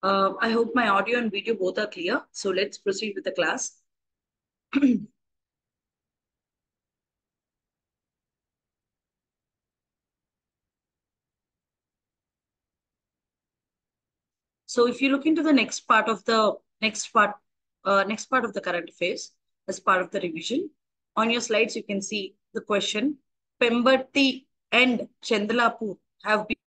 Uh, I hope my audio and video both are clear. So let's proceed with the class. So if you look into the next part of the next part, uh, next part of the current affairs as part of the revision, on your slides you can see the question: Pemberti and Chandalapur have been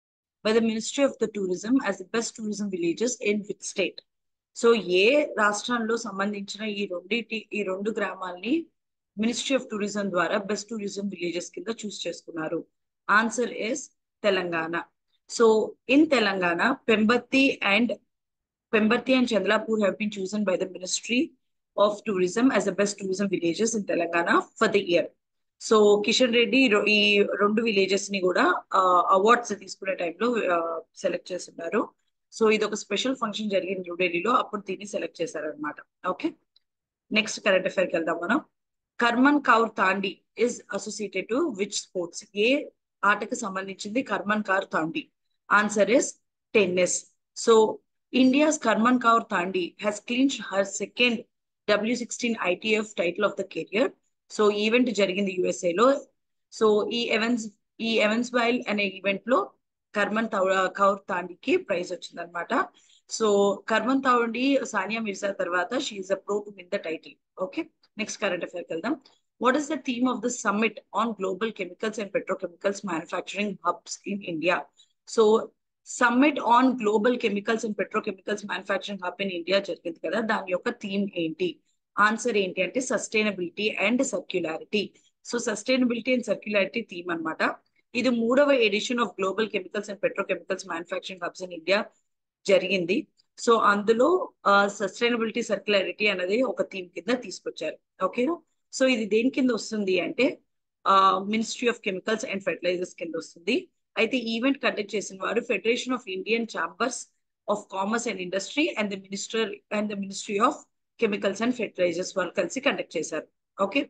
by the Ministry of the Tourism as the best tourism villages in which state? So ఏ రాష్ట్రంలో సంబంధించిన ఈ రెండింటి ఈ రెండు గ్రామాల్ని ministry of tourism ద్వారా best tourism villages కింద చూస్ చేసుకున్నారు answer is Telangana so in Telangana Pembarthi and Pembarthi and Chandlapur have been chosen by the ministry of tourism as the best tourism villages in Telangana for the year so Kishan Reddy ఈ రెండు villages ని కూడా awards తీసుకునే టైంలో select చేస్తున్నారు so ఇది ఒక స్పెషల్ ఫంక్షన్ జరిగింది న్యూఢిల్లీలో అప్పుడు దీన్ని సెలెక్ట్ చేశారనమాట ఓకే నెక్స్ట్ కరెంట్ అఫైర్కి వెళ్దాం మనం Karman Kaur Thandi is associated to which sports ఏ ఆటకు సంబంధించింది Karman Kaur Thandi answer is tennis so India's Karman Kaur Thandi has claimed her second W sixteen ITF title of the career so event జరిగింది యుఎస్ఏలో సో ఈ ఎవెన్స్ ఈ ఎవెన్స్ వైల్ అనే ఈవెంట్ లో కర్మన్ కౌర్ తాండికి ప్రైజ్ వచ్చింది అనమాట సో కర్మన్ తాండి సానియా మిర్జా తర్వాత she a pro to win the title okay next current అఫైర్కి వెళ్దాం what is the theme of the summit on global chemicals and petrochemicals manufacturing hubs in India so summit on global chemicals and petrochemicals manufacturing hub in India జరిగింది కదా దాని యొక్క theme ఏంటి answer ఏంటి అంటే sustainability and circularity so sustainability and circularity theme అనమాట ఇది మూడవ edition of global chemicals and petrochemicals manufacturing hubs in India జరిగింది సో అందులో సస్టైనబిలిటీ సర్క్యులారిటీ అనేది ఒక థీమ్ కింద తీసుకొచ్చారు ఓకేనా సో ఇది దేని కింద వస్తుంది అంటే ministry of chemicals and fertilisers కింద వస్తుంది అయితే ఈవెంట్ కండక్ట్ చేసిన వారు federation of Indian chambers of commerce and industry and the minister and the ministry of chemicals and fertilisers వాళ్ళు కలిసి కండక్ట్ చేశారు ఓకే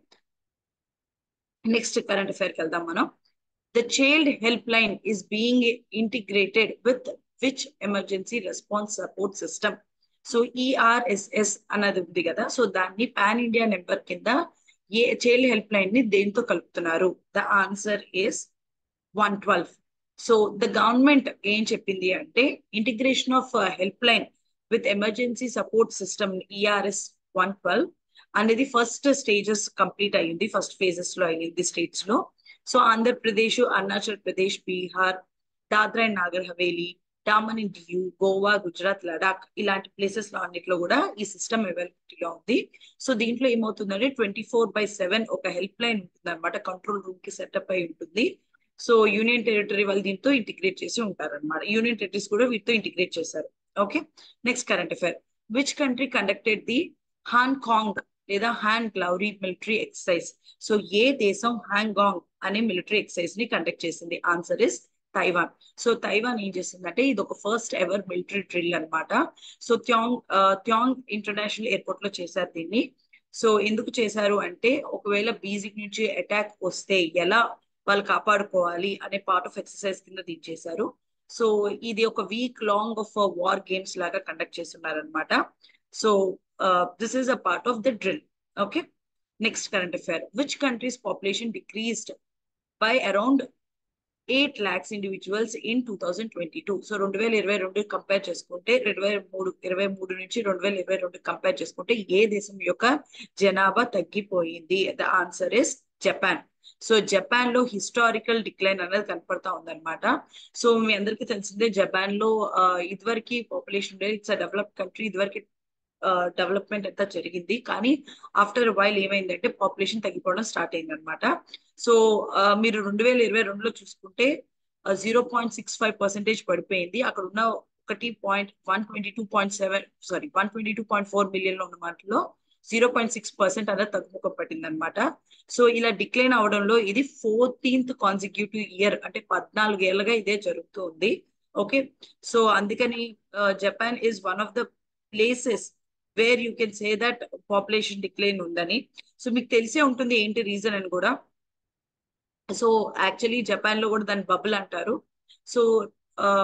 నెక్స్ట్ కరెంట్ అఫైర్కి వెళ్దాం మనం the child helpline is being integrated with which emergency response support system so ERSS అన్నది ఉంది కదా so దాన్ని పాన్ ఇండియా నెంబర్ కింద ఏ చైల్డ్ హెల్ప్ లైన్ ని దేంతో కలుపుతున్నారు the answer is one twelve so the government ఏం చెప్పింది అంటే integration of helpline with emergency support system ERS one twelve అనేది ఫస్ట్ స్టేజెస్ కంప్లీట్ అయ్యింది ఫస్ట్ ఫేజెస్ లో అయ్యింది స్టేట్స్ లో so Andhra Pradesh Arunachal Pradesh Bihar Dadra and Nagar Haveli Daman and Diu Goa Gujarat Ladakh ఇలాంటి ప్లేసెస్ లో అన్నిట్లో కూడా ఈ సిస్టమ్ అవైలబిలిటీలో ఉంది సో దీంట్లో ఏమవుతుందంటే ట్వంటీ ఫోర్ బై సెవెన్ ఒక హెల్ప్ లైన్ ఉంటుంది అనమాట కంట్రోల్ రూమ్ కి సెటప్ అయి ఉంటుంది సో యూనియన్ టెరిటరీ వాళ్ళు దీంతో ఇంటిగ్రేట్ చేసి ఉంటారు అనమాట యూనియన్ టెరిటరీస్ కూడా వీటితో ఇంటిగ్రేట్ చేశారు okay next current affair which country conducted the Han Kuang లేదా hand glory military exercise so ఏ దేశం హ్యాంగాంగ్ అనే మిలిటరీ ఎక్సర్సైజ్ ని కండక్ట్ చేసింది answer is Taiwan so Taiwan ఏం చేసిందంటే ఇది ఒక ఫస్ట్ ఎవర్ మిలిటరీ డ్రిల్ అనమాట సో త్యాంగ్ త్యాంగ్ ఇంటర్నేషనల్ ఎయిర్పోర్ట్ లో చేశారు దీన్ని సో ఎందుకు చేశారు అంటే ఒకవేళ బీజింగ్ నుంచి అటాక్ వస్తే ఎలా వాళ్ళు కాపాడుకోవాలి అనే పార్ట్ ఆఫ్ ఎక్సర్సైజ్ కింద దీన్ని చేశారు సో ఇది ఒక week long of war games లాగా కండక్ట్ చేస్తున్నారు అనమాట so this is a part of the drill okay next current affair which countries population decreased by around eight lakhs individuals in two thousand twenty two so రెండు వేల ఇరవై రెండు compare చేసుకుంటే రెండు వేల మూడు ఇరవై మూడు నుంచి రెండు వేల ఇరవై రెండు కంపేర్ చేసుకుంటే ఏ దేశం యొక్క జనాభా తగ్గిపోయింది the answer is Japan so Japan లో హిస్టారికల్ డిక్లైన్ అనేది కనపడతా ఉందన్నమాట సో మీ అందరికీ తెలిసిందే జపాన్ లో ఇదివరకు పాపులేషన్ ఉండేది ఇట్స్ డెవలప్ కంట్రీ ఇదివరకు డెవలప్మెంట్ అంతా జరిగింది కానీ ఆఫ్టర్ వైల్ ఏమైందంటే పాపులేషన్ తగ్గిపోవడం స్టార్ట్ అయింది అనమాట సో మీరు రెండు వేల ఇరవై రెండులో చూసుకుంటే zero point six five percentage పడిపోయింది అక్కడ ఉన్న ఒకటి point one twenty two point seven sorry one twenty two point four million లో ఉన్న వాటిలో జీరో పాయింట్ సిక్స్ పర్సెంట్ అనేది తగ్గుముఖం పట్టింది అనమాట సో ఇలా డిక్లైన్ అవడంలో ఇది ఫోర్టీన్త్ కాన్సిక్యూటివ్ ఇయర్ అంటే పద్నాలుగు ఏళ్ళగా ఇదే జరుగుతూ ఉంది ఓకే సో అందుకని Japan is one of the places where you can say that population decline ఉందని సో మీకు తెలిసే ఉంటుంది ఏంటి రీజన్ అని కూడా సో యాక్చువల్లీ జపాన్ లో కూడా దాని బబుల్ అంటారు సో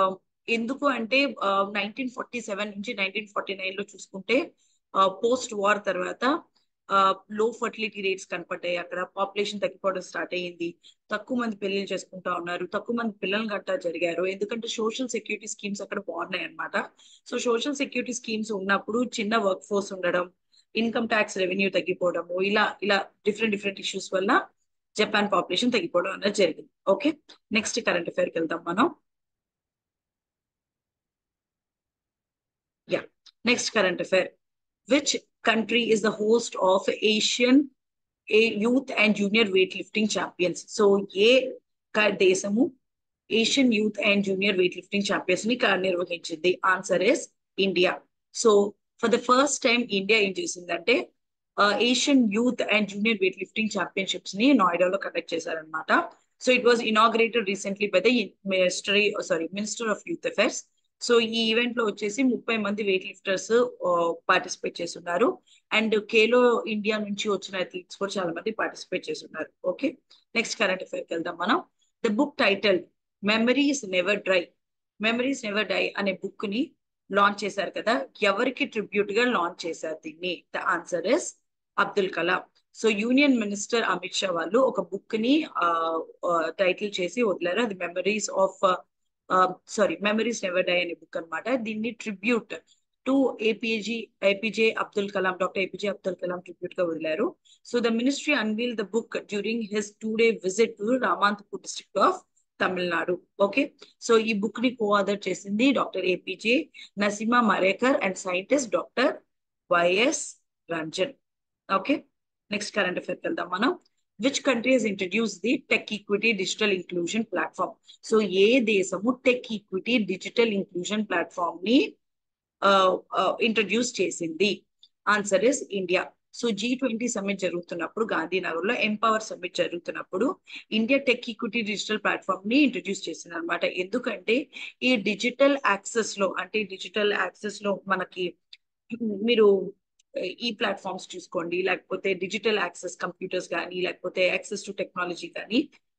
ఎందుకు అంటే నైన్టీన్ ఫార్టీ సెవెన్ నుంచి నైన్టీన్ ఫార్టీ నైన్ లో చూసుకుంటే పోస్ట్ వార్ తర్వాత లో ఫర్టిలిటీ రేట్స్ కనపడ్డాయి అక్కడ పాపులేషన్ తగ్గిపోవడం స్టార్ట్ అయ్యింది తక్కువ మంది పెళ్లిళ్ళు చేసుకుంటా ఉన్నారు తక్కువ మంది పిల్లలు గట్టా జరిగారు ఎందుకంటే సోషల్ సెక్యూరిటీ స్కీమ్స్ అక్కడ బాగున్నాయి అనమాట సో సోషల్ సెక్యూరిటీ స్కీమ్స్ ఉన్నప్పుడు చిన్న వర్క్ ఫోర్స్ ఉండడం ఇన్కమ్ ట్యాక్స్ రెవెన్యూ తగ్గిపోవడము ఇలా ఇలా డిఫరెంట్ డిఫరెంట్ ఇష్యూస్ వల్ల జపాన్ పాపులేషన్ తగ్గిపోవడం అనేది జరిగింది ఓకే నెక్స్ట్ కరెంట్ అఫైర్కి వెళ్దాం మనం yeah next current affair which country is the host of Asian Youth and Junior Weightlifting Champions. So, ఏ దేశము Asian youth and junior weight lifting champions ని నిర్వహించింది answer is India so for the first time India ఏం చేసిందంటే Asian youth and junior weight lifting championships ని నోయిడాలో conduct చేశారనమాట so it was inaugurated recently by the ministry sorry minister of youth affairs so ఈ event లో వచ్చేసి ముప్పై మంది వెయిట్ లిఫ్టర్స్ పార్టిసిపేట్ చేస్తున్నారు అండ్ కేలో ఇండియా నుంచి వచ్చిన అథ్లీట్స్ కూడా చాలా మంది పార్టిసిపేట్ చేస్తున్నారు ఓకే నెక్స్ట్ కరెంట్ అఫైర్కి వెళ్దాం మనం the book title memories never dry memories never die అనే బుక్ ని లాంచ్ చేశారు కదా ఎవరికి ట్రిబ్యూట్ గా లాంచ్ చేశారు దీన్ని the answer is Abdul Kalam so union minister Amit Shah వాళ్ళు ఒక బుక్ ని టైటిల్ చేసి వదిలారు అది memories of sorry memories never die అనే బుక్ అనమాట దీన్ని tribute to APG APJ Abdul Kalam doctor APJ Abdul Kalam tribute గా వదిలారు so the ministry unveil the book during his two day visit to Ramanathapuram district of Tamil Nadu okay so ఈ book ని co author చేసింది doctor APJ Naseema Marikar and scientist doctor YS Rajan okay next current affair వెళ్దాం మనం which country has introduce the tech equity digital inclusion platform so ఏ దేశము tech equity digital inclusion platform ని introduce చేసింది answer is India so G twenty summit జరుగుతున్నప్పుడు గాంధీనగర్ లో empower summit జరుగుతున్నప్పుడు India tech equity digital platform ని introduce చేసింది అనమాట ఎందుకంటే ఈ డిజిటల్ యాక్సెస్ లో అంటే డిజిటల్ యాక్సెస్ లో మనకి మీరు ఈ ప్లాట్ఫామ్స్ చూసుకోండి లేకపోతే డిజిటల్ యాక్సెస్ కంప్యూటర్స్ కానీ లేకపోతే యాక్సెస్ టు టెక్నాలజీ కానీ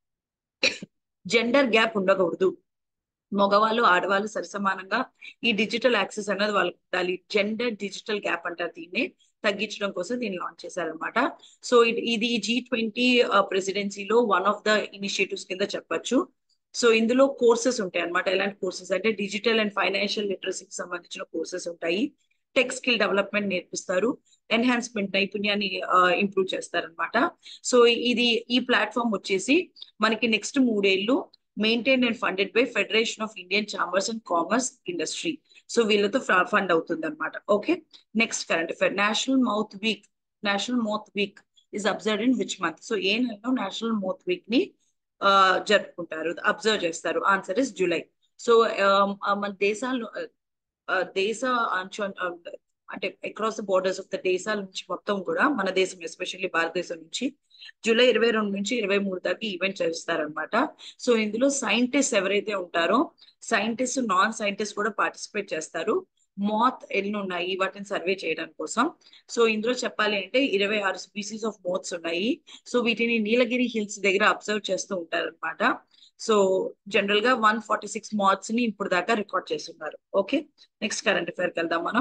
జెండర్ గ్యాప్ ఉండకూడదు మగవాళ్ళు ఆడవాళ్ళు సరిసమానంగా ఈ డిజిటల్ యాక్సెస్ అన్నది వాళ్ళకి ఉండాలి జెండర్ డిజిటల్ గ్యాప్ అంటారు దీన్ని తగ్గించడం కోసం దీన్ని లాంచ్ చేశారనమాట సో ఇది జీ ట్వంటీ ప్రెసిడెన్సీలో వన్ ఆఫ్ ద ఇనిషియేటివ్స్ కింద చెప్పొచ్చు సో ఇందులో కోర్సెస్ ఉంటాయి అనమాట ఎలాంటి కోర్సెస్ అంటే డిజిటల్ అండ్ ఫైనాన్షియల్ లిటరసీకి సంబంధించిన కోర్సెస్ ఉంటాయి టెక్ స్కిల్ డెవలప్మెంట్ నేర్పిస్తారు ఎన్హాన్స్మెంట్ నైపుణ్యాన్ని ఇంప్రూవ్ చేస్తారనమాట సో ఇది ఈ ప్లాట్ఫామ్ వచ్చేసి మనకి నెక్స్ట్ మూడేళ్లు maintain and funded by federation of Indian chambers and commerce industry so వీళ్ళతో ఫండ్ అవుతుంది అనమాట okay next current affair national moth week national moth week is observe in which month so ఏ నెలలో national moth week ని జరుపుకుంటారు observe చేస్తారు answer is July so మన దేశాల్లో దేశ అంచు అంటే across the borders of the దేశాల నుంచి మొత్తం కూడా మన దేశం ఎస్పెషల్లీ భారతదేశం నుంచి జూలై ఇరవై రెండు నుంచి ఇరవై మూడు దాకా ఈవెంట్ చేస్తారనమాట సో ఇందులో సైంటిస్ట్ ఎవరైతే ఉంటారో సైంటిస్ట్ నాన్ సైంటిస్ట్ కూడా పార్టిసిపేట్ చేస్తారు మోత్ ఎన్ని ఉన్నాయి వాటిని సర్వే చేయడం కోసం సో ఇందులో చెప్పాలి అంటే ఇరవై ఆరు స్పీసీస్ ఆఫ్ మోత్స్ ఉన్నాయి సో వీటిని నీలగిరి హిల్స్ దగ్గర అబ్జర్వ్ చేస్తూ ఉంటారనమాట సో జనరల్ గా వన్ ఫార్టీ సిక్స్ మార్క్స్ ని ఇప్పుడు దాకా రికార్డ్ చేస్తున్నారు ఓకే నెక్స్ట్ కరెంట్ అఫైర్ వెళ్దాం మనం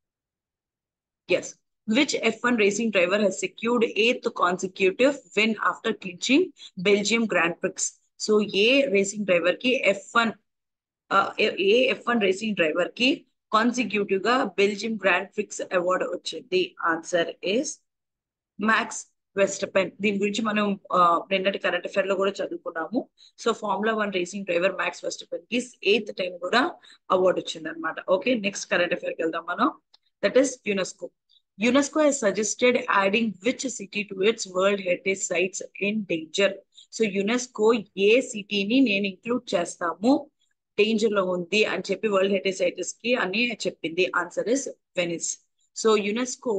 yes which F1 racing driver has secured eighth consecutive win after clinching Belgium Grand Prix. So ఏ రేసింగ్ డ్రైవర్ కి ఎఫ్ వన్ ఏ ఎఫ్ వన్ రేసింగ్ డ్రైవర్ కి కాన్సిక్యూటివ్ గా బెల్జియం గ్రాండ్ ప్రిక్స్ అవార్డు వచ్చింది answer is Max Verstappen దీని గురించి మనం నిన్నటి కరెంట్ అఫైర్ లో కూడా చదువుకున్నాము so Formula one racing driver Max Verstappen కి ఎయిత్ టైం కూడా అవార్డు వచ్చింది అనమాట ఓకే నెక్స్ట్ కరెంట్ అఫైర్ వెళ్దాం మనం that is UNESCO UNESCO has suggested adding which city to its World Heritage Sites in danger. So UNESCO ఏ సిటీని నేను include చేస్తాము డేంజర్ లో ఉంది అని చెప్పి వరల్డ్ హెరిటేజ్ సైట్స్ కి అని చెప్పింది answer is Venice so UNESCO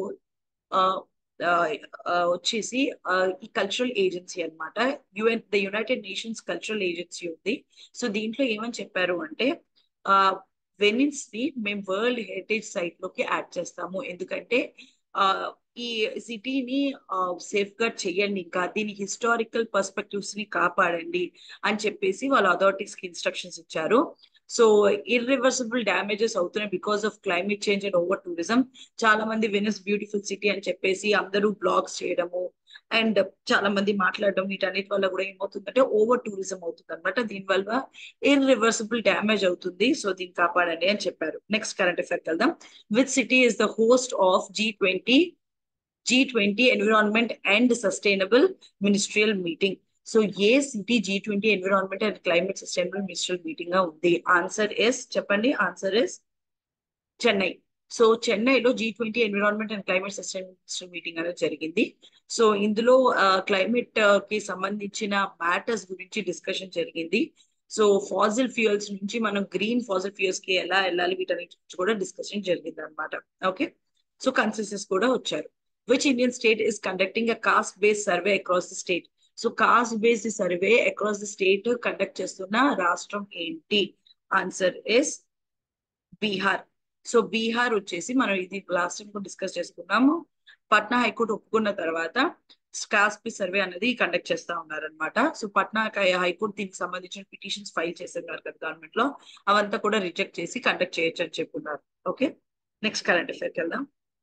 వచ్చేసి ఈ కల్చరల్ ఏజెన్సీ అనమాట UN the United Nations cultural agency ఉంది సో దీంట్లో ఏమని చెప్పారు అంటే వెనిన్స్ ని మేము వరల్డ్ హెరిటేజ్ సైట్ లోకి యాడ్ చేస్తాము ఎందుకంటే ఈ సిటీని సేఫ్ గార్డ్ చేయండి ఇంకా దీని హిస్టారికల్ పర్స్పెక్టివ్స్ ని కాపాడండి అని చెప్పేసి వాళ్ళ అథారిటీస్ కి ఇన్స్ట్రక్షన్స్ ఇచ్చారు సో ఇర్రివర్సిబుల్ డ్యామేజెస్ అవుతున్నాయి because of climate change and over tourism చాలా మంది వెనస్ బ్యూటిఫుల్ సిటీ అని చెప్పేసి అందరూ బ్లాగ్స్ చేయడము అండ్ చాలా మంది మాట్లాడడం వీటన్నిటి వల్ల కూడా ఏమవుతుందంటే ఓవర్ టూరిజం అవుతుంది అనమాట దీనివల్ల ఇర్రివర్సిబుల్ డ్యామేజ్ అవుతుంది సో దీన్ని కాపాడండి అని చెప్పారు నెక్స్ట్ కరెంట్ అఫేర్ వెళ్దాం with city is the host of G twenty G twenty environment and sustainable ministerial meeting so ఏ city G twenty environment and climate sustainable ministerial meeting గా ఉంది answer yes చెప్పండి answer is Chennai so చెన్నైలో G twenty environment and climate sustainable meeting అనేది జరిగింది so ఇందులో climate కి సంబంధించిన మ్యాటర్స్ గురించి డిస్కషన్ జరిగింది సో ఫాజిల్ ఫ్యూయల్స్ నుంచి మనం గ్రీన్ ఫాజిల్ ఫ్యూయల్స్ కి ఎలా వెళ్ళాలి వీటన్నిటి గురించి కూడా డిస్కషన్ జరిగింది అనమాట ఓకే సో కన్సెన్సెస్ కూడా వచ్చారు which Indian state is conducting a caste based survey across the state so caste based survey across the state conduct చేస్తున్న రాష్ట్రం ఏంటి answer is Bihar so Bihar వచ్చేసి మనం ఇది లాస్ట్ టైం డిస్కస్ చేసుకున్నాము పట్నా హైకోర్టు ఒప్పుకున్న తర్వాత స్కాస్పి సర్వే అనేది కండక్ట్ చేస్తా ఉన్నారనమాట సో పట్నా హైకోర్టు దీనికి సంబంధించిన పిటిషన్స్ ఫైల్ చేస్తున్నారు కదా గవర్నమెంట్ లో అవంతా కూడా రిజెక్ట్ చేసి కండక్ట్ చేయొచ్చు అని చెప్పున్నారు ఓకే నెక్స్ట్ కరెంట్ అఫేర్కి వెళ్దాం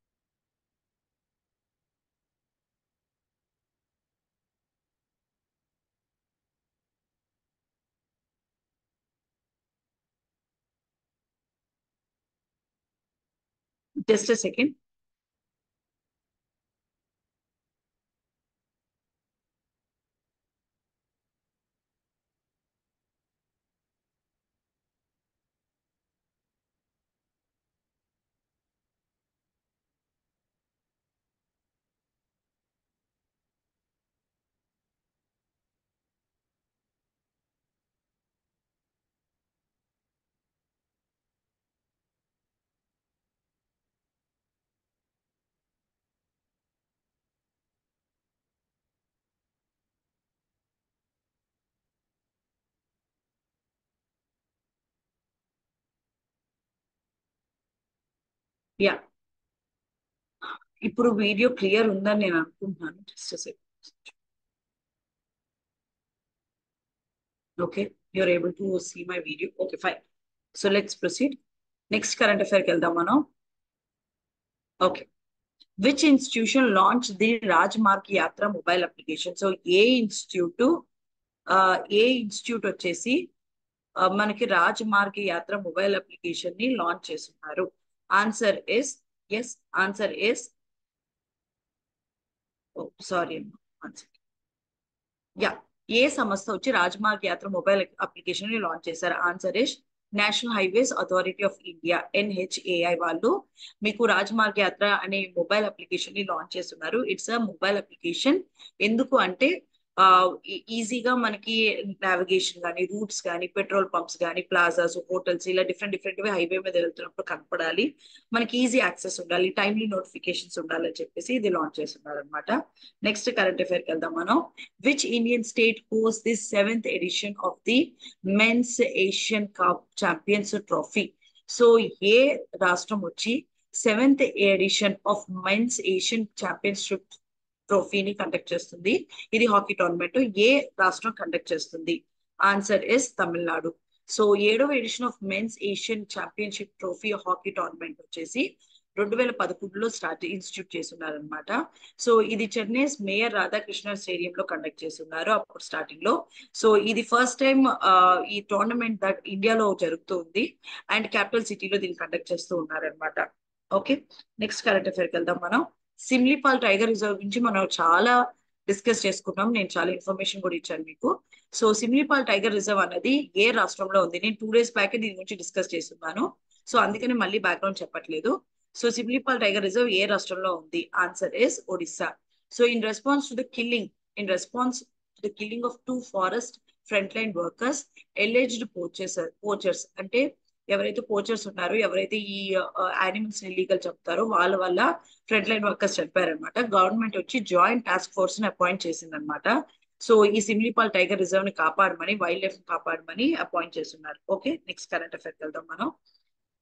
Just a second. యా ఇప్పుడు వీడియో క్లియర్ ఉందని నేను అనుకుంటున్నాను just okay you are able to see my video okay fine so let's proceed next current అఫేర్కి వెళ్దాం మనం okay which institution launch the Rajmarg Yatra mobile application so ఏ ఇన్స్టిట్యూట్ ఏ ఇన్స్టిట్యూట్ వచ్చేసి మనకి రాజ్మార్గ్ యాత్ర మొబైల్ అప్లికేషన్ ని లాంచ్ చేస్తున్నారు answer is yes answer is sorry yeah ఏ సంస్థ వచ్చి రాజ్మార్గ్ యాత్ర మొబైల్ అప్లికేషన్ ని లాంచ్ చేశారు answer is national highways authority of India NHAI వాళ్ళు మీకు రాజ్మార్గ్ యాత్ర అనే మొబైల్ అప్లికేషన్ ని లాంచ్ చేస్తున్నారు ఇట్స్ అ మొబైల్ అప్లికేషన్ ఎందుకు అంటే ఈజీగా మనకి నావిగేషన్ కానీ రూట్స్ కానీ పెట్రోల్ పంప్స్ కానీ ప్లాజాస్ హోటల్స్ ఇలా డిఫరెంట్ డిఫరెంట్ హైవే మీద వెళ్తున్నప్పుడు కనపడాలి మనకి ఈజీ యాక్సెస్ ఉండాలి టైమ్లీ నోటిఫికేషన్స్ ఉండాలని చెప్పేసి ఇది లాంచ్ చేస్తున్నారు అనమాట నెక్స్ట్ కరెంట్ అఫేర్కి వెళ్దాం మనం విచ్ ఇండియన్ స్టేట్ హోస్ this seventh edition of the men's Asian cup champions trophy so ఏ రాష్ట్రం వచ్చి seventh edition of men's Asian championship ట్రోఫీని కండక్ట్ చేస్తుంది ఇది హాకీ టోర్నమెంట్ ఏ రాష్ట్రం కండక్ట్ చేస్తుంది ఆన్సర్ ఇస్ తమిళనాడు సో ఏడవ edition of men's Asian championship trophy hockey tournament వచ్చేసి రెండు వేల పదకొండులో స్టార్ట్ ఇన్స్టిట్యూట్ చేస్తున్నారనమాట సో ఇది చెన్నై మేయర్ రాధాకృష్ణ స్టేడియం లో కండక్ట్ చేస్తున్నారు అప్పుడు స్టార్టింగ్ లో సో ఇది ఫస్ట్ టైం ఈ టోర్నమెంట్ దట్ ఇండియాలో జరుగుతుంది అండ్ క్యాపిటల్ సిటీలో దీన్ని కండక్ట్ చేస్తూ ఉన్నారనమాట ఓకే నెక్స్ట్ కరెంట్ అఫేర్కి వెళ్దాం మనం సిమ్లీపాల్ టైగర్ రిజర్వ్ గురించి మనం చాలా డిస్కస్ చేసుకున్నాం నేను చాలా ఇన్ఫర్మేషన్ కూడా ఇచ్చాను మీకు సో సిమ్లీపాల్ టైగర్ రిజర్వ్ అనేది ఏ రాష్ట్రంలో ఉంది నేను టూ డేస్ బ్యాక్ దీని గురించి డిస్కస్ చేస్తున్నాను సో అందుకని మళ్ళీ బ్యాక్గ్రౌండ్ చెప్పట్లేదు సో సిమ్లీపాల్ టైగర్ రిజర్వ్ ఏ రాష్ట్రంలో ఉంది answer is Odisha so in response to the killing in response to the killing of two forest front line workers alleged poachers poachers అంటే ఎవరైతే పోచర్స్ ఉన్నారో ఎవరైతే ఈ యానిమల్స్ ఇల్లీగల్ చెప్తారో వాళ్ళ వల్ల ఫ్రంట్ లైన్ వర్కర్స్ చెప్పారనమాట గవర్నమెంట్ వచ్చి జాయింట్ టాస్క్ ఫోర్స్ ని అపాయింట్ చేసిందనమాట సో ఈ సిమ్లీపాల్ టైగర్ రిజర్వ్ ని కాపాడమని వైల్డ్ లైఫ్ ని కాపాడమని అపాయింట్ చేస్తున్నారు ఓకే నెక్స్ట్ కరెంట్ అఫేర్ వెళ్దాం మనం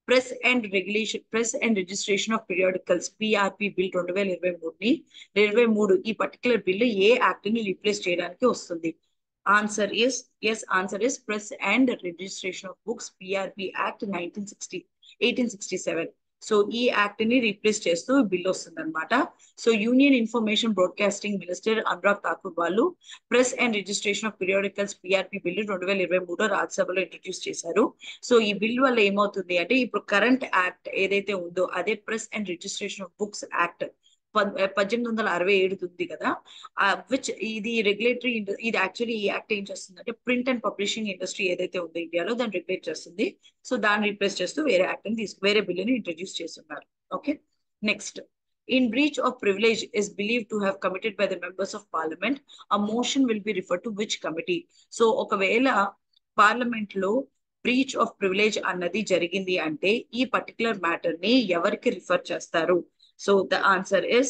press and regulation press and registration of periodicals PRP bill రెండు వేల ఇరవై మూడుని ఇరవై మూడు ఈ పర్టికులర్ బిల్లు ఏ యాక్ట్ ని రీప్లేస్ చేయడానికి వస్తుంది answer is yes answer is press and registration of books PRP act nineteen sixty eighteen sixty seven so ఈ యాక్ట్ ని రీప్లేస్ చేస్తూ బిల్ వస్తుంది అనమాట so union information broadcasting minister Anurag Thakur వాళ్ళు press and registration of periodicals PRP bill రెండు వేల ఇరవై మూడులో రాజ్యసభలో ఇంట్రడ్యూస్ చేశారు సో ఈ బిల్ వల్ల ఏమవుతుంది అంటే ఇప్పుడు కరెంట్ యాక్ట్ ఏదైతే ఉందో అదే press and registration of books act పద్దెనిమిది వందల అరవై ఏడు ఉంది కదా విచ్ ఇది రెగ్యులేటరీ ఇది యాక్చువల్లీ ఈ యాక్ట్ ఏం చేస్తుంది అంటే ప్రింట్ అండ్ పబ్లిషింగ్ ఇండస్ట్రీ ఏదైతే ఉందో ఇండియాలో దాన్ని రెగ్యులేట్ చేస్తుంది సో దాన్ని రీప్లేస్ చేస్తూ వేరే యాక్ట్ ని తీసుకు వేరే బిల్లుని ఇంట్రడ్యూస్ చేస్తున్నారు okay next in breach of privilege is believed to have committed by the members of parliament a motion will be referred to which committee so ఒకవేళ పార్లమెంట్ లో బ్రీచ్ ఆఫ్ ప్రివిలేజ్ అన్నది జరిగింది అంటే ఈ పర్టికులర్ మ్యాటర్ ని ఎవరికి refer చేస్తారు so the answer is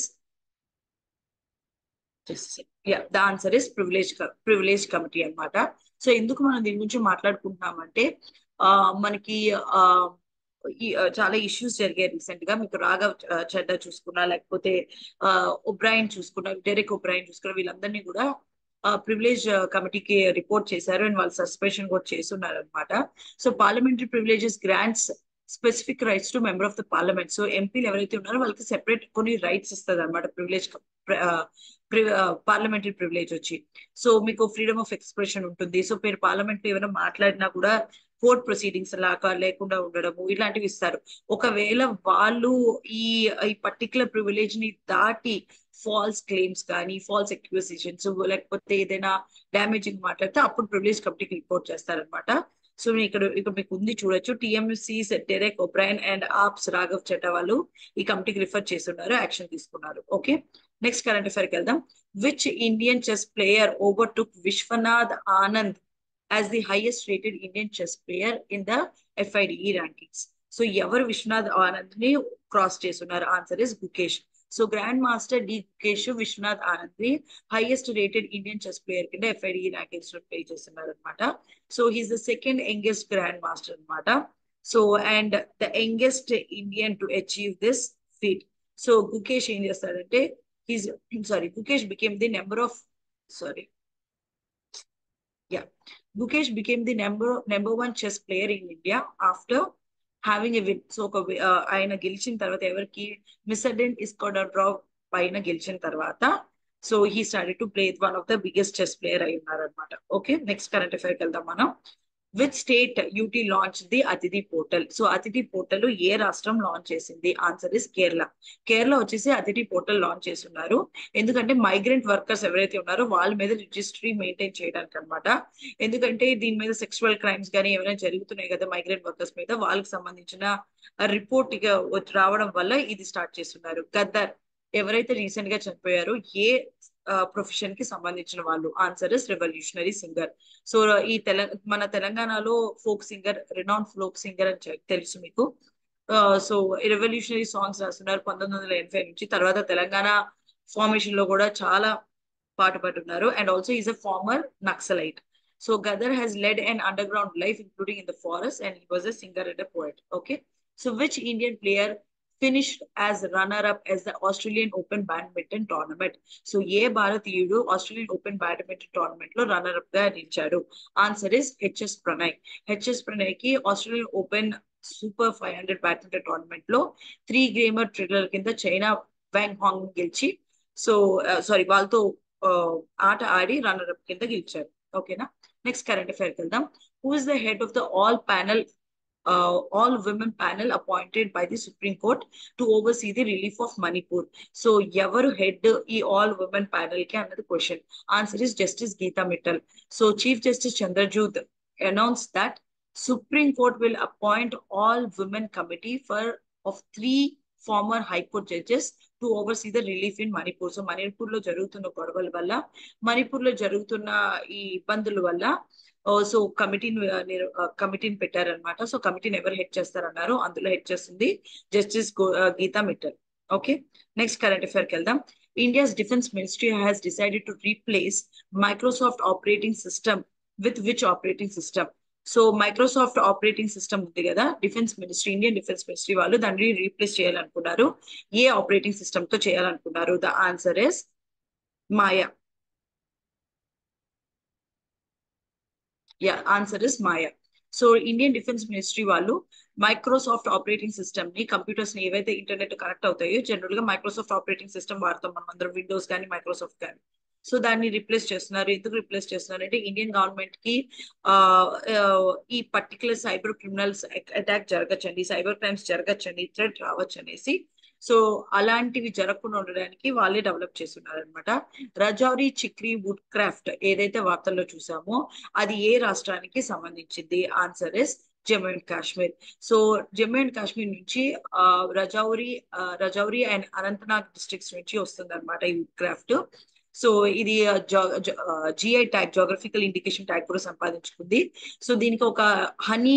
yeah the answer is privilege privilege committee అనమాట సో ఎందుకు మనం దీని గురించి మాట్లాడుకుంటున్నామంటే ఆ మనకి ఆ చాలా ఇష్యూస్ జరిగాయి రీసెంట్ గా మీకు రాఘవ్ చెడ్డ చూసుకున్నా లేకపోతే ఒబ్రాయిన్ చూసుకున్నా డెరెక్ ఒబ్రాయిన్ చూసుకున్నా వీళ్ళందరినీ కూడా ప్రివిలేజ్ కమిటీకి రిపోర్ట్ చేశారు అండ్ వాళ్ళు సస్పెన్షన్ కూడా చేస్తున్నారు అనమాట so parliamentary privileges grants specific rights to member of the parliament so ఎంపీలు ఎవరైతే ఉన్నారో వాళ్ళకి సెపరేట్ కొన్ని రైట్స్ ఇస్తుంది అనమాట ప్రివిలేజ్ పార్లమెంటరీ ప్రివిలేజ్ వచ్చి సో మీకు ఫ్రీడమ్ ఆఫ్ ఎక్స్ప్రెషన్ ఉంటుంది సో మీరు పార్లమెంట్ లో ఏమైనా మాట్లాడినా కూడా కోర్ట్ ప్రొసీడింగ్స్ లాగా లేకుండా ఉండడము ఇలాంటివి ఇస్తారు ఒకవేళ వాళ్ళు ఈ ఈ పర్టికులర్ ప్రివిలేజ్ ని దాటి ఫాల్స్ క్లెయిమ్స్ కానీ ఫాల్స్ ఎక్విజిషన్స్ లేకపోతే ఏదైనా డ్యామేజింగ్ మాట్లాడితే అప్పుడు ప్రివిలేజ్ కమిటీకి రిపోర్ట్ చేస్తారనమాట సో ఇక్కడ ఇక్కడ మీకు ఉంది చూడొచ్చు TMC Derek O'Brien and AAP's Raghav Chadha వాళ్ళు ఈ కమిటీకి రిఫర్ చేస్తున్నారు యాక్షన్ తీసుకున్నారు ఓకే నెక్స్ట్ కరెంట్ అఫైర్ కి వెళ్దాం which Indian chess player overtook Vishwanath Anand as the highest rated Indian chess player in the FIDE rankings so ఎవరు విశ్వనాథ్ ఆనంద్ ని క్రాస్ చేస్తున్నారు answer is Gukesh so grand master D Gukesh Vishwanath Anand ని highest rated Indian chess player కింద FIDE rankings లో play చేస్తున్నారు అనమాట so he's the second youngest grand master అనమాట so and the youngest Indian to achieve this feet so Gukesh ఏం చేస్తాడంటే he's sorry Gukesh became the number of sorry yeah Gukesh became the number number one chess player in India after having a win so ఒక ఆయన గెలిచిన తర్వాత ఎవరికి మిస్అడెంట్ ఇస్కోడర్ draw పైన గెలిచిన తర్వాత so he started to play one of the biggest chess player అయి ఉన్నారనమాట ఓకే నెక్స్ట్ కరెంట్ అఫైర్కి వెళ్దాం మనం which state UT launch the Atithi portal so Atithi portal ఏ రాష్ట్రం లాంచ్ చేసింది ఆన్సర్ ఇస్ కేరళ కేరళ వచ్చేసి అతిథి పోర్టల్ లాంచ్ చేస్తున్నారు ఎందుకంటే మైగ్రెంట్ వర్కర్స్ ఎవరైతే ఉన్నారో వాళ్ళ మీద రిజిస్ట్రీ మెయింటైన్ చేయడానికి అనమాట ఎందుకంటే దీని మీద సెక్సువల్ క్రైమ్స్ కానీ ఏమైనా జరుగుతున్నాయి కదా మైగ్రెంట్ వర్కర్స్ మీద వాళ్ళకి సంబంధించిన రిపోర్ట్ ఇక రావడం వల్ల ఇది స్టార్ట్ చేస్తున్నారు గద్దర్ ఎవరైతే రీసెంట్ గా చనిపోయారో ఏ ప్రొఫెషన్ కి సంబంధించిన వాళ్ళు answer is revolutionary singer so ఈ తెల మన తెలంగాణలో folk singer renowned folk singer అని తెలుసు మీకు సో రెవల్యూషనరీ సాంగ్స్ రాస్తున్నారు పంతొమ్మిది వందల ఎనభై నుంచి తర్వాత తెలంగాణ ఫార్మేషన్ లో కూడా చాలా పాట పడుతున్నారు and also is a former Naxalite so Gaddar has led and underground life including in the forest and he was a singer and a poet okay so which Indian player finished as runner-up as the Australian Open Badminton Tournament. So ఏ భారతీయుడు Australian Open badminton tournament లో runner up గా నిలిచాడు answer is HS Prannoy HS Prannoy కి Australian Open super five hundred badminton tournament లో three gamer thriller కింద China Weng Hong గెలిచి so sorry వాళ్ళతో ఆట ఆడి రన్నర్ అప్ కింద గెలిచారు ఓకేనా నెక్స్ట్ కరెంట్ అఫైర్కి వెళ్దాం who is the head of the all panel uh, all women panel appointed by the Supreme Court to oversee the relief of Manipur. So, ఎవరు head ఈ all women panel కి అన్నది question answer is justice Gita Mittal so chief justice Chandrachud announce that supreme court will appoint all women committee for of three former high court judges to oversee the relief in Manipur so Manipur లో జరుగుతున్న గొడవల వల్ల మణిపూర్ లో జరుగుతున్న ఈ ఇబ్బందుల వల్ల సో కమిటీని కమిటీని పెట్టారనమాట సో కమిటీని ఎవరు హెడ్ చేస్తారన్నారు అందులో హెడ్ చేస్తుంది justice Gita Mittal okay next current affair కి వెళ్దాం India's defence ministry has decided to replace Microsoft operating system with which operating system so Microsoft operating system ఉంది కదా defence ministry Indian defence ministry వాళ్ళు దాన్ని రీప్లేస్ చేయాలనుకున్నారు ఏ ఆపరేటింగ్ సిస్టమ్ తో చేయాలనుకున్నారు the answer is Maya yeah answer is Maya so Indian defence ministry వాళ్ళు Microsoft operating system ని కంప్యూటర్స్ ని ఏవైతే ఇంటర్నెట్ కనెక్ట్ అవుతాయో జనరల్ గా మైక్రోసాఫ్ట్ ఆపరేటింగ్ సిస్టమ్ వాడతాం మనం అందరం విండోస్ కానీ మైక్రోసాఫ్ట్ కానీ సో దాన్ని రిప్లేస్ చేస్తున్నారు ఎందుకు రిప్లేస్ చేస్తున్నారు అంటే ఇండియన్ గవర్నమెంట్ కి ఈ పర్టికులర్ సైబర్ క్రిమినల్స్ అటాక్ జరగచ్చండి సైబర్ క్రైమ్స్ జరగచ్చండి థ్రెట్ రావచ్చు అనేసి సో అలాంటివి జరగకుండా ఉండడానికి వాళ్ళే డెవలప్ చేస్తున్నారు అనమాట రజౌరి చిక్రీ వుడ్ క్రాఫ్ట్ ఏదైతే వార్తల్లో చూసామో అది ఏ రాష్ట్రానికి సంబంధించింది answer is Jammu and Kashmir so Jammu and Kashmir నుంచి రజౌరి రజౌరి అండ్ అనంతనాగ్ డిస్ట్రిక్ట్స్ నుంచి వస్తుంది అనమాట ఈ వుడ్ క్రాఫ్ట్ సో ఇది GI tag geographical indication tag కూడా సంపాదించుకుంది సో దీనికి ఒక హనీ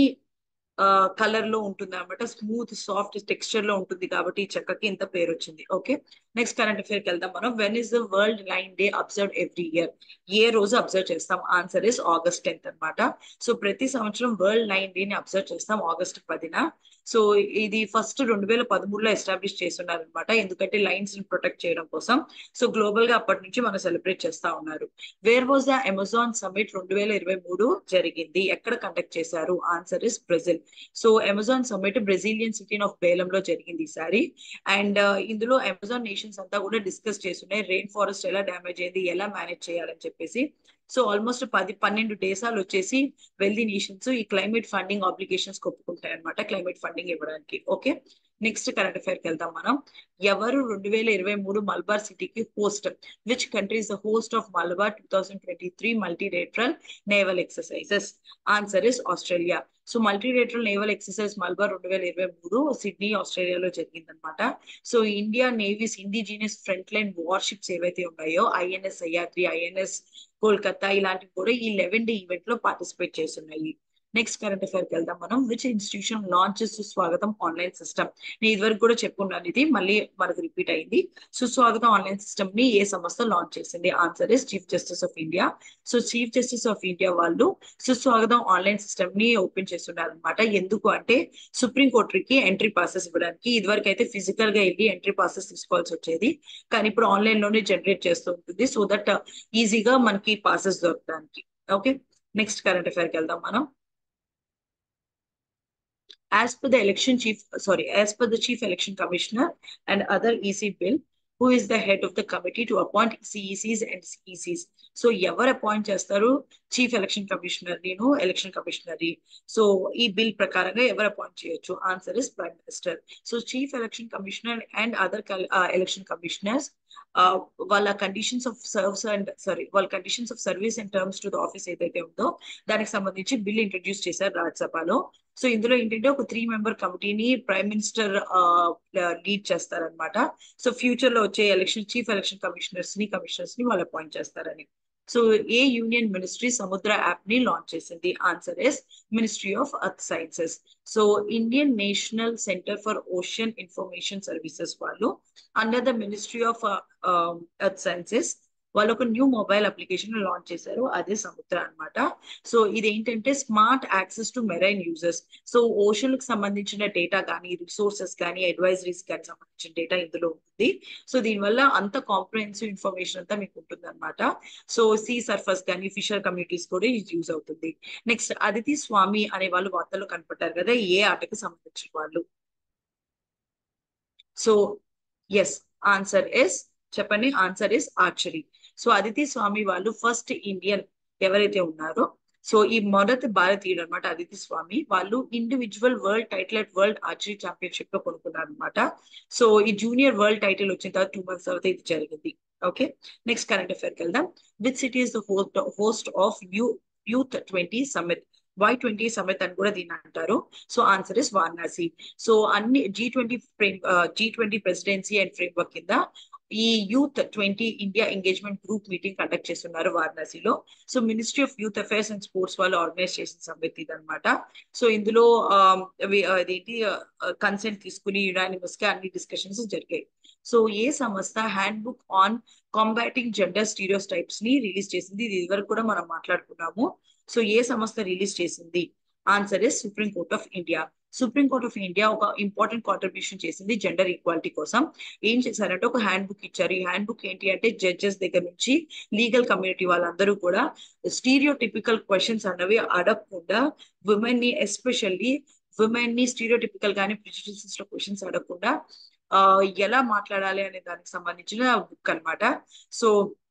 కలర్ లో ఉంటుంది అనమాట స్మూత్ సాఫ్ట్ టెక్స్చర్ లో ఉంటుంది కాబట్టి ఈ చెక్కకి ఇంత పేరు వచ్చింది ఓకే నెక్స్ట్ కరెంట్ అఫేర్ కి వెళ్దాం మనం when is the world lion day observe every year ఏ రోజు అబ్జర్వ్ చేస్తాం ఆన్సర్ ఇస్ ఆగస్ట్ టెన్త్ అనమాట సో ప్రతి సంవత్సరం వరల్డ్ లైన్ డే ని అబ్జర్వ్ చేస్తాం ఆగస్ట్ పదిన సో ఇది ఫస్ట్ రెండు వేల పదమూడులో ఎస్టాబ్లిష్ చేస్తున్నారు అనమాట ఎందుకంటే లైన్స్ ని ప్రొటెక్ట్ చేయడం కోసం సో గ్లోబల్ గా అప్పటి నుంచి మనం సెలబ్రేట్ చేస్తా ఉన్నారు where was the Amazon summit రెండు వేల ఇరవై మూడు జరిగింది ఎక్కడ కండక్ట్ చేశారు answer is Brazil so Amazon summit Brazilian city of Belem లో జరిగింది ఈసారి అండ్ ఇందులో అమెజాన్ నేషన్స్ అంతా కూడా డిస్కస్ చేస్తున్నాయి రెయిన్ ఫారెస్ట్ ఎలా డ్యామేజ్ అయింది ఎలా మేనేజ్ చేయాలని చెప్పేసి సో ఆల్మోస్ట్ పది పన్నెండు దేశాలు వచ్చేసి వెల్దీ నేషన్స్ ఈ క్లైమేట్ ఫండింగ్ ఆబ్లిగేషన్స్ ఒప్పుకుంటాయి అనమాట క్లైమేట్ ఫండింగ్ ఇవ్వడానికి ఓకే నెక్స్ట్ కరెంట్ అఫైర్ కి వెళ్దాం మనం ఎవరు రెండు వేల ఇరవై మూడు మల్బార్ సిటీకి host which country is the host of Malabar two thousand twenty three multilateral naval exercises answer is Australia so multilateral naval exercise Malabar రెండు వేల ఇరవై మూడు సిడ్నీ ఆస్ట్రేలియాలో జరిగిందనమాట so India navy's indigenous front line warships ఏవైతే ఉన్నాయో ఐఎన్ఎస్ సయ్యాద్రి ఐఎన్ఎస్ కోల్కతా ఇలాంటివి కూడా ఈ లెవెన్ డే ఈవెంట్ లో పార్టిసిపేట్ చేస్తున్నాయి నెక్స్ట్ కరెంట్ అఫైర్ కి వెళ్దాం మనం which institution launches Suswagatam online system నేను ఇదివరకు కూడా చెప్పుకున్నాను ఇది మళ్ళీ మనకు రిపీట్ అయింది సుస్వాగతం ఆన్లైన్ సిస్టమ్ ని ఏ సంస్థ లాంచ్ చేసింది answer is chief justice of India so chief justice of India వాళ్ళు సుస్వాగతం ఆన్లైన్ సిస్టమ్ ని ఓపెన్ చేస్తున్నారు అనమాట ఎందుకు అంటే సుప్రీం కోర్టుకి ఎంట్రీ పాసెస్ ఇవ్వడానికి ఇదివరకు అయితే ఫిజికల్ గా వెళ్ళి ఎంట్రీ పాసెస్ తీసుకోవాల్సి వచ్చేది కానీ ఇప్పుడు ఆన్లైన్ లోనే జనరేట్ చేస్తూ ఉంటుంది సో దట్ ఈజీగా మనకి పాసెస్ దొరకడానికి ఓకే నెక్స్ట్ కరెంట్ అఫైర్ కి వెళ్దాం మనం as per the election chief, sorry, as per the chief election commissioner and other EC bill, who is the head of the committee to appoint CECs and CECs. So ఎవరు appoint చేస్తారు chief election commissioner నేను election commissioner so ఈ bill ప్రకారంగా ఎవరు appoint చేయొచ్చు answer is prime minister so chief election commissioner and other election commissioners వాళ్ళ conditions of serves and sorry వాళ్ళ conditions of service and terms to the office ఏదైతే ఉందో దానికి సంబంధించి బిల్ ఇంట్రడ్యూస్ చేశారు రాజ్యసభలో సో ఇందులో ఏంటంటే ఒక త్రీ మెంబర్ కమిటీని ప్రైమ్ మినిస్టర్ లీడ్ చేస్తారనమాట సో ఫ్యూచర్ లో వచ్చే ఎలక్షన్ చీఫ్ ఎలక్షన్ కమిషనర్స్ ని కమిషనర్స్ ని వాళ్ళు అపాయింట్ చేస్తారని సో ఏ యూనియన్ మినిస్ట్రీ సముద్ర యాప్ ని లాంచ్ చేసింది answer is ministry of earth sciences so Indian national centre for ocean information services వాళ్ళు under the ministry of earth sciences వాళ్ళు ఒక న్యూ మొబైల్ అప్లికేషన్ లాంచ్ చేశారు అదే సముద్ర అనమాట సో ఇది ఏంటంటే smart access to marine users so ocean కి సంబంధించిన డేటా కానీ రిసోర్సెస్ కానీ అడ్వైజరీస్ కానీ సంబంధించిన డేటా ఇందులో ఉంటుంది సో దీనివల్ల అంత కాంప్రహెన్సివ్ ఇన్ఫర్మేషన్ అంతా మీకు ఉంటుంది అనమాట సో సీ సర్ఫస్ కానీ ఫిషర్ కమ్యూనిటీస్ కూడా ఇది యూజ్ అవుతుంది నెక్స్ట్ అదితి స్వామి అనే వాళ్ళు వార్తల్లో కనపడ్డారు కదా ఏ ఆటకు సంబంధించిన వాళ్ళు సో ఎస్ ఆన్సర్ ఎస్ చెప్పండి answer is archery so Aditi Swami వాళ్ళు ఫస్ట్ ఇండియన్ ఎవరైతే ఉన్నారో సో ఈ మొదటి భారతీయుడు అనమాట అదితి స్వామి వాళ్ళు individual world title at world archery championship లో కొనుక్కున్నారు అనమాట సో ఈ జూనియర్ వరల్డ్ టైటిల్ వచ్చిన తర్వాత టూ మంత్స్ తర్వాత ఇది జరిగింది ఓకే నెక్స్ట్ కరెంట్ అఫేర్ కి వెళ్దాం with city is the host host of you youth twenty summit Y twenty summit అని కూడా దీన్ని అంటారు so answer is Varanasi so అన్ని G twenty frame G twenty presidency and framework కింద ఈ youth twenty India engagement group meeting conduct చేస్తున్నారు వారణాసిలో so ministry of youth affairs and sports వాళ్ళు ఆర్గనైజ్ చేసిన సమితి అనమాట సో ఇందులో అదేంటి కన్సెంట్ తీసుకుని యునానిమస్ గా అన్ని డిస్కషన్స్ జరిగాయి సో ఏ సంస్థ handbook on combating gender stereotypes ని రిలీజ్ చేసింది ఇది ఇదివరకు కూడా మనం మాట్లాడుకున్నాము సో ఏ సంస్థ రిలీజ్ చేసింది answer is supreme court of India supreme court of India ఒక ఇంపార్టెంట్ కాంట్రిబ్యూషన్ చేసింది జెండర్ ఈక్వాలిటీ కోసం ఏం చేశారంటే ఒక హ్యాండ్ బుక్ ఇచ్చారు ఈ హ్యాండ్ బుక్ ఏంటి అంటే జడ్జెస్ దగ్గర నుంచి లీగల్ కమ్యూనిటీ వాళ్ళందరూ కూడా స్టీరియో టిపికల్ క్వశ్చన్స్ అన్నవి అడగకుండా ఉమెన్ ని ఎస్పెషల్లీ ఉమెన్ ని స్టీరియో టిపికల్ గానీ ప్రిజుడిసెస్ లో క్వశ్చన్స్ అడగకుండా ఆ ఎలా మాట్లాడాలి అనే దానికి సంబంధించిన బుక్ అన్నమాట సో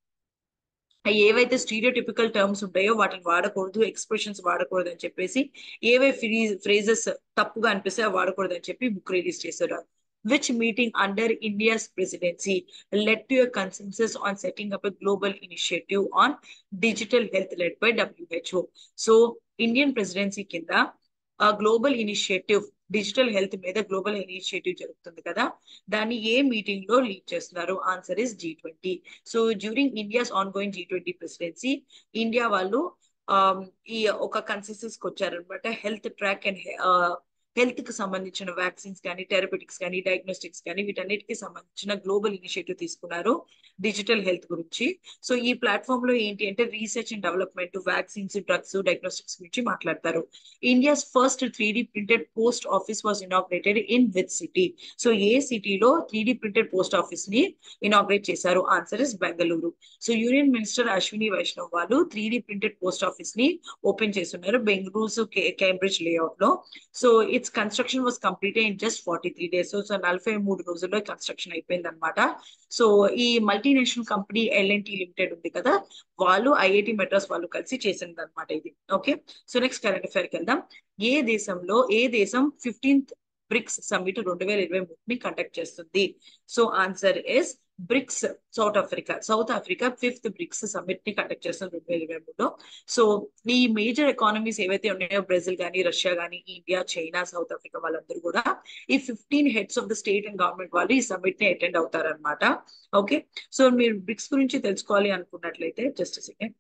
ఏవైతే స్టీరియోటిపికల్ టర్మ్స్ ఉంటాయో వాటిని వాడకూడదు ఎక్స్ప్రెషన్స్ వాడకూడదు అని చెప్పేసి ఏవే ఫ్రేజెస్ తప్పుగా అనిపిస్తే అవి వాడకూడదు అని చెప్పి బుక్ రిలీజ్ చేశారు which meeting under India's presidency led to a consensus on setting up a global initiative on digital health led by WHO. So, Indian presidency కింద గ్లోబల్ ఇనిషియేటివ్ డిజిటల్ హెల్త్ మీద global initiative జరుగుతుంది కదా దాన్ని ఏ meeting లో lead చేస్తున్నారు answer is G twenty so during India's ongoing G twenty presidency India వాళ్ళు ఈ ఒక కన్సెన్సెస్ కి వచ్చారనమాట హెల్త్ ట్రాక్ అండ్ హెల్త్ కి సంబంధించిన వ్యాక్సిన్స్ కానీ థెరపెటిక్స్ కానీ డయాగ్నోస్టిక్స్ కానీ వీటన్నిటికి సంబంధించిన గ్లోబల్ ఇనిషియేటివ్ తీసుకున్నారు డిజిటల్ హెల్త్ గురించి సో ఈ ప్లాట్ఫామ్ లో ఏంటి అంటే research and development vaccines drugs diagnostics గురించి మాట్లాడతారు India's first three D printed post office was inaugurated in which city so ఏ సిటీలో three D printed post office ని ఇనాగ్రేట్ చేశారు answer is Bengaluru so union minister Ashwini Vaishnaw వాళ్ళు three D printed post office ని open చేస్తున్నారు Bengaluru Cambridge layout లో so it's construction was completed in just forty three days so నలభై మూడు రోజుల్లో కన్స్ట్రక్షన్ అయిపోయింది అనమాట సో ఈ మల్టీనేషనల్ కంపెనీ ఎల్ఎన్టీ లిమిటెడ్ ఉంది కదా వాళ్ళు ఐఐటి మెడ్రాస్ వాళ్ళు కలిసి చేసింది అనమాట ఇది okay so next current affair కి వెళ్దాం ఏ దేశంలో ఏ దేశం ఫిఫ్టీన్త్ బ్రిక్స్ సమ్మిట్ రెండు వేల ఇరవై మూడు ని కండక్ట్ చేస్తుంది so answer is BRICS South Africa South Africa fifth BRICS summit ని కండక్ట్ చేస్తుంది రెండు వేల ఇరవై మూడులో సో ఈ మేజర్ ఎకానమీస్ ఏవైతే ఉన్నాయో బ్రెజిల్ కానీ రష్యా కానీ ఇండియా చైనా సౌత్ ఆఫ్రికా వాళ్ళందరూ కూడా ఈ fifteen heads of the state and government వాళ్ళు ఈ సమ్మిట్ ని అటెండ్ అవుతారనమాట ఓకే సో మీరు బ్రిక్స్ గురించి తెలుసుకోవాలి అనుకున్నట్లయితే జస్ట్ సెకండ్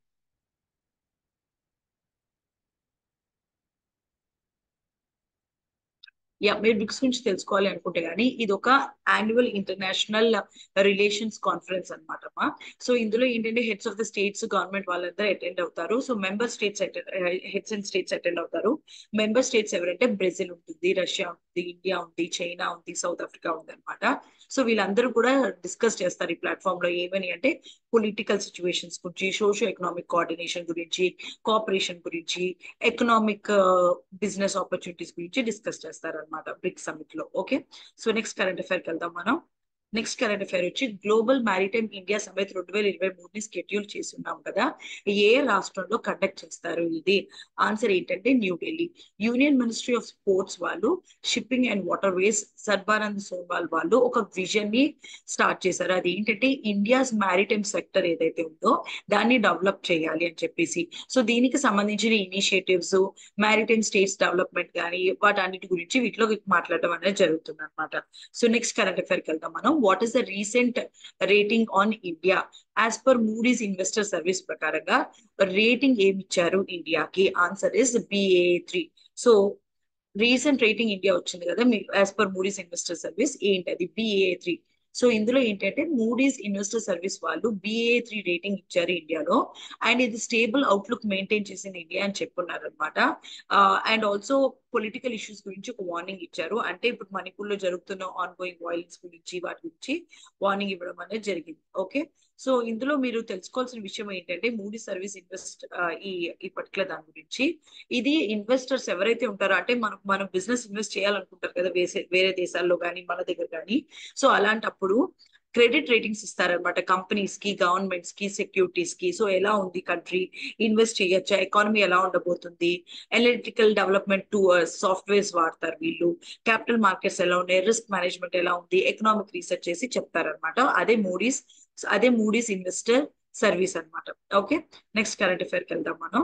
యా మీరు బ్రిక్స్ గురించి తెలుసుకోవాలి అనుకుంటే గానీ ఇది ఒక యాన్యువల్ ఇంటర్నేషనల్ రిలేషన్స్ కాన్ఫరెన్స్ అనమాట సో ఇందులో ఏంటంటే heads of the states government వాళ్ళందరూ అటెండ్ అవుతారు so member states heads and states attend అవుతారు మెంబర్ స్టేట్స్ ఎవరంటే బ్రెజిల్ ఉంటుంది రష్యా ఉంది ఇండియా ఉంది చైనా ఉంది సౌత్ ఆఫ్రికా ఉంది అనమాట సో వీళ్ళందరూ కూడా డిస్కస్ చేస్తారు ఈ ప్లాట్ఫామ్ లో ఏమని అంటే పొలిటికల్ సిచ్యువేషన్స్ గురించి సోషో ఎకనామిక్ కోఆర్డినేషన్ గురించి కోఆపరేషన్ గురించి ఎకనామిక్ బిజినెస్ ఆపర్చునిటీస్ గురించి డిస్కస్ చేస్తారు అనమాట బ్రిక్స్ సమిట్ లో ఓకే సో నెక్స్ట్ కరెంట్ అఫైర్కి వెళ్దాం మనం నెక్స్ట్ కరెంట్ అఫైర్ వచ్చి గ్లోబల్ మ్యారిటైమ్ ఇండియా సమిట్ రెండు వేల ఇరవై మూడుని స్కెడ్యూల్ చేసి ఉన్నాం కదా ఏ రాష్ట్రంలో కండక్ట్ చేస్తారు ఇది ఆన్సర్ ఏంటంటే New Delhi union ministry of sports వాళ్ళు shipping and water waterways Sarbananda సోన్వాల్ వాళ్ళు ఒక విజన్ ని స్టార్ట్ చేశారు అది ఏంటంటే ఇండియాస్ మ్యారిటైమ్ సెక్టర్ ఏదైతే ఉందో దాన్ని డెవలప్ చేయాలి అని చెప్పేసి సో దీనికి సంబంధించిన ఇనిషియేటివ్స్ మ్యారిటైమ్ స్టేట్స్ డెవలప్మెంట్ కానీ వాటన్నిటి గురించి వీటిలో మాట్లాడడం అనేది జరుగుతుంది అనమాట సో నెక్స్ట్ కరెంట్ అఫైర్కి వెళ్దాం మనం what is the recent rating on India as per Moody's investor service ప్రకారంగా రేటింగ్ ఏమి ఇచ్చారు ఇండియాకి answer is B A three so recent rating India వచ్చింది కదా as per Moody's investor service ఏంటి అది బిఏ త్రీ సో ఇందులో ఏంటంటే మూడీస్ ఇన్వెస్టర్ సర్వీస్ వాళ్ళు బిఏ త్రీ రేటింగ్ ఇచ్చారు ఇండియాలో అండ్ ఇది స్టేబుల్ అవుట్లుక్ మెయింటైన్ చేసింది ఇండియా అని చెప్పున్నారు అనమాట అండ్ ఆల్సో పొలిటికల్ ఇష్యూస్ గురించి ఒక వార్నింగ్ ఇచ్చారు అంటే ఇప్పుడు మణిపూర్ లో జరుగుతున్న ఆన్ గోయింగ్ వైలెన్స్ గురించి వాటి గురించి వార్నింగ్ ఇవ్వడం అనేది జరిగింది ఓకే సో ఇందులో మీరు తెలుసుకోవాల్సిన విషయం ఏంటంటే మూడీ సర్వీస్ ఇన్వెస్ట్ ఈ ఈ పర్టికులర్ దాని గురించి ఇది ఇన్వెస్టర్స్ ఎవరైతే ఉంటారో అంటే మనం మనం బిజినెస్ ఇన్వెస్ట్ చేయాలనుకుంటారు కదా వేసే వేరే దేశాల్లో కానీ మన దగ్గర కానీ సో అలాంటప్పుడు క్రెడిట్ రేటింగ్స్ ఇస్తారనమాట కంపెనీస్ కి గవర్నమెంట్స్ కి సెక్యూరిటీస్ కి సో ఎలా ఉంది కంట్రీ ఇన్వెస్ట్ చేయొచ్చా ఎకానమీ ఎలా ఉండబోతుంది ఎనలిటికల్ డెవలప్మెంట్ టూవర్స్ సాఫ్ట్వేర్స్ వాడతారు వీళ్ళు క్యాపిటల్ మార్కెట్స్ ఎలా ఉన్నాయి రిస్క్ మేనేజ్మెంట్ ఎలా ఉంది ఎకనామిక్ రీసెర్చ్ చేసి చెప్తారనమాట అదే మూడీస్ అదే మూడీస్ ఇన్వెస్టర్ సర్వీస్ అనమాట ఓకే నెక్స్ట్ కరెంట్ అఫైర్కి వెళ్దాం మనం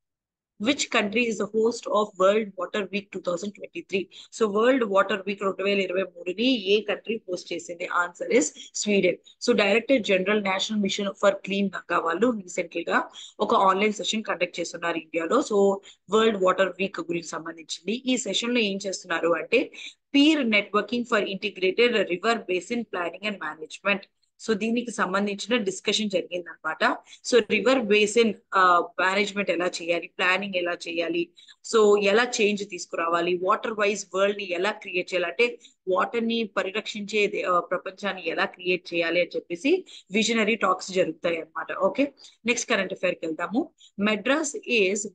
which country is the host of world water week two thousand twenty three so world water week రెండు వేల ఇరవై మూడుని ఏ కంట్రీ హోస్ట్ చేసింది answer is Sweden so director general national mission for clean Ganga వాళ్ళు రీసెంట్లీ గా ఒక ఆన్లైన్ సెషన్ కండక్ట్ చేస్తున్నారు ఇండియాలో సో వరల్డ్ వాటర్ వీక్ గురించి సంబంధించింది ఈ సెషన్ లో ఏం చేస్తున్నారు అంటే peer networking for integrated river basin planning and management so దీనికి సంబంధించిన డిస్కషన్ జరిగింది అనమాట సో రివర్ బేసిన్ మేనేజ్మెంట్ ఎలా చేయాలి ప్లానింగ్ ఎలా చేయాలి సో ఎలా చేంజ్ తీసుకురావాలి వాటర్ వైజ్ వరల్డ్ ని ఎలా క్రియేట్ చేయాలి అంటే వాటర్ ని పరిరక్షించే ప్రపంచాన్ని ఎలా క్రియేట్ చేయాలి అని చెప్పేసి విజనరీ టాక్స్ జరుగుతాయి అనమాట ఓకే నెక్స్ట్ కరెంట్ అఫైర్ కి వెళ్దాము Madras is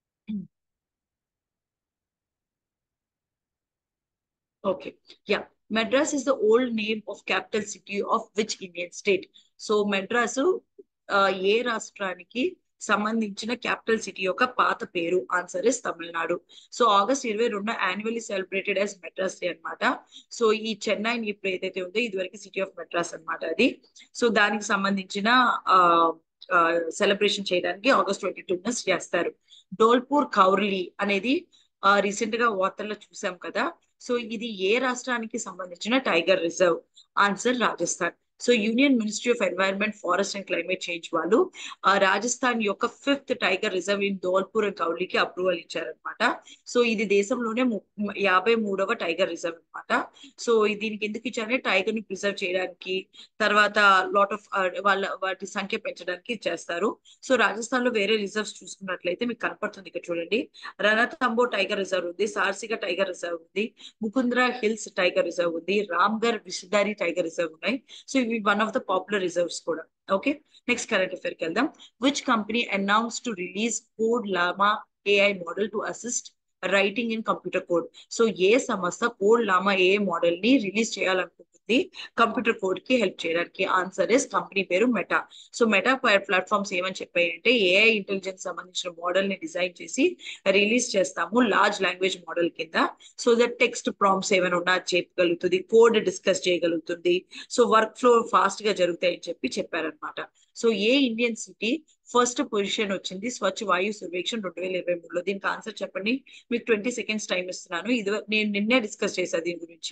okay yeah Madras is the old name of capital city of which Indian state so Madras ఏ రాష్ట్రానికి సంబంధించిన క్యాపిటల్ సిటీ యొక్క పాత పేరు answer is Tamil Nadu so August ఇరవై రెండు annually celebrated as Madras day అనమాట సో ఈ చెన్నై ఇప్పుడు ఏదైతే ఉందో ఇదివరకు సిటీ ఆఫ్ మెడ్రాస్ అనమాట అది సో దానికి సంబంధించిన సెలబ్రేషన్ చేయడానికి ఆగస్ట్ ట్వంటీ టూ చేస్తారు డోల్పూర్ కౌర్లీ అనేది రీసెంట్ గా వార్తల్లో చూసాం కదా సో ఇది ఏ రాష్ట్రానికి సంబంధించిన tiger reserve answer Rajasthan so union ministry of environment forest and climate change వాళ్ళు రాజస్థాన్ యొక్క fifth tiger reserve in Dholpur and కౌలికి అప్రూవల్ ఇచ్చారనమాట సో ఇది దేశంలోనే యాభై మూడవ టైగర్ రిజర్వ్ అనమాట సో దీనికి ఎందుకు ఇచ్చారంటే టైగర్ ని ప్రిజర్వ్ చేయడానికి తర్వాత లాట్ ఆఫ్ వాళ్ళ వాటి సంఖ్య పెంచడానికి చేస్తారు సో రాజస్థాన్ లో వేరే రిజర్వ్స్ చూసుకున్నట్లయితే మీకు కనపడుతుంది ఇక్కడ చూడండి రణతంబో టైగర్ రిజర్వ్ ఉంది సార్సిక టైగర్ రిజర్వ్ ఉంది ముకుంద్రా హిల్స్ టైగర్ రిజర్వ్ ఉంది రామ్గర్ విషదారి టైగర్ రిజర్వ్ ఉన్నాయి సో ఇవి one of the popular reserves కూడా ఓకే నెక్స్ట్ కరెంట్ అఫేర్ కి వెళ్దాం which company announce to release code Llama AI model to assist writing in computer code so ఏ సంస్థ code Llama ఏ model ని release చేయాలనుకుంటుంది కంప్యూటర్ కోడ్ కి help చేయడానికి ఆన్సర్ ఇస్ కంపెనీ పేరు మెటా సో మెటా ప్లాట్ఫామ్స్ ఏమని చెప్పాయంటే ఏఐ ఇంటెలిజెన్స్ సంబంధించిన మోడల్ ని డిజైన్ చేసి రిలీజ్ చేస్తాము లార్జ్ లాంగ్వేజ్ మోడల్ కింద సో దట్ టెక్స్ట్ ప్రాంప్ట్స్ ఏమైనా ఉన్నా చెప్పగలుగుతుంది కోడ్ డిస్కస్ చేయగలుగుతుంది సో వర్క్ ఫ్లో ఫాస్ట్ గా జరుగుతాయని చెప్పి చెప్పారనమాట సో ఏ ఇండియన్ సిటీ ఫస్ట్ పొజిషన్ వచ్చింది స్వచ్ఛ వాయు సర్వేక్షణ రెండు వేల ఇరవై మూడులో దీనికి ఆన్సర్ చెప్పండి మీకు ట్వంటీ సెకండ్స్ టైం ఇస్తున్నాను ఇది నేను నిన్నే డిస్కస్ చేశా దీని గురించి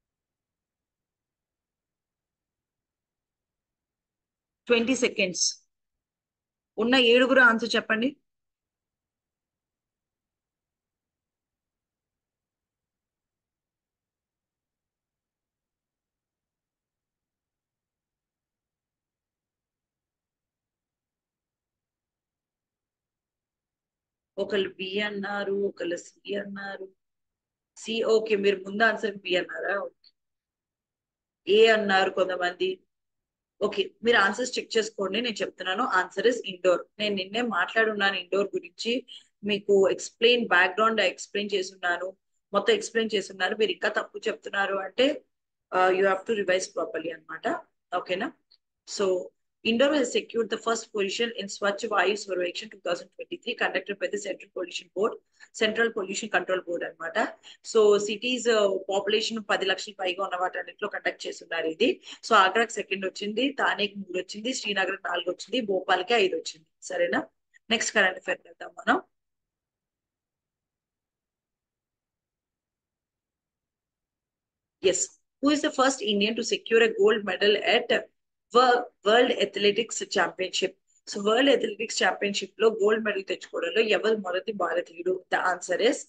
ట్వంటీ సెకండ్స్ ఉన్న ఏడుగురు ఆన్సర్ చెప్పండి ఒకళ్ళు బి అన్నారు ఒకళ్ళు సి అన్నారు సి ఓకే మీరు ముందు ఆన్సర్ బి అన్నారా ఏ అన్నారు కొంతమంది ఓకే మీరు ఆన్సర్స్ చెక్ చేసుకోండి నేను చెప్తున్నాను ఆన్సర్ ఇస్ ఇండోర్ నేను నిన్నే మాట్లాడున్నాను ఇండోర్ గురించి మీకు ఎక్స్ప్లెయిన్ బ్యాక్గ్రౌండ్ ఎక్స్ప్లెయిన్ చేస్తున్నాను మొత్తం ఎక్స్ప్లెయిన్ చేస్తున్నారు మీరు ఇంకా తప్పు చెప్తున్నారు అంటే you have to revise properly అనమాట ఓకేనా so Indore has secured the first position in Swachh Vayu Survekshan 2023 conducted by the Central Pollution Board, Central Pollution Control Board అనమాట సో సిటీస్ పాపులేషన్ పది లక్షల పైగా ఉన్న వాటన్నిటిలో కండక్ట్ చేస్తున్నారు ఇది సో ఆగ్రాకి సెకండ్ వచ్చింది తానేకి మూడు వచ్చింది శ్రీనగర్ నాలుగు వచ్చింది భోపాల్కి ఐదు వచ్చింది సరేనా నెక్స్ట్ కరెంట్ అఫేర్ వెళ్దాం మనం yes who is the first Indian to secure a gold medal at world athletics championship so world athletics championship లో గోల్డ్ మెడల్ తెచ్చుకోవడంలో ఎవరు మొదటి భారతీయుడు the answer is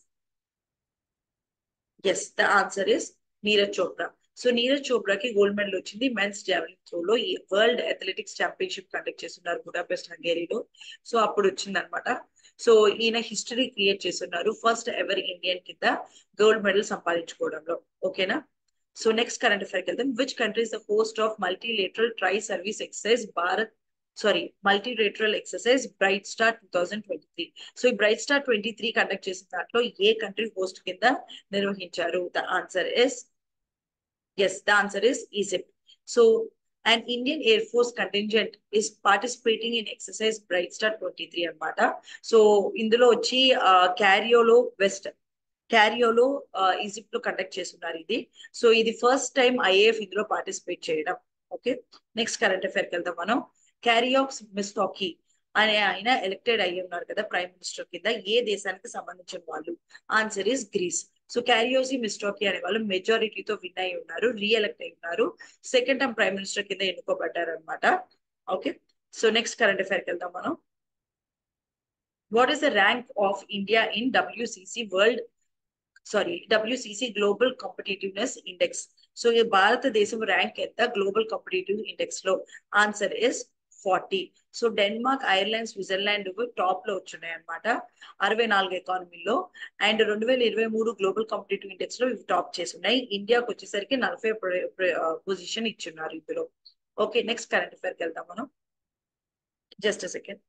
yes the answer is Neeraj Chopra so Neeraj చోప్రాకి gold medal వచ్చింది men's javelin throw లో ఈ world athletics championship conduct చేస్తున్నారు బుడాపెస్ట్ హంగేరీలో సో అప్పుడు వచ్చింది అనమాట సో ఈయన హిస్టరీ క్రియేట్ చేస్తున్నారు ఫస్ట్ ఎవర్ ఇండియన్ కింద గోల్డ్ మెడల్ సంపాదించుకోవడంలో ఓకేనా సో నెక్స్ట్ కరెంట్ అఫైర్ వెళ్దాం which country is the host of multilateral tri service exercise Bharat sorry multilateral exercise bright star two thousand twenty three so ఈ bright star twenty three conduct చేసిన దాంట్లో ఏ country host కింద నిర్వహించారు the answer is yes the answer is Egypt so and Indian air force contingent is participating in exercise bright star twenty three అనమాట so ఇందులో వచ్చి క్యారియోలో west క్యారియోలో Egypt లో కండక్ట్ చేస్తున్నారు ఇది సో ఇది ఫస్ట్ టైం ఐఏఎఫ్ ఇందులో పార్టిసిపేట్ చేయడం ఓకే నెక్స్ట్ కరెంట్ అఫేర్కి వెళ్దాం మనం క్యారియాక్స్ మిస్టాకీ అనే ఆయన ఎలక్టెడ్ అయ్యి ఉన్నారు కదా ప్రైమ్ మినిస్టర్ కింద ఏ దేశానికి సంబంధించిన వాళ్ళు answer is Greece so Kyriakos Mitsotakis అనే వాళ్ళు మెజారిటీతో విన్ అయి ఉన్నారు రీఎలెక్ట్ అయి ఉన్నారు సెకండ్ టైం ప్రైమ్ మినిస్టర్ కింద ఎన్నుకోబడ్డారు అనమాట ఓకే సో నెక్స్ట్ కరెంట్ అఫేర్కి వెళ్దాం మనం what is the rank of India in WCC world sorry WCC global competitiveness index so ఈ భారతదేశం ర్యాంక్ ఎంత గ్లోబల్ కాంపిటేటివ్ ఇండెక్స్ లో answer is forty so Denmark Ireland Switzerland top లో వచ్చున్నాయి అనమాట అరవై నాలుగు ఎకానమీలో అండ్ రెండు వేల ఇరవై మూడు గ్లోబల్ కాంపిటేటివ్ ఇండెక్స్ లో ఇవి టాప్ చేసి ఉన్నాయి ఇండియాకి వచ్చేసరికి నలభై పొజిషన్ ఇచ్చున్నారు ఇందులో ఓకే నెక్స్ట్ కరెంట్ అఫేర్కి వెళ్దాం మనం జస్ట్ సెకండ్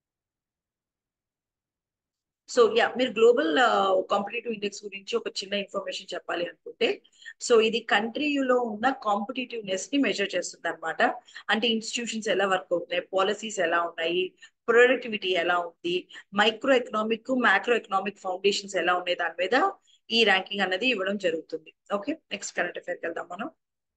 సో యా మీరు గ్లోబల్ కాంపిటేటివ్ ఇండెక్స్ గురించి ఒక చిన్న ఇన్ఫర్మేషన్ చెప్పాలి అనుకుంటే సో ఇది కంట్రీలో ఉన్న కాంపిటేటివ్నెస్ ని మెజర్ చేస్తుంది అనమాట అంటే ఇన్స్టిట్యూషన్స్ ఎలా వర్క్ అవుతున్నాయి పాలసీస్ ఎలా ఉన్నాయి ప్రొడక్టివిటీ ఎలా ఉంది micro economic macro economic foundations ఎలా ఉన్నాయి దాని మీద ఈ ర్యాంకింగ్ అనేది ఇవ్వడం జరుగుతుంది ఓకే నెక్స్ట్ కరెంట్ అఫేర్కి వెళ్దాం మనం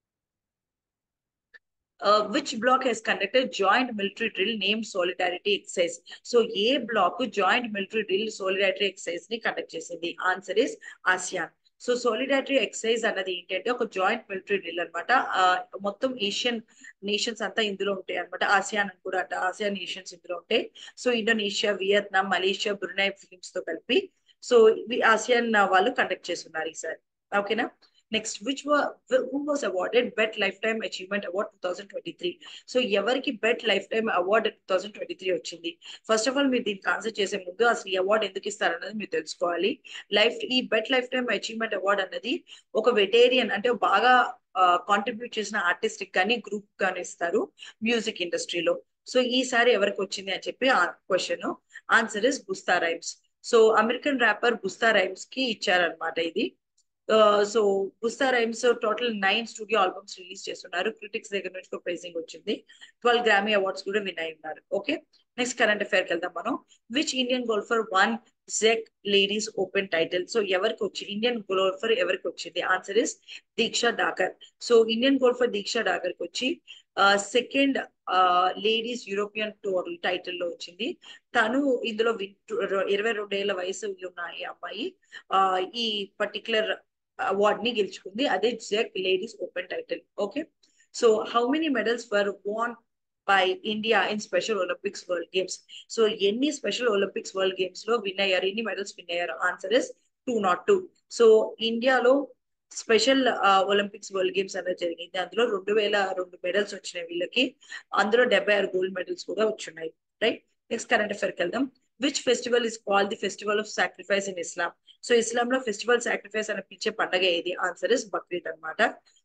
uh, which block has conducted joint military drill named solidarity exercise so ఏ bloc joint military drill solidarity exercise ని కండక్ట్ చేసింది answer is ASEAN so solidarity excise అన్నది ఏంటంటే ఒక జాయింట్ మిలిటరీ డ్రిల్ అనమాట మొత్తం ఏషియన్ నేషన్స్ అంతా ఇందులో ఉంటాయి అనమాట ఆసియాన్ అని కూడా అంట ఆసియాన్ నేషన్స్ ఇందులో ఉంటాయి so Indonesia Vietnam Malaysia Brunei Philippines తో కలిపి సో ఇవి ఆసియాన్ వాళ్ళు కండక్ట్ చేస్తున్నారు ఈసారి ఓకేనా next which who was awarded BET lifetime achievement award two thousand twenty three so ఎవరికి BET lifetime award two thousand twenty three వచ్చింది first of all మీరు దీనికి ఆన్సర్ చేసే ముందు అసలు ఈ అవార్డ్ ఎందుకు ఇస్తారన్నది మీరు తెలుసుకోవాలి లైఫ్ ఈ BET lifetime achievement award అన్నది ఒక వెటేరియన్ అంటే బాగా కాంట్రిబ్యూట్ చేసిన ఆర్టిస్ట్ కానీ గ్రూప్ కానీ ఇస్తారు మ్యూజిక్ ఇండస్ట్రీలో సో ఈసారి ఎవరికి వచ్చింది అని చెప్పి question answer is Busta Rhymes so American rapper Busta Rhymes కి ఇచ్చారనమాట ఇది so Busta Rhymes total nine studio albums release చేస్తున్నారు క్రిటిక్స్ దగ్గర నుంచి ప్రైజింగ్ వచ్చింది ట్వెల్వ్ గ్రామీ అవార్డ్స్ కూడా విన్ అయి ఉన్నారు ఓకే నెక్స్ట్ కరెంట్ అఫేర్కి వెళ్దాం మనం విచ్ ఇండియన్ గోల్ఫర్ వన్ జెక్ లేడీస్ ఓపెన్ టైటిల్ సో ఎవరికి వచ్చి ఇండియన్ గోల్ఫర్ ఎవరికి వచ్చింది answer is Diksha Dagar so Indian golfer Diksha Dagar కి వచ్చి second ladies European tour title లో వచ్చింది తను ఇందులో ఇరవై రెండేళ్ల వయసు ఉన్న ఈ అమ్మాయి ఈ పర్టికులర్ అవార్డ్ ని గెలుచుకుంది అదే జెక్ ladies open title okay so how many medals for won by India in special Olympics world games so ఎన్ని స్పెషల్ ఒలింపిక్స్ వరల్డ్ గేమ్స్ లో విన్ అయ్యారు ఎన్ని మెడల్స్ విన్ అయ్యారు answer is two not two so ఇండియాలో special Olympics world games అనేది జరిగింది అందులో రెండు వేల రెండు మెడల్స్ వచ్చినాయి వీళ్ళకి అందులో డెబ్బై ఆరు గోల్డ్ మెడల్స్ కూడా వచ్చున్నాయి రైట్ నెక్స్ట్ కరెంట్ అఫేర్కి వెళ్దాం which festival is call the festival of sacrifice in Islam so Islam లో ఫెస్టివల్ సాక్రిఫైస్ అని పిలిచే పండగ ఏది ఆన్సర్ ఇస్ బక్రీద్ అనమాట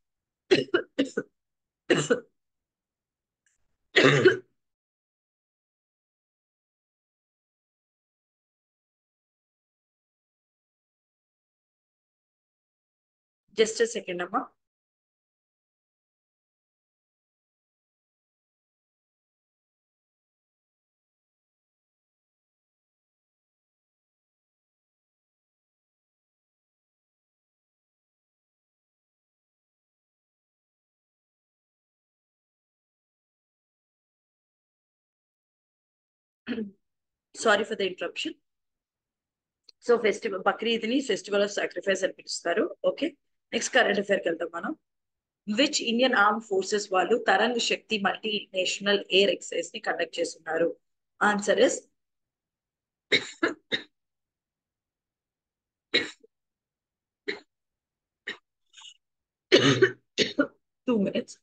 జస్ట్ సెకండ్ అమ్మా sorry for the interruption so festival Bakrid ని ఫెస్టివల్ ఆఫ్ సాక్రిఫైస్ అని పిలుస్తారు ఓకే నెక్స్ట్ కరెంట్ అఫేర్కి వెళ్తాం మనం విచ్ ఇండియన్ ఆర్మ్ ఫోర్సెస్ వాళ్ళు Tarang Shakti multi national air excise ని కండక్ట్ చేస్తున్నారు answer is two minutes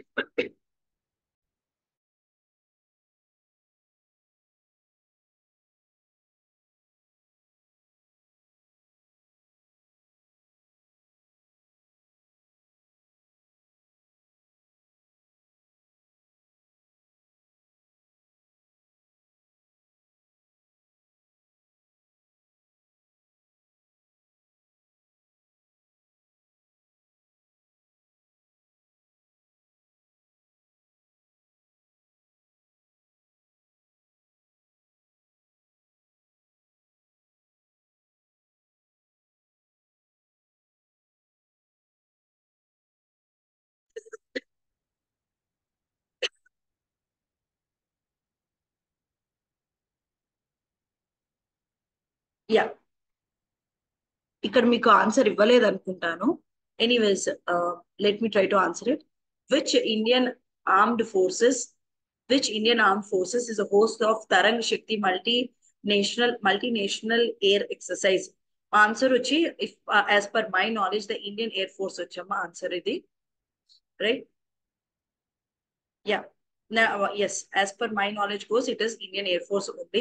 yeah ఇక్కడ మీకు ఆన్సర్ ఇవ్వలేదు అనుకుంటాను anyways let me try to answer it which Indian armed forces which Indian arm forces is a host of Tarang Shakti multi national multi national air exercise answer వచ్చి if as per my knowledge the Indian air force వచ్చామా answer ఇది right yeah yes as per my knowledge goes it is Indian air force ఉంది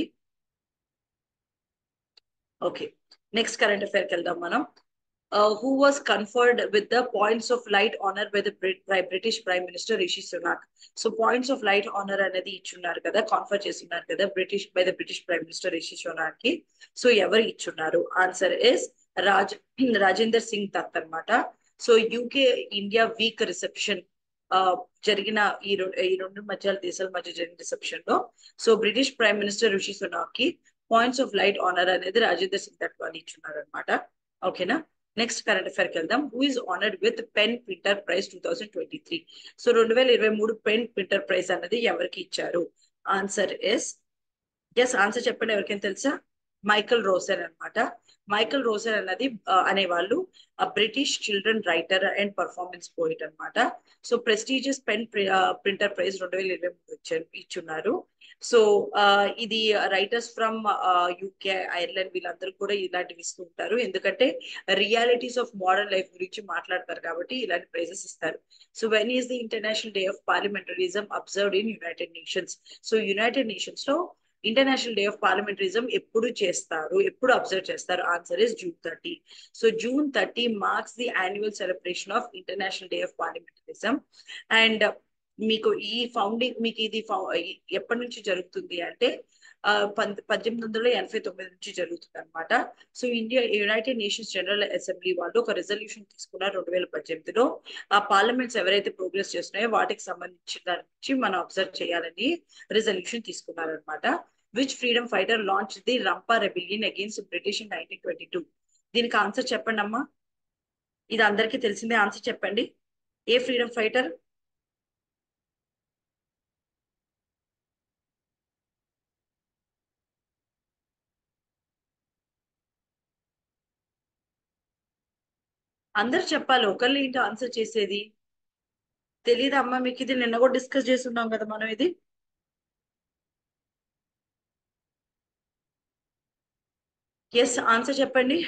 okay next current అఫైర్కి వెళ్దాం మనం who was conferred with the points of light honour by the British prime minister Rishi Sunak so points of light honour అనేది ఇచ్చున్నారు కదా confer చేస్తున్నారు కదా British by the British prime minister Rishi Sunak కి సో ఎవరు ఇచ్చున్నారు ఆన్సర్ ఇస్ రాజ్ రాజేందర్ సింగ్ దత్ అనమాట so UK India week reception జరిగిన ఈ ఈ రెండు మధ్య దేశాల మధ్య జరిగిన రిసెప్షన్ లో so British prime minister Rishi Sunak కి పాయింట్స్ ఆఫ్ లైట్ ఆనర్ అనేది రాజేందర్ సింగ్ దత్ వాళ్ళు ఇచ్చున్నారు అనమాట ఓకేనా నెక్స్ట్ కరెంట్ అఫైర్ కి వెళ్దాం who is honoured with PEN Pinter prize two thousand twenty three so రెండు వేల ఇరవై మూడు పెన్ ప్రింటర్ ప్రైజ్ అనేది ఎవరికి ఇచ్చారు ఆన్సర్ ఎస్ ఎస్ ఆన్సర్ చెప్పండి ఎవరికైనా తెలుసా మైకల్ రోసెన్ అనమాట మైకల్ రోసెన్ అన్నది అనేవాళ్ళు British children writer and performance poet అనమాట so prestigious PEN Pinter prize రెండు వేల ఇరవై మూడు ఇచ్చున్నారు సో ఇది రైటర్స్ ఫ్రమ్ యూకే ఐర్లాండ్ వీళ్ళందరూ కూడా ఇలాంటివి ఇస్తూ ఉంటారు ఎందుకంటే రియాలిటీస్ ఆఫ్ మోడర్న్ లైఫ్ గురించి మాట్లాడతారు కాబట్టి ఇలాంటి ప్రైజెస్ ఇస్తారు so when is the international day of parliamentarism observed in united nations so united nations లో ఇంటర్నేషనల్ డే ఆఫ్ పార్లమెంటరిజం ఎప్పుడు చేస్తారు ఎప్పుడు అబ్జర్వ్ చేస్తారు answer is June thirty so June thirty marks the annual celebration of international day of parliamentarism and మీకు ఈ founding మీకు ఇది ఎప్పటి నుంచి జరుగుతుంది అంటే పద్దెనిమిది వందల ఎనభై తొమ్మిది నుంచి జరుగుతుంది అనమాట so India united nations general assembly వాళ్ళు ఒక రెజల్యూషన్ తీసుకున్నారు రెండు వేల పద్దెనిమిదిలో ఆ పార్లమెంట్స్ ఎవరైతే ప్రోగ్రెస్ చేస్తున్నాయో వాటికి సంబంధించిన దాని నుంచి మనం అబ్జర్వ్ చేయాలని రెజల్యూషన్ తీసుకున్నారనమాట which freedom fighter launch the Rampa rebellion against British in nineteen twenty two దీనికి ఆన్సర్ చెప్పండి అమ్మా ఇది అందరికీ తెలిసిందే ఆన్సర్ చెప్పండి ఏ ఫ్రీడమ్ ఫైటర్ అందరు చెప్పాలి ఒకళ్ళు ఏంటో ఆన్సర్ చేసేది తెలీదా అమ్మా మీకు ఇది నిన్న కూడా డిస్కస్ చేస్తున్నాం కదా మనం ఇది ఎస్ ఆన్సర్ చెప్పండి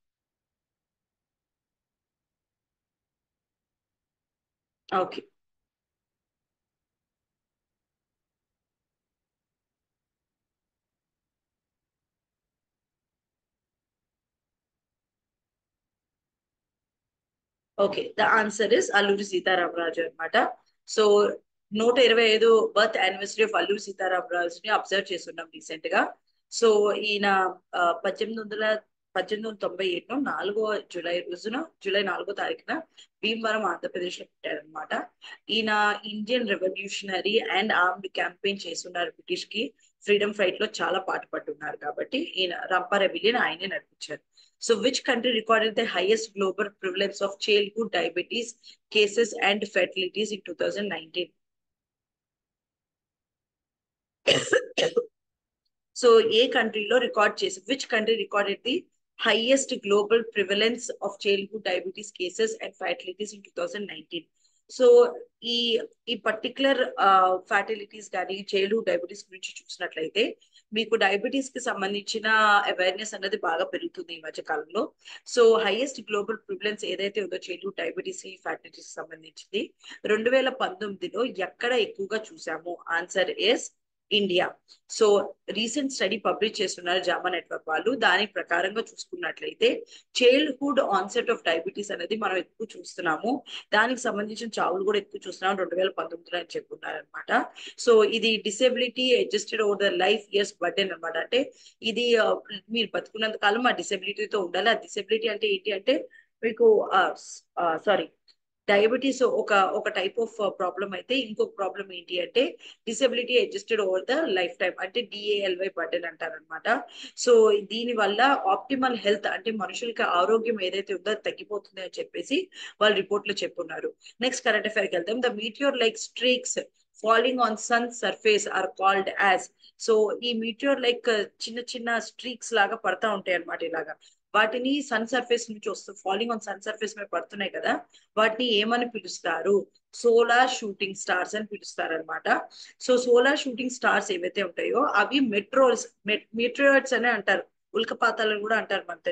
okay okay the answer is Alluri Sitaramaraju అనమాట సో నూట ఇరవై ఐదు బర్త్ యానివర్సరీ ఆఫ్ అల్లూరి సీతారామరాజుని అబ్జర్వ్ చేస్తున్నాం రీసెంట్ గా సో ఈయన పద్దెనిమిది వందల పద్దెనిమిది వందల తొంభై ఏడులో నాలుగో జూలై రోజున జూలై నాలుగో తారీఖున భీమవరం ఆంధ్రప్రదేశ్ లో పుట్టారనమాట ఈయన Indian revolutionary and armed campaign చేస్తున్నారు బ్రిటిష్ కి ఫ్రీడమ్ ఫైట్ లో చాలా పాటు పట్టున్నారు కాబట్టి ఈయన రంపా రెబిలియన్ ఆయనే నడిపించారు so which country recorded the highest global prevalence of childhood diabetes cases and fatalities in two thousand nineteen so ఏ కంట్రీలో రికార్డ్ చేసి which country recorded the highest global prevalence of childhood diabetes cases and fatalities in two thousand nineteen so ఈ ఈ particular ఫ్యాటిలిటీస్ కానీ childhood diabetes గురించి చూసినట్లయితే మీకు diabetes కి సంబంధించిన అవేర్నెస్ అనేది బాగా పెరుగుతుంది ఈ మధ్య కాలంలో సో హైయెస్ట్ గ్లోబల్ ప్రివిలెన్స్ ఏదైతే ఉందో చైల్డ్హుడ్ డయాబెటీస్ ఫ్యాటిలిటీస్ సంబంధించింది రెండు వేల పంతొమ్మిదిలో ఎక్కడ ఎక్కువగా చూసాము answer is India so recent study publish చేస్తున్నారు జామా నెట్వర్క్ వాళ్ళు దాని ప్రకారంగా చూసుకున్నట్లయితే చైల్డ్హుడ్ ఆన్సెట్ ఆఫ్ డయాబెటీస్ అనేది మనం ఎక్కువ చూస్తున్నాము దానికి సంబంధించిన చావులు కూడా ఎక్కువ చూస్తున్నాం రెండు వేల పంతొమ్మిదిలో అని చెప్పుకున్నారు అనమాట సో ఇది disability adjusted over the life years burden అనమాట అంటే ఇది మీరు బతుకున్నంత కాలం ఆ డిసేబిలిటీతో ఉండాలి ఆ డిసేబిలిటీ అంటే ఏంటి అంటే మీకు సారీ డయాబెటీస్ ఒక ఒక టైప్ ఆఫ్ ప్రాబ్లం అయితే ఇంకొక ప్రాబ్లం ఏంటి అంటే disability adjusted over the life time అంటే డిఏఎల్వై బర్డెన్ అంటారనమాట సో దీని వల్ల ఆప్టిమల్ హెల్త్ అంటే మనుషులకి ఆరోగ్యం ఏదైతే ఉందో అది తగ్గిపోతుంది అని చెప్పేసి వాళ్ళు రిపోర్ట్ లో చెప్పున్నారు నెక్స్ట్ కరెంట్ అఫైర్కి వెళ్తాం the meteor like streaks falling on sun surface are called as so ఈ మీటియోర్ లైక్ చిన్న చిన్న స్ట్రీక్స్ లాగా పడతా ఉంటాయి అనమాట ఇలాగా వాటిని సన్ సర్ఫేస్ నుంచి వస్తూ ఫాలింగ్ ఆన్ సన్ సర్ఫేస్ మీద పడుతున్నాయి కదా వాటిని ఏమని పిలుస్తారు సోలార్ షూటింగ్ స్టార్స్ అని పిలుస్తారు అనమాట సో సోలార్ షూటింగ్ స్టార్స్ ఏవైతే ఉంటాయో అవి మెట్రోల్స్ మెట్రోయిడ్స్ అనే అంటారు ఉల్కపాతాలను కూడా అంటారు మన తెలుగులో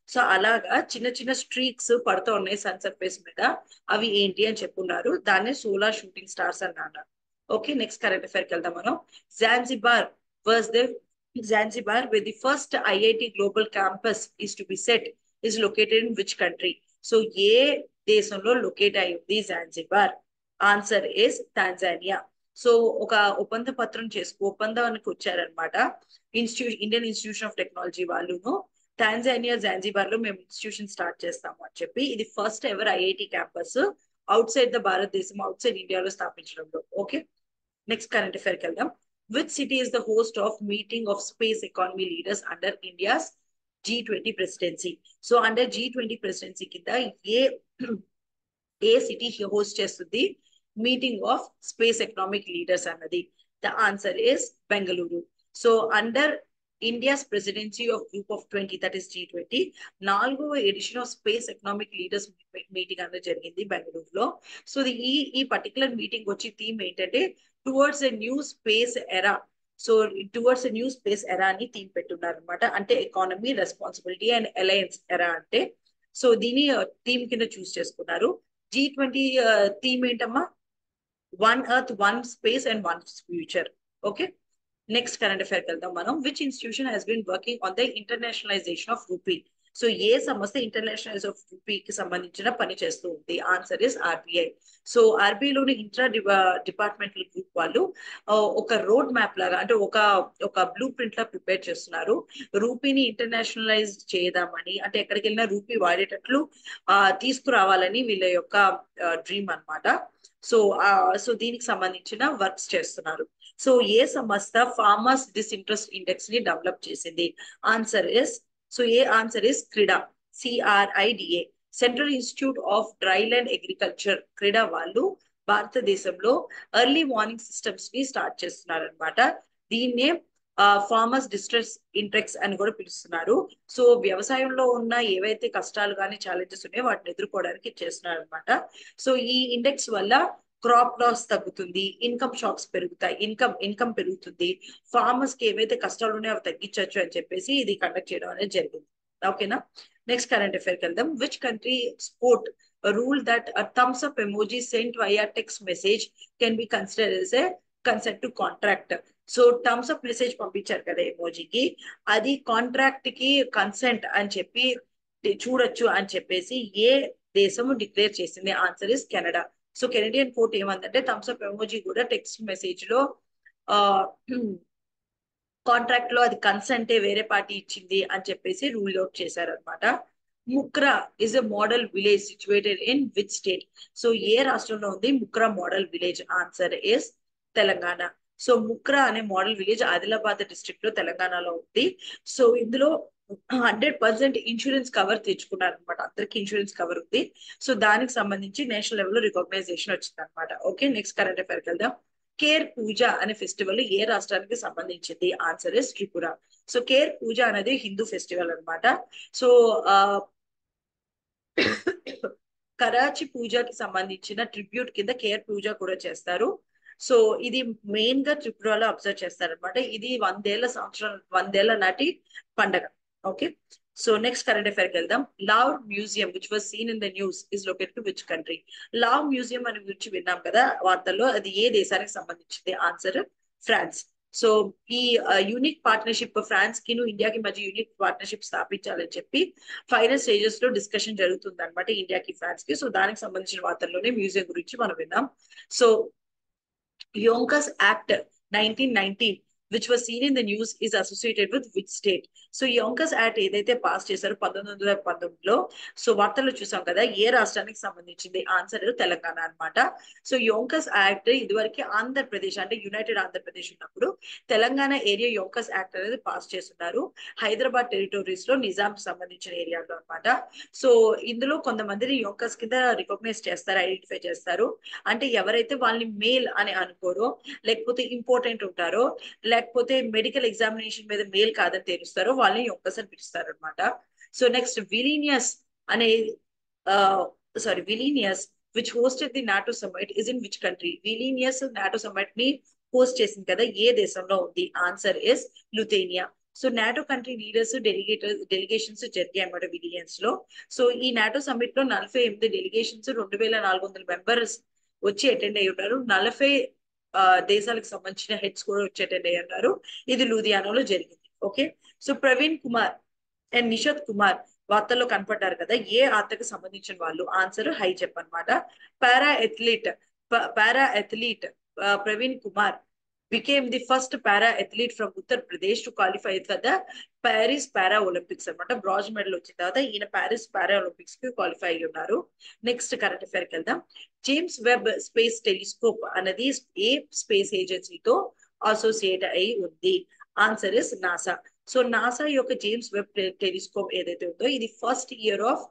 సో అలాగా చిన్న చిన్న స్ట్రీక్స్ పడుతూ ఉన్నాయి సన్ సర్ఫేస్ మీద అవి ఏంటి అని చెప్పున్నారు దాన్ని సోలార్ షూటింగ్ స్టార్స్ అని అన్నారు ఓకే నెక్స్ట్ కరెంట్ అఫైర్ కి వెళ్దాం మనం Zanzibar was the Zanzibar with the first IIT global campus is to be set is located in which country so ఏ దేశంలో లొకేట్ అయి ఉంది Zanzibar answer is Tanzania so ఒక ఒప్పంద పత్రం చేసుకు ఒప్పందానికి వచ్చారనమాట institution Indian institution of technology వాళ్ళును టాంజానియా జాన్జిబార్ లో మేము ఇన్స్టిట్యూషన్ స్టార్ట్ చేస్తాము అని చెప్పి ఇది first ever IIT campus outside the భారతదేశం అవుట్ సైడ్ ఇండియాలో స్థాపించడంలో ఓకే నెక్స్ట్ కరెంట్ అఫైర్ కి వెళ్దాం which city is the host of meeting of space economy leaders under India's G twenty presidency so under G twenty presidency కింద ఏ ఏ city host చేస్తుంది meeting of space economic leaders అన్నది the answer is Bengaluru so under India's presidency of group of twenty that is G twenty నాలుగవ edition of space economic leaders meeting అనేది జరిగింది బెంగళూరులో so ఈ ఈ పర్టికులర్ మీటింగ్ వచ్చి theme ఏంటంటే towards a new space era so towards a new space era అని theme పెట్టున్నారు అనమాట అంటే ఎకానమీ రెస్పాన్సిబిలిటీ అండ్ అలయన్స్ ఎరా అంటే సో దీని థీమ్ కింద చూస్ చేసుకున్నారు జీ ట్వంటీ థీమ్ ఏంటమ్మా one earth one space and one future okay next current affair వెళ్దాం మనం which institution has been working on the internationalization of rupee so ఏ సంస్థ ఇంటర్నేషనలైజ్ ఆఫ్ రూపీకి సంబంధించిన పని చేస్తూ ఉంది ఆన్సర్ ఇస్ ఆర్బీఐ సో ఆర్బీఐలోని ఇంట్రా డిపార్ట్మెంటల్ గ్రూప్ వాళ్ళు ఒక రోడ్ మ్యాప్ లాగా అంటే ఒక ఒక బ్లూ ప్రింట్ లా ప్రిపేర్ చేస్తున్నారు రూపీని ఇంటర్నేషనలైజ్ చేద్దామని అంటే ఎక్కడికి వెళ్ళినా రూపీ వాడేటట్లు ఆ తీసుకురావాలని వీళ్ళ యొక్క డ్రీమ్ అనమాట సో సో దీనికి సంబంధించిన వర్క్స్ చేస్తున్నారు సో ఏ సంస్థ ఫార్మర్స్ డిస్ఇంట్రెస్ట్ ఇండెక్స్ ని డెవలప్ చేసింది ఆన్సర్ ఇస్ సో ఏ answer is CRIDA CRIDA central institute of dryland agriculture CRIDA వాళ్ళు భారతదేశంలో ఎర్లీ వార్నింగ్ సిస్టమ్స్ ని స్టార్ట్ చేస్తున్నారు అనమాట దీన్నే ఫార్మర్స్ డిస్ట్రెస్ ఇండెక్స్ అని కూడా పిలుస్తున్నారు సో వ్యవసాయంలో ఉన్న ఏవైతే కష్టాలు కానీ ఛాలెంజెస్ ఉన్నాయో వాటిని ఎదుర్కోవడానికి చేస్తున్నారు అనమాట సో ఈ ఇండెక్స్ వల్ల క్రాప్ లాస్ తగ్గుతుంది ఇన్కమ్ షాక్స్ పెరుగుతాయి ఇన్కమ్ ఇన్కమ్ పెరుగుతుంది ఫార్మర్స్ కి ఏవైతే కష్టాలు ఉన్నాయో అవి తగ్గించవచ్చు అని చెప్పేసి ఇది కండక్ట్ చేయడం అనేది జరిగింది ఓకేనా నెక్స్ట్ కరెంట్ అఫైర్ కి వెళ్దాం which country sport rule that thumbs up emoji sent via text message can be consider as a consent to contract so terms of message పంపించారు కదా ఎమోజీకి అది కాంట్రాక్ట్ కి కన్సెంట్ అని చెప్పి చూడొచ్చు అని చెప్పేసి ఏ దేశం డిక్లేర్ చేసింది answer is Canada so Canadian court ఏమందంటే థమ్స్ అప్ ఎమోజీ కూడా టెక్స్ట్ మెసేజ్ లో ఆ కాంట్రాక్ట్ లో అది కన్సెంటే వేరే పార్టీ ఇచ్చింది అని చెప్పేసి రూల్ అవుట్ చేశారనమాట Mukra is a model village situated in which state so ఏ రాష్ట్రంలో ఉంది Mukra model village answer is Telangana so Mukra అనే మోడల్ విలేజ్ ఆదిలాబాద్ డిస్ట్రిక్ట్ లో తెలంగాణలో ఉంది సో ఇందులో హండ్రెడ్ పర్సెంట్ ఇన్సూరెన్స్ కవర్ తెచ్చుకున్నారు అనమాట అందరికి ఇన్సూరెన్స్ కవర్ ఉంది సో దానికి సంబంధించి నేషనల్ లెవెల్ లో రికగ్నైజేషన్ వచ్చింది అనమాట ఓకే నెక్స్ట్ కరెంట్ అఫైర్ వెళ్దాం కేర్ పూజ అనే ఫెస్టివల్ ఏ రాష్ట్రానికి సంబంధించింది answer is Tripura so Ker Puja అనేది హిందూ ఫెస్టివల్ అనమాట సో కరాచి పూజకి సంబంధించిన ట్రిబ్యూట్ కింద కేర్ పూజ కూడా చేస్తారు సో ఇది మెయిన్ గా త్రిపురలో అబ్జర్వ్ చేస్తారనమాట ఇది వందేళ్ల సంవత్సరం వందేళ్ల నాటి పండగ okay so next current affair కి వెళ్దాం Louvre museum which was seen in the news is located which country Louvre museum అని గురించి విన్నాం కదా వార్తల్లో అది ఏ దేశానికి సంబంధించింది ఆన్సర్ ఫ్రాన్స్ సో ఈ యూనిక్ పార్ట్నర్షిప్ ఫ్రాన్స్ కి ఇండియాకి మధ్య యూనిక్ పార్ట్నర్షిప్ స్థాపించాలని చెప్పి ఫైనల్ స్టేజెస్ లో డిస్కషన్ జరుగుతుంది అనమాట ఇండియాకి ఫ్రాన్స్ కి సో దానికి సంబంధించిన వార్తల్లోనే మ్యూజియం గురించి మనం విన్నాం సో యోంకస్ act nineteen nineteen which was seen in the news is associated with which state so యోంకస్ యాక్ట్ ఏదైతే పాస్ చేశారో పంతొమ్మిది వందల పంతొమ్మిదిలో సో వార్తల్లో చూసాం కదా ఏ రాష్ట్రానికి సంబంధించింది ఆన్సర్ తెలంగాణ అనమాట సో యోంకస్ యాక్ట్ ఇదివరకు ఆంధ్రప్రదేశ్ అంటే యునైటెడ్ ఆంధ్రప్రదేశ్ ఉన్నప్పుడు తెలంగాణ ఏరియా యోంకస్ యాక్ట్ అనేది పాస్ చేస్తున్నారు హైదరాబాద్ టెరిటోరీస్ లో నిజాం సంబంధించిన ఏరియాలో అనమాట సో ఇందులో కొంతమందిని యోంకస్ కింద రికగ్నైజ్ చేస్తారు ఐడెంటిఫై చేస్తారు అంటే ఎవరైతే వాళ్ళని మేల్ అని అనుకోరో లేకపోతే ఇంపార్టెంట్ ఉంటారో లేకపోతే మెడికల్ ఎగ్జామినేషన్ మీద మేల్ కాదని తెలుస్తారో వాళ్ళని యోంకస్ అని పిలుస్తారు అనమాట సో నెక్స్ట్ విలీనియస్ అనే sorry Vilnius which hosted the NATO summit is in which country Vilnius NATO summit ని హోస్ట్ చేసింది కదా ఏ దేశంలో ఉంది answer is Lithuania so NATO country leaders delegators delegations జరిగాయి అన్నమాట విలియన్స్ లో సో ఈ నాటో సమ్మిట్ లో నలభై ఎనిమిది డెలిగేషన్స్ రెండు వేల నాలుగు వందల మెంబర్స్ వచ్చి అటెండ్ అయ్యి ఉన్నారు నలభై దేశాలకు సంబంధించిన హెడ్స్ కూడా వచ్చి అటెండ్ అయ్యి ఉన్నారు ఇది లూధియానాలో జరిగింది okay so Praveen Kumar and Nishad Kumar వార్తల్లో కనపడ్డారు కదా ఏ ఆటకు సంబంధించిన వాళ్ళు ఆన్సర్ హై చెప్పనమాట para athlete para athlete Praveen Kumar became the first para athlete from Uttar Pradesh to qualify for the Paris para Olympics అనమాట బ్రాంజ్ మెడల్ వచ్చిన తర్వాత ఈయన ప్యారిస్ పారా ఒలింపిక్స్ కి క్వాలిఫై అయ్యి ఉన్నారు నెక్స్ట్ కరెంట్ అఫైర్ కి వెళ్దాం జేమ్స్ వెబ్ స్పేస్ టెలిస్కోప్ అనేది ఏ స్పేస్ ఏజెన్సీతో అసోసియేట్ అయి ఉంది answer is NASA so NASA యొక్క జేమ్స్ వెబ్ టెలిస్కోప్ ఏదైతే ఉందో ఇది first year of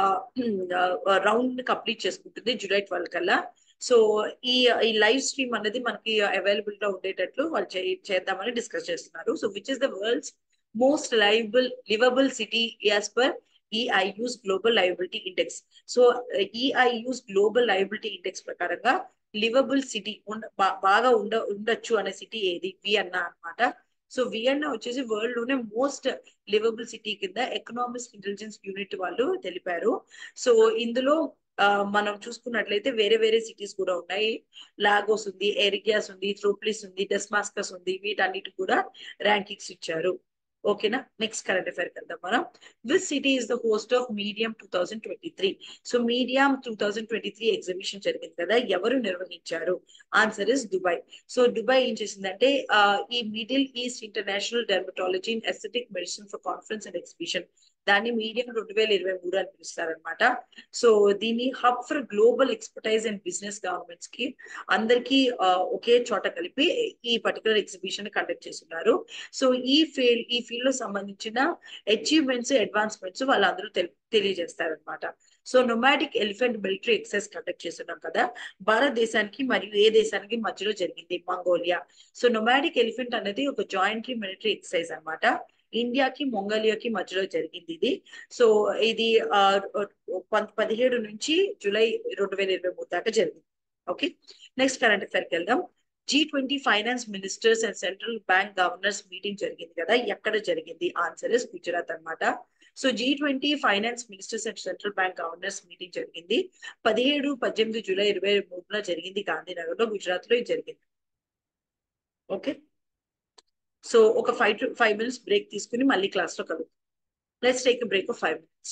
round complete చేసుకుంటుంది జూలై ట్వెల్వ్ కల్లా సో ఈ ఈ లైవ్ స్ట్రీమ్ అనేది మనకి అవైలబుల్ గా ఉండేటట్లు వాళ్ళు చేద్దామని డిస్కస్ చేస్తున్నారు so which is the world's most liveable liveable city as per EIU's global liveability index so EIU's global liveability index ప్రకారంగా లివబుల్ సిటీ ఉండ బాగా ఉండ ఉండొచ్చు అనే సిటీ ఏది వియన్నా అనమాట సో వియన్నా వచ్చేసి వరల్డ్ లోనే మోస్ట్ లివబుల్ సిటీ కింద ఎకనామిక్స్ ఇంటెలిజెన్స్ యూనిట్ వాళ్ళు తెలిపారు సో ఇందులో మనం చూసుకున్నట్లయితే వేరే వేరే సిటీస్ కూడా ఉన్నాయి లాగోస్ ఉంది ఎరిగియాస్ ఉంది త్రోప్లిస్ ఉంది డెస్మాస్కస్ ఉంది వీటన్నిటి కూడా ర్యాంకింగ్స్ ఇచ్చారు ఓకేనా నెక్స్ట్ కరెంట్ అఫైర్ వెళ్దాం మనం which city is the host of medium two thousand twenty three so medium two thousand twenty three exhibition జరిగింది కదా ఎవరు నిర్వహించారు answer is Dubai so Dubai ఏం చేసిందంటే ఈ middle east international dermatology in aesthetic medicine for conference and exhibition దాన్ని medium రెండు వేల ఇరవై మూడు అని పిలుస్తారనమాట సో దీన్ని hub for global expertise and business governments కి అందరికీ ఒకే చోట కలిపి ఈ పర్టికులర్ ఎగ్జిబిషన్ కండక్ట్ చేస్తున్నారు సో ఈ ఫీల్డ్ ఈ ఫీల్డ్ లో సంబంధించిన అచీవ్మెంట్స్ అడ్వాన్స్మెంట్స్ వాళ్ళందరూ తెలియజేస్తారనమాట so nomadic elephant military exercise conduct చేస్తున్నాం కదా భారతదేశానికి మరియు ఏ దేశానికి మధ్యలో జరిగింది మంగోలియా సో నొమాటిక్ ఎలిఫెంట్ అనేది ఒక జాయింట్రీ మిలిటరీ ఎక్సైజ్ అనమాట ఇండియాకి మొంగోలియాకి మధ్యలో జరిగింది ఇది సో ఇది పదిహేడు నుంచి జూలై రెండు వేల ఇరవై మూడు దాకా జరిగింది ఓకే నెక్స్ట్ కరెంట్ అఫైర్కి వెళ్దాం G twenty finance ministers and central bank governors meeting జరిగింది కదా ఎక్కడ జరిగింది ఆన్సర్ ఇస్ గుజరాత్ అనమాట so G twenty finance ministers and central bank governors meeting జరిగింది పదిహేడు పద్దెనిమిది జూలై ఇరవై మూడున జరిగింది గాంధీనగర్ లో గుజరాత్ లో ఇది జరిగింది ఓకే సో ఒక five to five minutes break తీసుకుని మళ్ళీ క్లాస్ లో కలుగుతాం let's take break of five minutes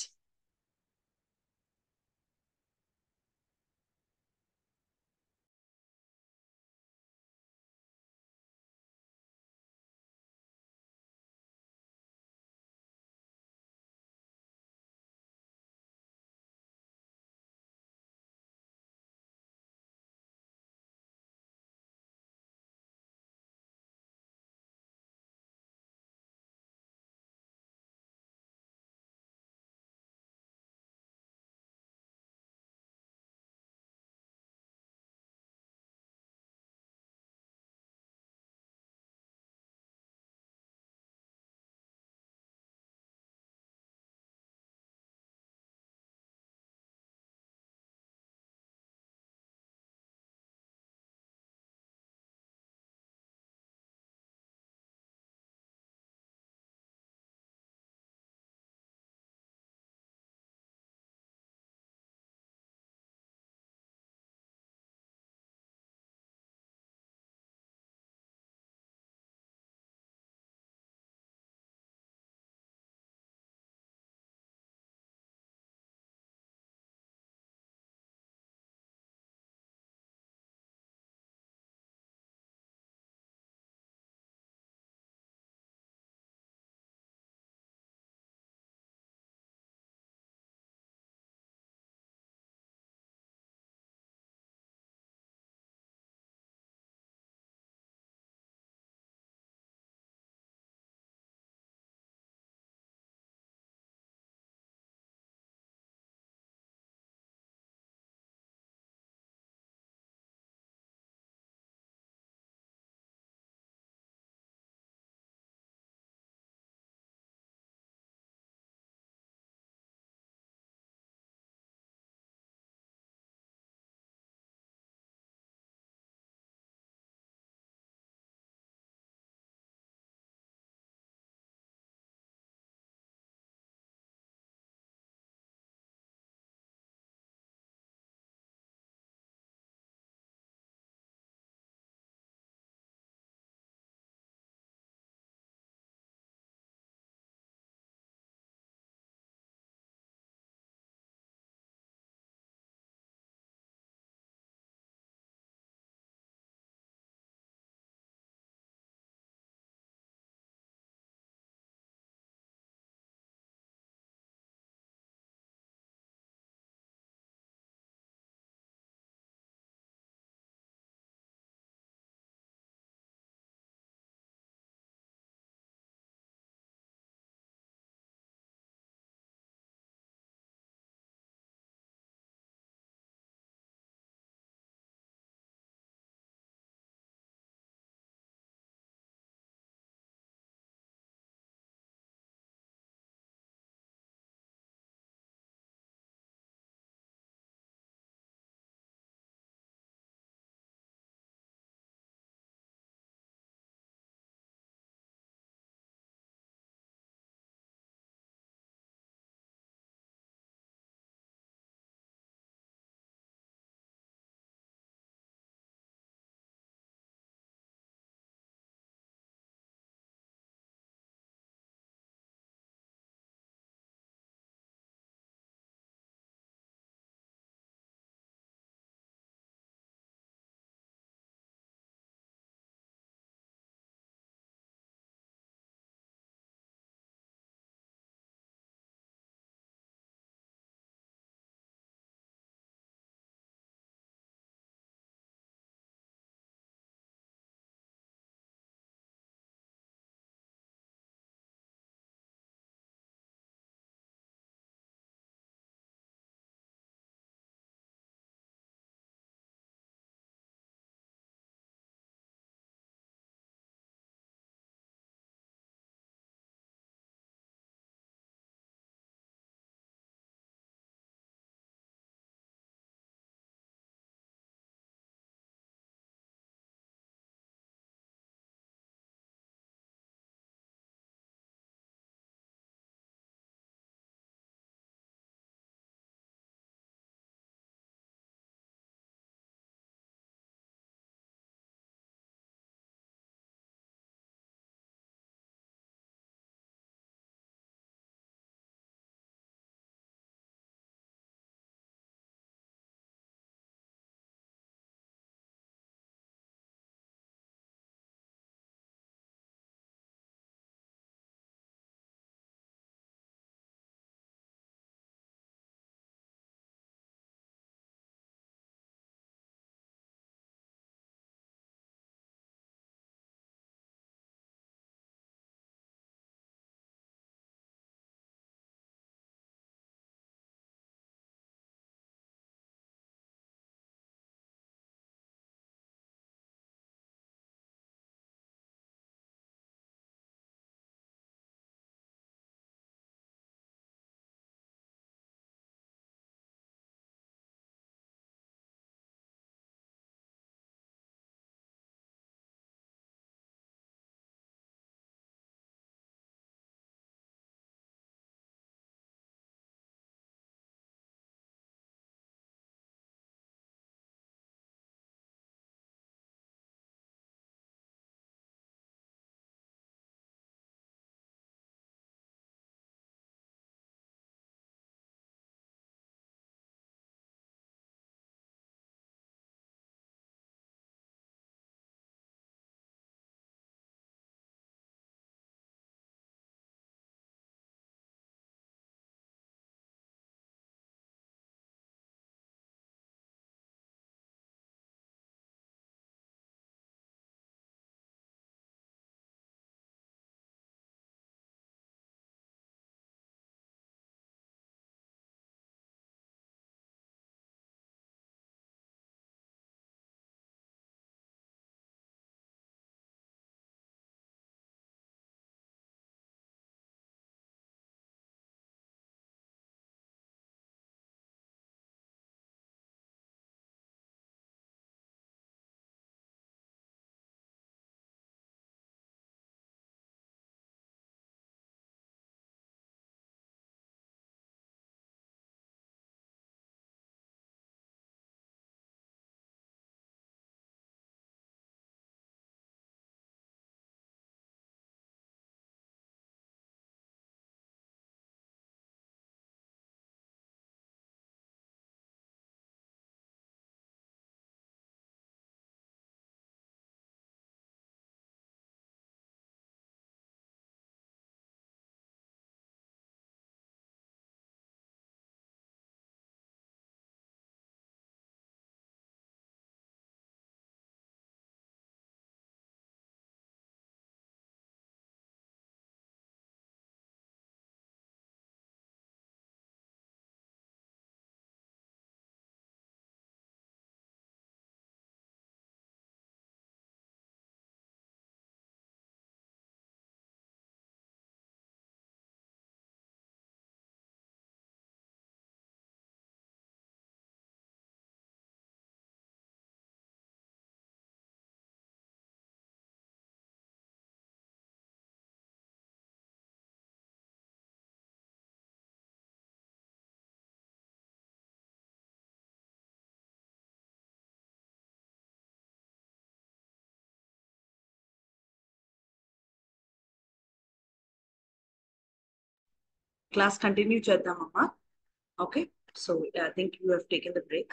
class continue చేద్దామమ్మా okay so I think you have taken the break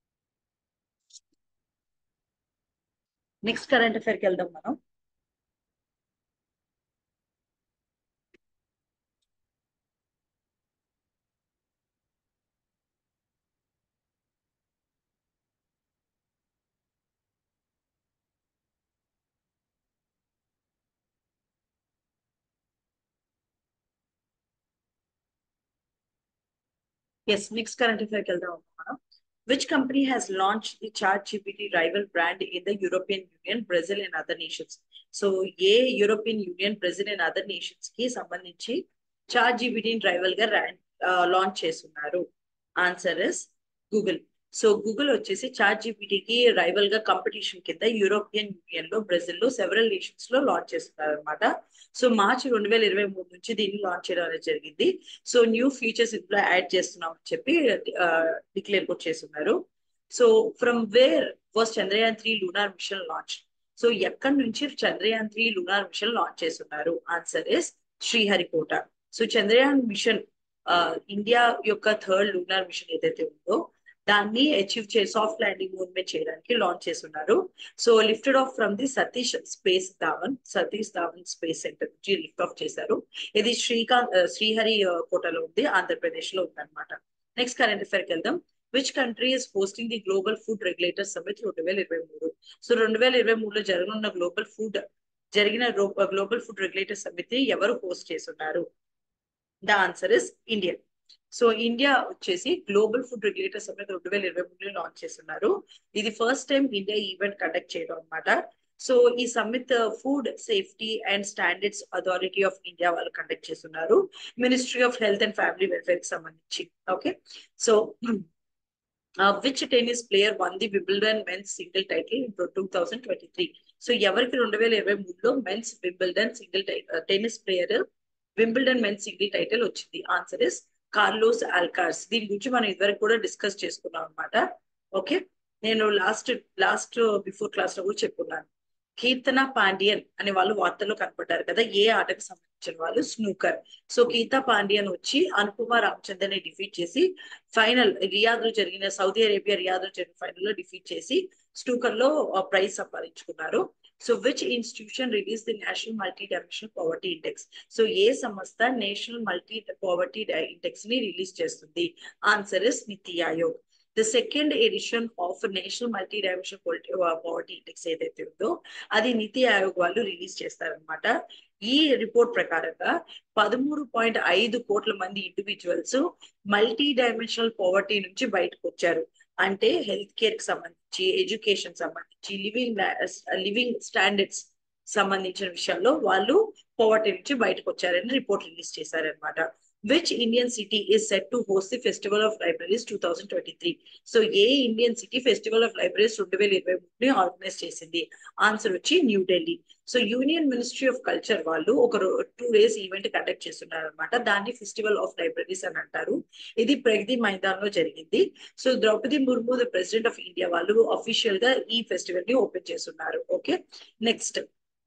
next current అఫైర్కి వెళ్దాం మనం ఎస్ నెక్స్ట్ కరెంట్ అఫైర్కి వెళ్దాం మనం which company has launch the chat GPT rival brand in the European union Brazil and other nations so ఏ European union Brazil and other nations కి సంబంధించి chat జీపీటీని రైవల్ గా లాంచ్ చేస్తున్నారు answer is Google so Google వచ్చేసి chat జీపీటీకి rival గా competition కింద యూరోపియన్ యూనియన్ లో బ్రెజిల్ లో సెవెరల్ నేషన్స్ లో లాంచ్ చేస్తున్నారు అనమాట సో మార్చి రెండు వేల ఇరవై మూడు నుంచి దీన్ని లాంచ్ చేయడం అనేది జరిగింది సో న్యూ ఫీచర్స్ ఇందులో యాడ్ చేస్తున్నాం అని చెప్పి డిక్లేర్ కూడా చేస్తున్నారు so from where was Chandrayaan three lunar mission launch so ఎక్కడి నుంచి Chandrayaan three lunar mission launch చేస్తున్నారు answer is Sriharikota so Chandrayaan mission India యొక్క థర్డ్ లూనార్ మిషన్ ఏదైతే ఉందో దాన్ని అచీవ్ చే సాఫ్ట్ ల్యాండింగ్ మూవ్మెంట్ చేయడానికి లాంచ్ చేస్తున్నారు so lifted off from the Satish space Dhawan Satish Dhawan space centre నుంచి లిఫ్ట్ ఆఫ్ చేశారు ఇది శ్రీకాంత్ శ్రీహరి కోటలో ఉంది ఆంధ్రప్రదేశ్ లో ఉందన్నమాట నెక్స్ట్ కరెంట్ అఫేర్కి వెళ్దాం which country is hosting the global food regulator summit రెండు వేల ఇరవై మూడు సో రెండు వేల ఇరవై మూడులో జరగనున్న గ్లోబల్ ఫుడ్ జరిగిన గ్లోబల్ ఫుడ్ రెగ్యులేటర్ సమితి ఎవరు హోస్ట్ చేస్తున్నారు the answer is India so India వచ్చేసి గ్లోబల్ ఫుడ్ రెగ్యులేటర్ సమిట్ రెండు వేల ఇరవై మూడులో లాంచ్ చేస్తున్నారు ఇది first time India event conduct చేయడం అనమాట సో ఈ summit food safety and standards authority of India వాళ్ళు కండక్ట్ చేస్తున్నారు ministry of health and family welfare కి సంబంధించి okay so which tennis player won the Wimbledon men's single title two thousand twenty three so ఎవరికి రెండు వేల ఇరవై మూడులో men's Wimbledon single tennis player Wimbledon men's single title వచ్చింది answer is Carlos Alcaraz దీని గురించి మనం ఇదివరకు కూడా డిస్కస్ చేసుకున్నాం అనమాట ఓకే నేను లాస్ట్ లాస్ట్ బిఫోర్ క్లాస్ లో కూడా చెప్పుకున్నాను కీర్తన పాండియన్ అనే వాళ్ళు వార్తల్లో కనపడ్డారు కదా ఏ ఆటకు సంబంధించిన వాళ్ళు స్నూకర్ సో కీర్త పాండియన్ వచ్చి అనుపమ రామచంద్ర ని డిఫీట్ చేసి ఫైనల్ రియాద్ లో జరిగిన సౌదీ అరేబియా రియాద్ లో జరిగిన ఫైనల్ లో డిఫీట్ చేసి స్నూకర్ లో ప్రైజ్ సంపాదించుకున్నారు so which institution release the national multi dimensional poverty index so ఏ సంస్థ నేషనల్ మల్టీ పవర్టీ ఇండెక్స్ ని రిలీజ్ చేస్తుంది answer is Niti Aayog the second edition of national multi dimensional poverty index ఏదైతే ఉందో అది నితి ఆయోగ్ వాళ్ళు రిలీజ్ చేస్తారనమాట ఈ రిపోర్ట్ ప్రకారంగా పదమూడు పాయింట్ ఐదు కోట్ల మంది ఇండివిజువల్స్ మల్టీ డైమెన్షనల్ పవర్టీ నుంచి బయటకు వచ్చారు అంటే హెల్త్ కేర్ కి సంబంధించి ఎడ్యుకేషన్ సంబంధించి లివింగ్ లివింగ్ స్టాండర్డ్స్ సంబంధించిన విషయాల్లో వాళ్ళు పోవర్టీ నుంచి బయటకు వచ్చారని రిపోర్ట్ రిలీజ్ చేశారనమాట which Indian city is set to host the festival of libraries two thousand twenty three so ఏ Indian city festival of libraries రెండు వేల ఇరవై మూడుని ఆర్గనైజ్ చేసింది ఆన్సర్ వచ్చి New Delhi so union ministry of culture వాళ్ళు ఒక టూ డేస్ ఈవెంట్ కండక్ట్ చేస్తున్నారు అనమాట దాన్ని ఫెస్టివల్ ఆఫ్ లైబ్రరీస్ అని అంటారు ఇది ప్రగతి మైదాన్ లో జరిగింది so Draupadi Murmu the president of India వాళ్ళు అఫీషియల్ గా ఈ ఫెస్టివల్ ని ఓపెన్ చేస్తున్నారు okay next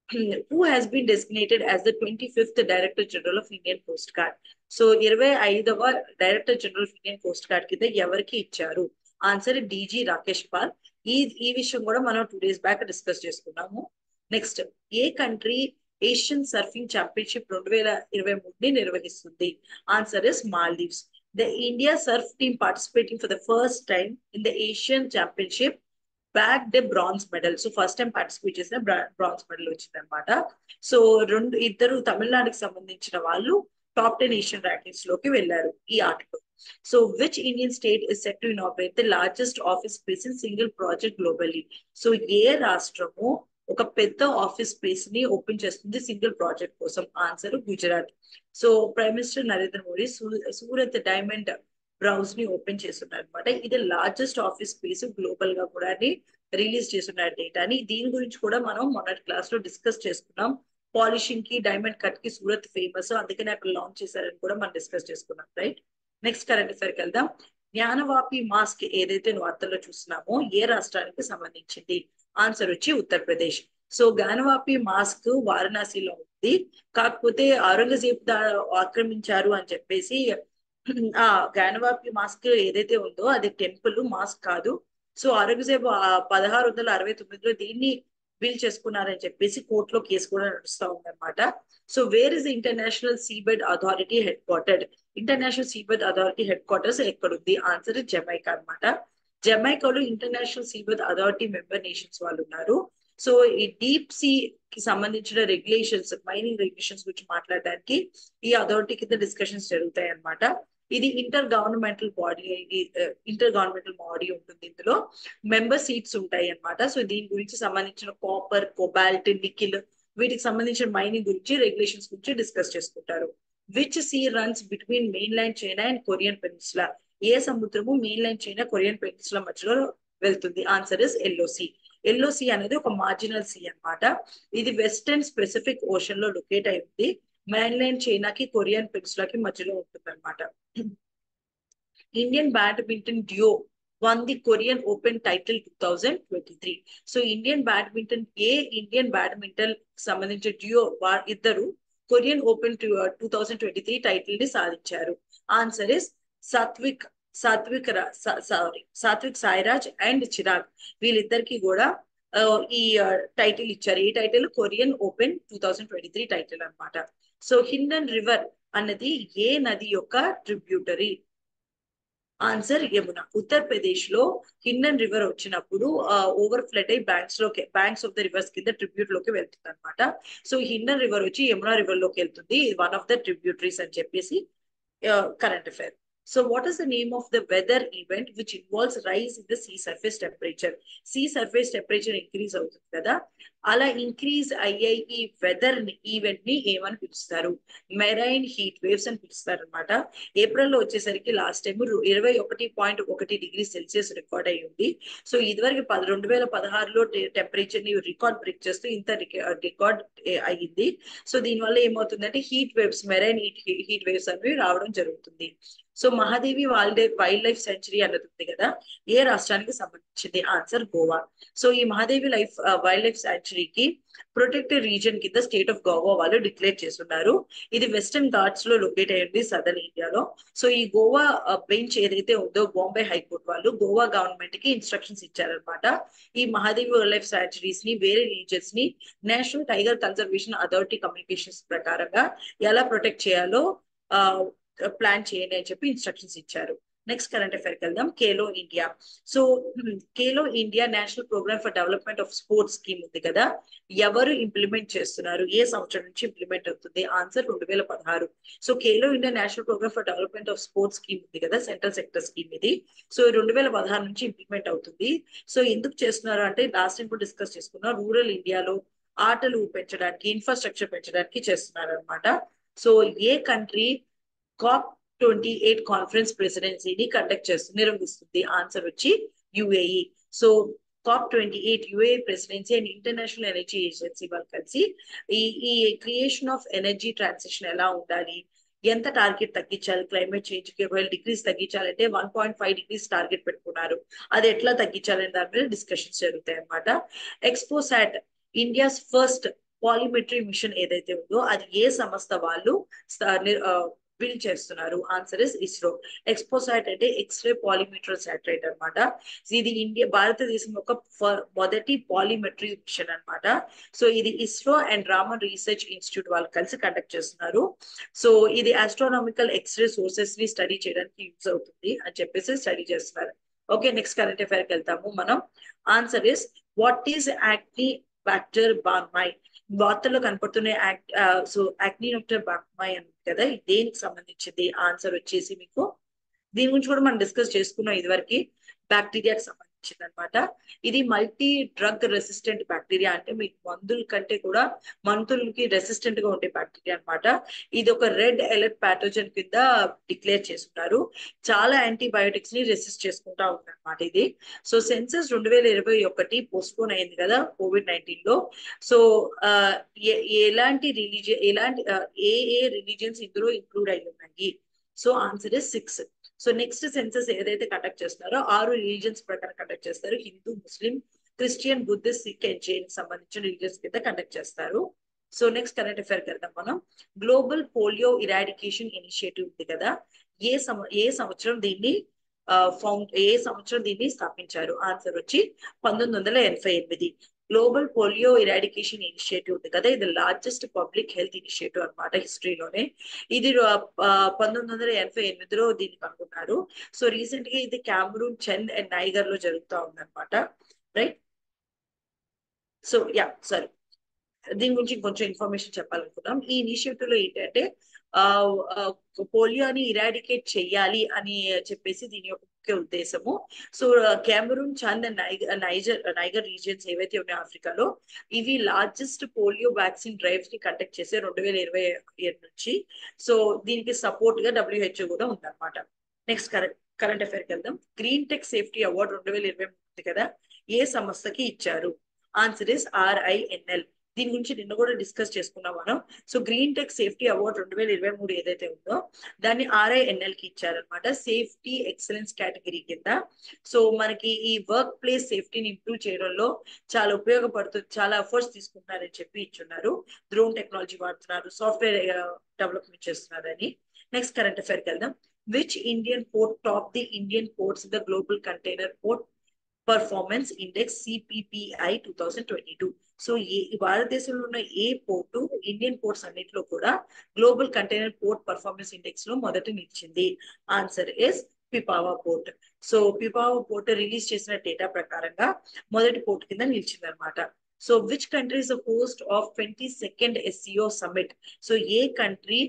who has been designated as the 25th Director General of Indian Coast Guard. So ఇరవై ఐదవ director general of Indian coast guard కింద ఎవరికి ఇచ్చారు ఆన్సర్ డీజీ రాకేష్ పాల్ ఈ ఈ విషయం కూడా మనం టూ డేస్ బ్యాక్ డిస్కస్ చేసుకున్నాము నెక్స్ట్ ఏ కంట్రీ ఏషియన్ సర్ఫింగ్ ఛాంపియన్షిప్ రెండు వేల ఇరవై మూడుని నిర్వహిస్తుంది answer is Maldives the India surf team participating for the first time in the Asian championship back day bronze medal so first time participate చేసిన bronze medal వచ్చింది అనమాట so రెండు ఇద్దరు తమిళనాడుకి సంబంధించిన వాళ్ళు టాప్ టెన్ ఏషియన్ ర్యాంకింగ్స్ లోకి వెళ్లారు ఈ ఆటలో so which Indian state is set to inaugurate the largest office space in single project globally so ఏ రాష్ట్రము ఒక పెద్ద ఆఫీస్ స్పేస్ ని ఓపెన్ చేస్తుంది సింగిల్ ప్రాజెక్ట్ కోసం answer Gujarat so prime minister Narendra Modi Surat diamond bourse ని ఓపెన్ చేస్తున్నారు అనమాట ఇది లార్జెస్ట్ ఆఫీస్ స్పేస్ గ్లోబల్ గా కూడా రిలీజ్ చేస్తున్నారు డేటాని దీని గురించి కూడా మనం మొన్నటి క్లాస్ లో డిస్కస్ చేసుకున్నాం పాలిషింగ్ కి డైమండ్ కట్ కి సూరత్ ఫేమస్ అందుకనే అక్కడ లాంచ్ చేశారని కూడా మనం డిస్కస్ చేసుకున్నాం రైట్ నెక్స్ట్ కరెంట్ అఫైర్ కి వెళ్దాం జ్ఞానవాపి మాస్క్ ఏదైతే వార్తల్లో చూస్తున్నామో ఏ రాష్ట్రానికి సంబంధించింది ఆన్సర్ వచ్చి ఉత్తరప్రదేశ్ సో గానవాపి మాస్క్ వారణాసిలో ఉంది కాకపోతే ఔరంగజేబ్ దా- ఆక్రమించారు అని చెప్పేసి ఆ గానవాపి మాస్క్ ఏదైతే ఉందో అది టెంపుల్ మాస్క్ కాదు సో ఔరంగజేబు ఆ పదహారు వందల అరవై తొమ్మిదిలో దీన్ని బిల్ చేసుకున్నారని చెప్పేసి కోర్టులో కేసు కూడా నడుస్తా ఉందన్నమాట so where is international seabed authority headquartered international seabed authority headquarters ఎక్కడుంది ఆన్సర్ జమైకా అన్నమాట జమైకాలో international seabed authority member nations వాళ్ళు ఉన్నారు సో ఈ డీప్ సీ కి సంబంధించిన రెగ్యులేషన్స్ మైనింగ్ రెగ్యులేషన్స్ గురించి మాట్లాడడానికి ఈ అథారిటీ కింద డిస్కషన్స్ జరుగుతాయి అన్నమాట ఇది intergovernmental body intergovernmental body ఉంటుంది ఇందులో మెంబర్ సీట్స్ ఉంటాయి అన్నమాట సో దీని గురించి సంబంధించిన కాపర్ కొబాల్ట్ నికిల్ వీటికి సంబంధించిన మైనింగ్ గురించి రెగ్యులేషన్స్ గురించి డిస్కస్ చేసుకుంటారు which sea runs between mainland China and Korean peninsula ఏ సముద్రము mainland China Korean peninsula మధ్యలో వెళ్తుంది ఆన్సర్ ఇస్ ఎల్ఓసి ఎల్ఓసి అనేది ఒక మార్జినల్ సీ అన్నమాట ఇది వెస్టర్న్ స్పెసిఫిక్ ఓషన్ లో లొకేట్ అయి ఉంది మైన్లాండ్ చైనాకి కొరియన్ పెనిన్సులాకి మధ్యలో ఉంటుంది అనమాట Indian badminton duo won the Korean open title two thousand twenty three so Indian badminton ఏ ఇండియన్ బ్యాడ్మింటన్ సంబంధించిన డ్యూ ఇద్దరు Korean open two thousand twenty three title ని సాధించారు answer is Satwik Satwik sorry Satwik Sairaj and Chirag వీళ్ళిద్దరికి కూడా ఆ, ఈ టైటిల్ ఇచ్చారు ఈ title Korean open two thousand twenty three title అనమాట సో హిండన్ రివర్ అన్నది ఏ నది యొక్క ట్రిబ్యూటరీ ఆన్సర్ యమున ఉత్తరప్రదేశ్ లో హిండన్ రివర్ వచ్చినప్పుడు ఓవర్ ఫ్లడ్ అయి బ్యాంక్స్ లోకి బ్యాంక్స్ ఆఫ్ ద రివర్స్ కింద ట్రిబ్యూట్ లోకి వెళ్తుంది అనమాట సో హిండన్ రివర్ వచ్చి యమునా రివర్ లోకి వెళ్తుంది వన్ ఆఫ్ ద ట్రిబ్యూటరీస్ అని చెప్పేసి current affair so what is the name of the weather event which involves rise in the sea surface temperature sea surface temperature increase అవుతుంది కదా అలా ఇంక్రీజ్ అయ్యే ఈ వెదర్ ఈవెంట్ ని ఏమని పిలుస్తారు మెరైన్ హీట్ వేవ్స్ అని పిలుస్తారు అనమాట ఏప్రిల్ లో వచ్చేసరికి లాస్ట్ టైం ఇరవై ఒకటి పాయింట్ ఒకటి డిగ్రీ సెల్సియస్ రికార్డ్ అయ్యి ఉంది సో ఇదివరకు పది రెండు వేల పదహారులో టెంపరేచర్ ని రికార్డ్ బ్రేక్ చేస్తూ ఇంత రికార్డ్ అయ్యింది సో దీనివల్ల ఏమవుతుందంటే heat waves marine heat heat waves అనేవి రావడం జరుగుతుంది so Mahadevi wild wildlife sanctuary అన్నది ఉంది కదా ఏ రాష్ట్రానికి సంబంధించింది ఆన్సర్ గోవా సో ఈ మహాదేవి లైఫ్ వైల్డ్ లైఫ్ సెంచరీకి ప్రొటెక్టెడ్ రీజన్ కింద స్టేట్ ఆఫ్ గోవా వాళ్ళు డిక్లేర్ చేస్తున్నారు ఇది వెస్టర్న్ ఘాట్స్ లో లొకేట్ అయ్యింది సదర్న్ ఇండియాలో సో ఈ గోవా బెంచ్ ఏదైతే ఉందో బాంబే హైకోర్టు వాళ్ళు గోవా గవర్నమెంట్ కి ఇన్స్ట్రక్షన్స్ ఇచ్చారనమాట ఈ మహాదేవి వైల్డ్ లైఫ్ సాంచురీస్ ని వేరే రీజన్స్ ని national tiger conservation authority communications ప్రకారంగా ఎలా ప్రొటెక్ట్ చేయాలో ఆ ప్లాన్ చేయండి అని చెప్పి ఇన్స్ట్రక్షన్స్ ఇచ్చారు నెక్స్ట్ కరెంట్ అఫైర్కి వెళ్దాం Khelo India so Khelo India national programme for development of sports scheme ఉంది కదా ఎవరు ఇంప్లిమెంట్ చేస్తున్నారు ఏ సంవత్సరం నుంచి ఇంప్లిమెంట్ అవుతుంది ఆన్సర్ రెండు వేల పదహారు so Khelo India national programme for development of sports scheme ఉంది కదా సెంట్రల్ సెక్టర్ స్కీమ్ ఇది సో రెండు వేల పదహారు నుంచి ఇంప్లిమెంట్ అవుతుంది సో ఎందుకు చేస్తున్నారు అంటే లాస్ట్ టైం కూడా డిస్కస్ చేసుకున్నాం రూరల్ ఇండియాలో ఆటలు పెంచడానికి ఇన్ఫ్రాస్ట్రక్చర్ పెంచడానికి చేస్తున్నారు అనమాట సో ఏ country COP twenty eight conference ప్రెసిడెన్సీని కండక్ట్ చేస్తుంది నిర్వహిస్తుంది ఆన్సర్ వచ్చి UAE so COP twenty eight UAE presidency and international energy agency వాళ్ళు కలిసి ఈ ఈ క్రియేషన్ ఆఫ్ ఎనర్జీ ట్రాన్సిషన్ ఎలా ఉండాలి ఎంత టార్గెట్ తగ్గించాలి క్లైమేట్ చేంజ్ కి ఒకవేళ డిగ్రీస్ తగ్గించాలంటే one point five degrees target పెట్టుకున్నారు అది ఎట్లా తగ్గించాలని దాని మీద డిస్కషన్స్ జరుగుతాయి అనమాట XPoSat India's first polarimetry mission ఏదైతే ఉందో అది ఏ సంస్థ వాళ్ళు బిల్డ్ చేస్తున్నారు ఆన్సర్ ఇస్ ఇస్రో ఎక్స్పోసాట్ అంటే ఎక్స్రే పాలిమీటర్ సాటిలైట్ అనమాట ఇది ఇండియా భారతదేశం యొక్క మొదటి పాలిమెట్రీ మిషన్ అనమాట సో ఇది ISRO and Raman research institute వాళ్ళు కలిసి కండక్ట్ చేస్తున్నారు సో ఇది ఆస్ట్రానామికల్ ఎక్స్రే సోర్సెస్ ని స్టడీ చేయడానికి యూజ్ అవుతుంది అని చెప్పేసి స్టడీ చేస్తున్నారు ఓకే నెక్స్ట్ కరెంట్ అఫైర్కి వెళ్తాము మనం answer is what is acinetobacter baumannii వార్తల్లో కనపడుతున్న యాక్ట్ సో యాక్నినోప్టర్ బాక్మై అని కదా దేనికి సంబంధించింది ఆన్సర్ వచ్చేసి మీకు దీని గురించి కూడా మనం డిస్కస్ చేసుకున్నాం ఇదివరకు బ్యాక్టీరియాకి సంబంధించింది అనమాట ఇది మల్టీ డ్రగ్ రెసిస్టెంట్ బ్యాక్టీరియా అంటే మీకు మందుల కంటే కూడా మందులకి రెసిస్టెంట్ గా ఉండే బ్యాక్టీరియా అనమాట ఇది ఒక రెడ్ అలర్ట్ ప్యాథోజన్ కింద డిక్లేర్ చేస్తున్నారు చాలా యాంటీబయోటిక్స్ ని రెసిస్ట్ చేసుకుంటా ఉంది అనమాట ఇది సో సెన్సస్ రెండు వేల ఇరవై ఒకటి పోస్ట్పోన్ అయింది కదా కోవిడ్ నైన్టీన్ లో సో ఎలాంటి రిలీజియన్ ఎలాంటి ఏ ఏ రిలీజియన్స్ ఇందులో ఇంక్లూడ్ అయి ఉన్నాయి so answer is six so next census ఏదైతే కండక్ట్ చేస్తున్నారో ఆరు రిలీజియన్స్ ప్రకారం కండక్ట్ చేస్తారు Hindu Muslim Christian Buddhist Sikh and Jain సంబంధించిన రిలీజియన్స్ కింద కండక్ట్ చేస్తారు సో నెక్స్ట్ కరెంట్ అఫైర్ వెళ్దాం మనం గ్లోబల్ పోలియో ఇరాడికేషన్ ఇనిషియేటివ్ ఉంది కదా ఏ సంవ ఏ సంవత్సరం దీన్ని ఫౌండ్ ఏ సంవత్సరం దీన్ని స్థాపించారు ఆన్సర్ వచ్చి పంతొమ్మిది వందల ఎనభై ఎనిమిది గ్లోబల్ పోలియో ఇరాడికేషన్ ఇనిషియేటివ్ ఉంది కదా ఇది లార్జెస్ట్ పబ్లిక్ హెల్త్ ఇనిషియేటివ్ అనమాట హిస్టరీలోనే ఇది పంతొమ్మిది వందల ఎనభై ఎనిమిదిలో దీన్ని కనుగొన్నారు సో రీసెంట్ గా ఇది క్యామరూన్ చంద్ అండ్ నైగర్ లో జరుగుతూ ఉందన్నమాట రైట్ సో యా సరే దీని గురించి కొంచెం ఇన్ఫర్మేషన్ చెప్పాలనుకున్నాం ఈ ఇనిషియేటివ్ లో ఏంటంటే పోలియోని ఇరాడికేట్ చెయ్యాలి అని చెప్పేసి దీని యొక్క ముఖ్య ఉద్దేశము so Cameroon Chad and Niger Niger regions ఏవైతే ఉన్నాయో ఆఫ్రికాలో ఇవి లార్జెస్ట్ పోలియో వ్యాక్సిన్ డ్రైవ్స్ ని కండక్ట్ చేసే రెండు వేల ఇరవై ఏడు నుంచి సో దీనికి సపోర్ట్ గా డబ్ల్యూహెచ్ఓ కూడా ఉందన్నమాట నెక్స్ట్ కరెంట్ కరెంట్ అఫైర్కి వెళ్దాం గ్రీన్ టెక్ సేఫ్టీ అవార్డు రెండు వేల ఇరవై ఉంది కదా ఏ సంస్థకి ఇచ్చారు ఆన్సర్ ఇస్ ఆర్ఐఎన్ఎల్ దీని గురించి నిన్న కూడా డిస్కస్ చేసుకున్నాం మనం so green tech safety award రెండు వేల ఇరవై మూడు ఏదైతే ఉందో దాన్ని ఆర్ఐఎన్ఎల్ కి ఇచ్చారనమాట సేఫ్టీ ఎక్సలెన్స్ కేటగిరీ కింద సో మనకి ఈ వర్క్ ప్లేస్ సేఫ్టీని ఇంప్రూవ్ చేయడంలో చాలా ఉపయోగపడుతుంది చాలా ఎఫర్ట్స్ తీసుకుంటున్నారని చెప్పి ఇచ్చున్నారు డ్రోన్ టెక్నాలజీ వాడుతున్నారు సాఫ్ట్వేర్ డెవలప్మెంట్ చేస్తున్నారని నెక్స్ట్ కరెంట్ అఫైర్కి వెళ్దాం which Indian port top the Indian ports the global container port performance index CPPI two thousand twenty two so ఏ భారతదేశంలో ఉన్న ఏ పోర్టు ఇండియన్ పోర్ట్స్ అన్నింటిలో కూడా global container port performance index లో మొదట నిలిచింది answer is Pipavav port so Pipavav port release చేసిన డేటా ప్రకారంగా మొదటి పోర్ట్ కింద నిలిచింది అనమాట so which country is the host of twenty second SCO summit so ఏ కంట్రీ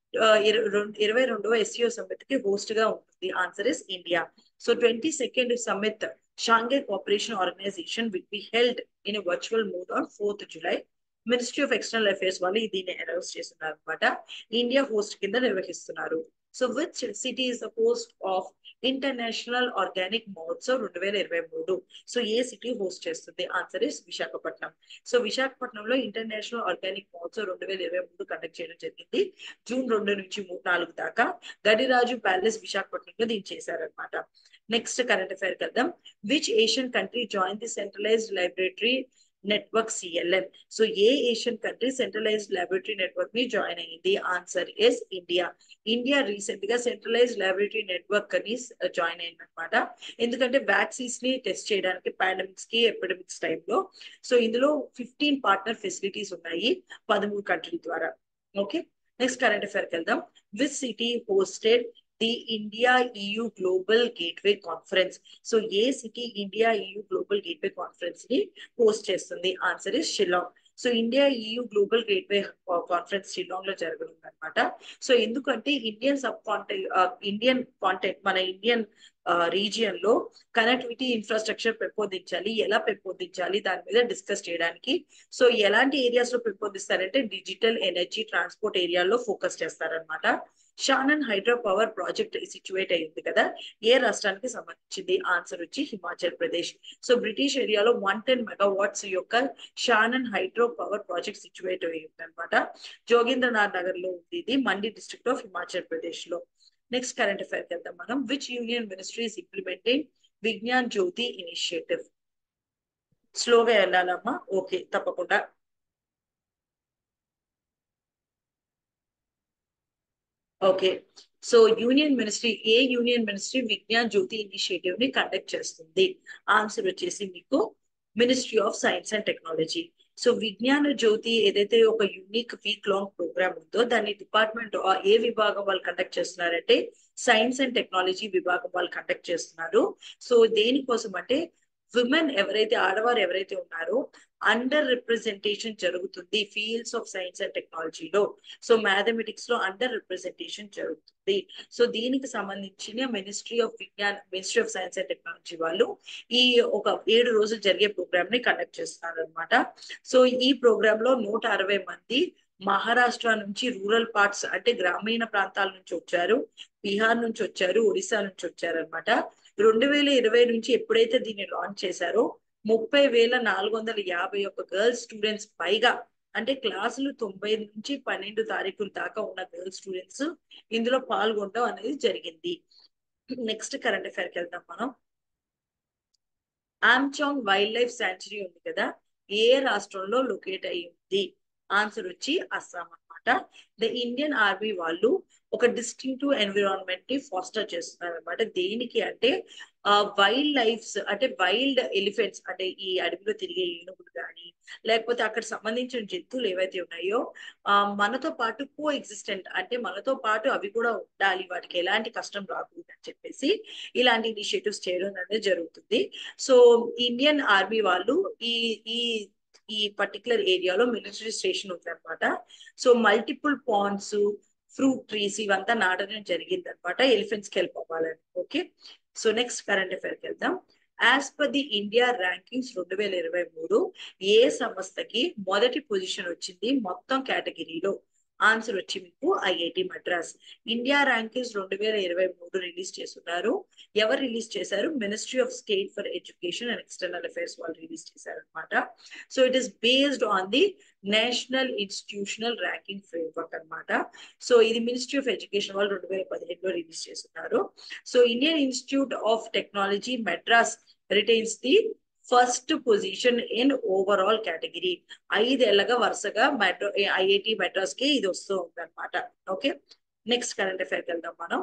ఇరవై రెండవ ఎస్సీఓ సమ్మిట్ కి హోస్ట్ గా ఉంటుంది answer is India so twenty second summit Shanghai cooperation organisation will be held in virtual mode on fourth July ministry of external affairs వాళ్ళు దీన్ని announce చేస్తున్నారు అనమాట ఇండియా హోస్ట్ కింద నిర్వహిస్తున్నారు so which city is the host of international organic Mahotsav రెండు వేల ఇరవై మూడు సో ఏ సిటీ హోస్ట్ చేస్తుంది ఆన్సర్ ఇస్ విశాఖపట్నం సో విశాఖపట్నంలో ఇంటర్నేషనల్ ఆర్గానిక్ మహోత్సవ్ రెండు వేల ఇరవై మూడు కండక్ట్ చేయడం జరిగింది జూన్ రెండు నుంచి నాలుగు దాకా గడిరాజు ప్యాలెస్ విశాఖపట్నంలో దీన్ని చేశారనమాట నెక్స్ట్ కరెంట్ అఫైర్ వెళ్దాం which Asian country join the centralised library network CLN so ఏ Asian country centralised laboratory network ని జాయిన్ అయ్యింది answer is India India recent గా సెంట్రలైజ్డ్ లాబొరేటరీ నెట్వర్క్ అని జాయిన్ అయింది అనమాట ఎందుకంటే వ్యాక్సిన్స్ ని టెస్ట్ చేయడానికి పాండమిక్స్ కి ఎపిడమిక్స్ టైంలో సో ఇందులో ఫిఫ్టీన్ పార్ట్నర్ ఫెసిలిటీస్ ఉన్నాయి పదమూడు కంట్రీల ద్వారా ఓకే నెక్స్ట్ కరెంట్ అఫైర్కి వెళ్దాం which city hosted the India EU global gateway conference so ఏ city India EU global gateway conference ని హోస్ట్ చేస్తుంది answer is Shillong so India EU global gateway conference Shillong లో జరగనుంది అనమాట సో ఎందుకంటే Indian sub content Indian content మన Indian region లో connectivity infrastructure పెంపొందించాలి ఎలా పెంపొందించాలి దాని మీద డిస్కస్ చేయడానికి సో ఎలాంటి ఏరియాస్ లో పెంపొందిస్తారంటే డిజిటల్ ఎనర్జీ ట్రాన్స్పోర్ట్ ఏరియాలో ఫోకస్ చేస్తారనమాట Shanan hydro power project situate అయింది కదా ఏ రాష్ట్రానికి సంబంధించింది ఆన్సర్ వచ్చి హిమాచల్ ప్రదేశ్ సో బ్రిటిష్ ఏరియాలో వన్ టెన్ మెగావాట్స్ యొక్క Shanan hydro power project situate అయ్యింది అనమాట జోగేంద్రనాథ్ నగర్ లో ఉంది ఇది మండి డిస్ట్రిక్ట్ ఆఫ్ హిమాచల్ ప్రదేశ్ లో నెక్స్ట్ కరెంట్ అఫైర్ వెళ్దాం మనం which union ministry is implementing Vigyan Jyoti initiative స్లోగా వెళ్ళాలమ్మా ఓకే తప్పకుండా ఓకే సో యూనియన్ మినిస్ట్రీ ఏ union ministry Vigyan Jyoti initiative ని కండక్ట్ చేస్తుంది ఆన్సర్ వచ్చేసి మీకు ministry of science and technology so Vigyan Jyoti ఏదైతే ఒక యూనిక్ వీక్ లాంగ్ ప్రోగ్రామ్ ఉందో దాన్ని డిపార్ట్మెంట్ ఏ విభాగం వాళ్ళు కండక్ట్ చేస్తున్నారంటే సైన్స్ అండ్ టెక్నాలజీ విభాగం వాళ్ళు కండక్ట్ చేస్తున్నారు సో దేనికోసం అంటే విమెన్ ఎవరైతే ఆడవారు ఎవరైతే ఉన్నారో అండర్ రిప్రజెంటేషన్ జరుగుతుంది ఫీల్డ్స్ ఆఫ్ సైన్స్ అండ్ టెక్నాలజీలో సో మ్యాథమెటిక్స్ లో అండర్ రిప్రజెంటేషన్ జరుగుతుంది సో దీనికి సంబంధించిన మినిస్ట్రీ ఆఫ్ విజ్ఞాన్ ministry of science and technology వాళ్ళు ఈ ఒక ఏడు రోజులు జరిగే ప్రోగ్రామ్ ని కండక్ట్ చేస్తున్నారు అనమాట సో ఈ ప్రోగ్రామ్ లో నూట అరవై మంది మహారాష్ట్ర నుంచి రూరల్ పార్ట్స్ అంటే గ్రామీణ ప్రాంతాల నుంచి వచ్చారు బీహార్ నుంచి వచ్చారు ఒడిశా నుంచి వచ్చారు అనమాట రెండు వేల ఇరవై నుంచి ఎప్పుడైతే దీన్ని లాంచ్ చేశారో ముప్పై వేల నాలుగు వందల యాభై ఒక్క గర్ల్స్ స్టూడెంట్స్ పైగా అంటే క్లాసులు తొంభై నుంచి పన్నెండు తారీఖుల దాకా ఉన్న గర్ల్స్ స్టూడెంట్స్ ఇందులో పాల్గొనడం అనేది జరిగింది నెక్స్ట్ కరెంట్ అఫైర్కి వెళ్దాం మనం ఆమ్చాంగ్ వైల్డ్ లైఫ్ శాంచురీ ఉంది కదా ఏ రాష్ట్రంలో లొకేట్ అయి ఉంది ఆన్సర్ వచ్చి అస్సాం అనమాట ద ఇండియన్ ఆర్మీ వాళ్ళు ఒక డిస్టింక్టివ్ ఎన్విరాన్మెంట్ ని ఫాస్టర్ చేస్తున్నారు అనమాట దేనికి అంటే వైల్డ్ లైఫ్స్ అంటే వైల్డ్ ఎలిఫెంట్స్ అంటే ఈ అడవిలో తిరిగే ఏనుగులు కానీ లేకపోతే అక్కడ సంబంధించిన జంతువులు ఏవైతే ఉన్నాయో ఆ మనతో పాటు కో ఎగ్జిస్టెంట్ అంటే మనతో పాటు అవి కూడా ఉండాలి వాటికి ఎలాంటి కష్టం రాకూడదు అని చెప్పేసి ఇలాంటి ఇనిషియేటివ్స్ చేయడం అనేది జరుగుతుంది సో ఇండియన్ ఆర్మీ వాళ్ళు ఈ ఈ ఈ పర్టికులర్ ఏరియాలో మిలిటరీ స్టేషన్ ఉంది అనమాట so multiple ponds fruit trees ఇవంతా నాటడం జరిగింది అనమాట ఎలిఫెంట్స్ కి హెల్ప్ అవ్వాలని okay so next current affair కి వెళ్దాం as per the India rankings రెండు వేల ఇరవై మూడు ఏ సంస్థకి మొదటి పొజిషన్ వచ్చింది మొత్తం కేటగిరీలో ఆన్సర్ వచ్చి మీకు ఐఐటి మద్రాస్ ఇండియా ర్యాంకింగ్స్ రెండు వేల ఇరవై మూడు రిలీజ్ చేస్తున్నారు ఎవరు రిలీజ్ చేశారు ministry of state for education and external affairs వాళ్ళు రిలీజ్ చేశారు అనమాట so it is based on the national institutional ranking framework అనమాట సో ఇది మినిస్ట్రీ ఆఫ్ ఎడ్యుకేషన్ వాళ్ళు రెండు వేల పదిహేడులో రిలీజ్ చేస్తున్నారు so Indian institute of technology Madras retains the first position in overall category ఐదేళ్లగా వరుసగా మెట్రో ఐఐటి మెడ్రాస్ కి ఇది వస్తూ ఉంది అనమాట ఓకే నెక్స్ట్ కరెంట్ అఫైర్కి వెళ్దాం మనం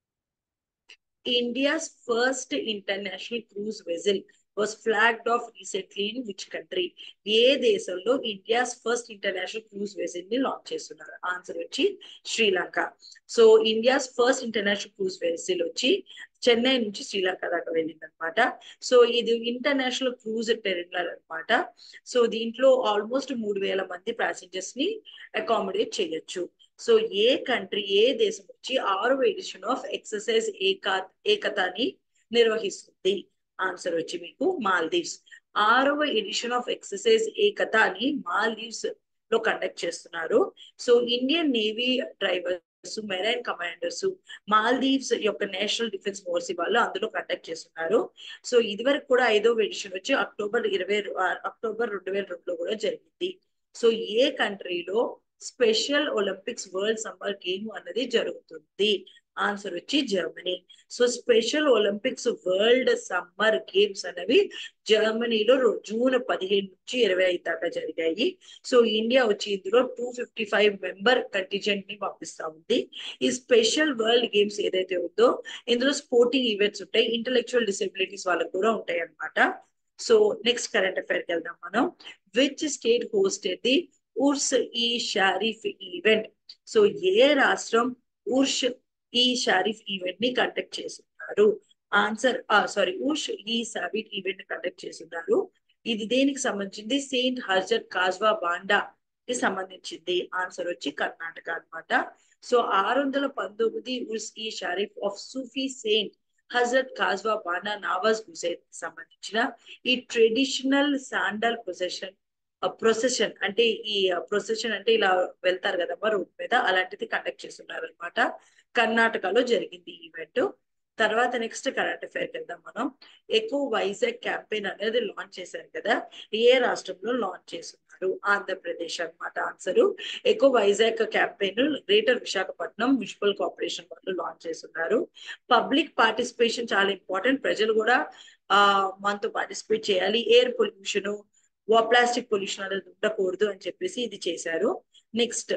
India's first international cruise vessel was flagged off recently in which country ఏ దేశంలో India's first international cruise vessel ని లాంచ్ చేస్తున్నారు ఆన్సర్ వచ్చి Sri Lanka so India's first international cruise vessel వచ్చి చెన్నై నుంచి శ్రీలంక దాకా వెళ్ళింది అనమాట సో ఇది ఇంటర్నేషనల్ క్రూజ్ టెరిటరీ అనమాట సో దీంట్లో ఆల్మోస్ట్ మూడు వేల మంది ప్యాసింజర్స్ ని అకామిడేట్ చేయొచ్చు సో ఏ కంట్రీ ఏ దేశం వచ్చి ఆరో ఎడిషన్ ఆఫ్ ఎక్సర్సైజ్ ఏకా ఏకతాని నిర్వహిస్తుంది ఆన్సర్ వచ్చి మీకు మాల్దీవ్స్ ఆరవ ఎడిషన్ ఆఫ్ ఎక్సర్సైజ్ ఏకత అని మాల్దీవ్స్ లో కండక్ట్ చేస్తున్నారు so Indian navy drivers marine commanders Maldives యొక్క నేషనల్ డిఫెన్స్ ఫోర్స్ వాళ్ళు అందులో కండక్ట్ చేస్తున్నారు సో ఇదివరకు కూడా ఐదో ఎడిషన్ వచ్చి అక్టోబర్ ఇరవై అక్టోబర్ రెండు వేల రెండులో కూడా జరిగింది సో ఏ కంట్రీలో special Olympics world summer game అన్నది జరుగుతుంది ఆన్సర్ వచ్చి Germany so special Olympics world summer games అనేవి జర్మనీలో జూన్ పదిహేను నుంచి ఇరవై ఐదు దాకా జరిగాయి సో ఇండియా వచ్చి ఇందులో two fifty five member contingent ని పంపిస్తా ఉంది ఈ స్పెషల్ వరల్డ్ గేమ్స్ ఏదైతే ఉందో ఇందులో స్పోర్టింగ్ ఈవెంట్స్ ఉంటాయి ఇంటలెక్చువల్ డిసెబిలిటీస్ వాళ్ళకు కూడా ఉంటాయి అనమాట సో నెక్స్ట్ కరెంట్ అఫైర్ కి వెళ్దాం మనం which state hosted the Urs e Sharif event so ఏ రాష్ట్రం ఉర్ష్ ఈ షారీఫ్ ఈవెంట్ ని కండక్ట్ చేస్తున్నారు ఆన్సర్ సారీ ఉర్ష్ ఈ సాబిట్ ఈవెంట్ కండక్ట్ చేస్తున్నారు ఇది దేనికి సంబంధించింది సెయింట్ హర్జర్ కాజ్వా బాండా కి సంబంధించింది ఆన్సర్ వచ్చి కర్ణాటక అనమాట సో ఆరు వందల పంతొమ్మిది Urs e Sharif of Sufi saint Hazrat Khwaja Banda Nawaz Hussain సంబంధించిన ఈ ట్రెడిషనల్ శాండల్ ప్రొసెషన్ ప్రొసెషన్ అంటే ఈ ప్రొసెషన్ అంటే ఇలా వెళ్తారు కదమ్మా రోడ్ మీద అలాంటిది కండక్ట్ చేస్తున్నారు అనమాట కర్ణాటకలో జరిగింది ఈవెంట్ తర్వాత నెక్స్ట్ కరెంట్ అఫైర్ వెళ్దాం మనం ఎక్కువ వైజాగ్ క్యాంపెయిన్ అనేది లాంచ్ చేశారు కదా ఏ రాష్ట్రంలో లాంచ్ చేస్తున్నారు ఆంధ్రప్రదేశ్ అనమాట ఆన్సర్ ఎక్కువ Vizag campaign greater Visakhapatnam municipal corporation వాళ్ళు లాంచ్ చేస్తున్నారు పబ్లిక్ పార్టిసిపేషన్ చాలా ఇంపార్టెంట్ ప్రజలు కూడా ఆ మనతో పార్టిసిపేట్ చేయాలి ఎయిర్ పొల్యూషన్ ప్లాస్టిక్ పొల్యూషన్ అనేది ఉండకూడదు అని చెప్పేసి ఇది చేశారు నెక్స్ట్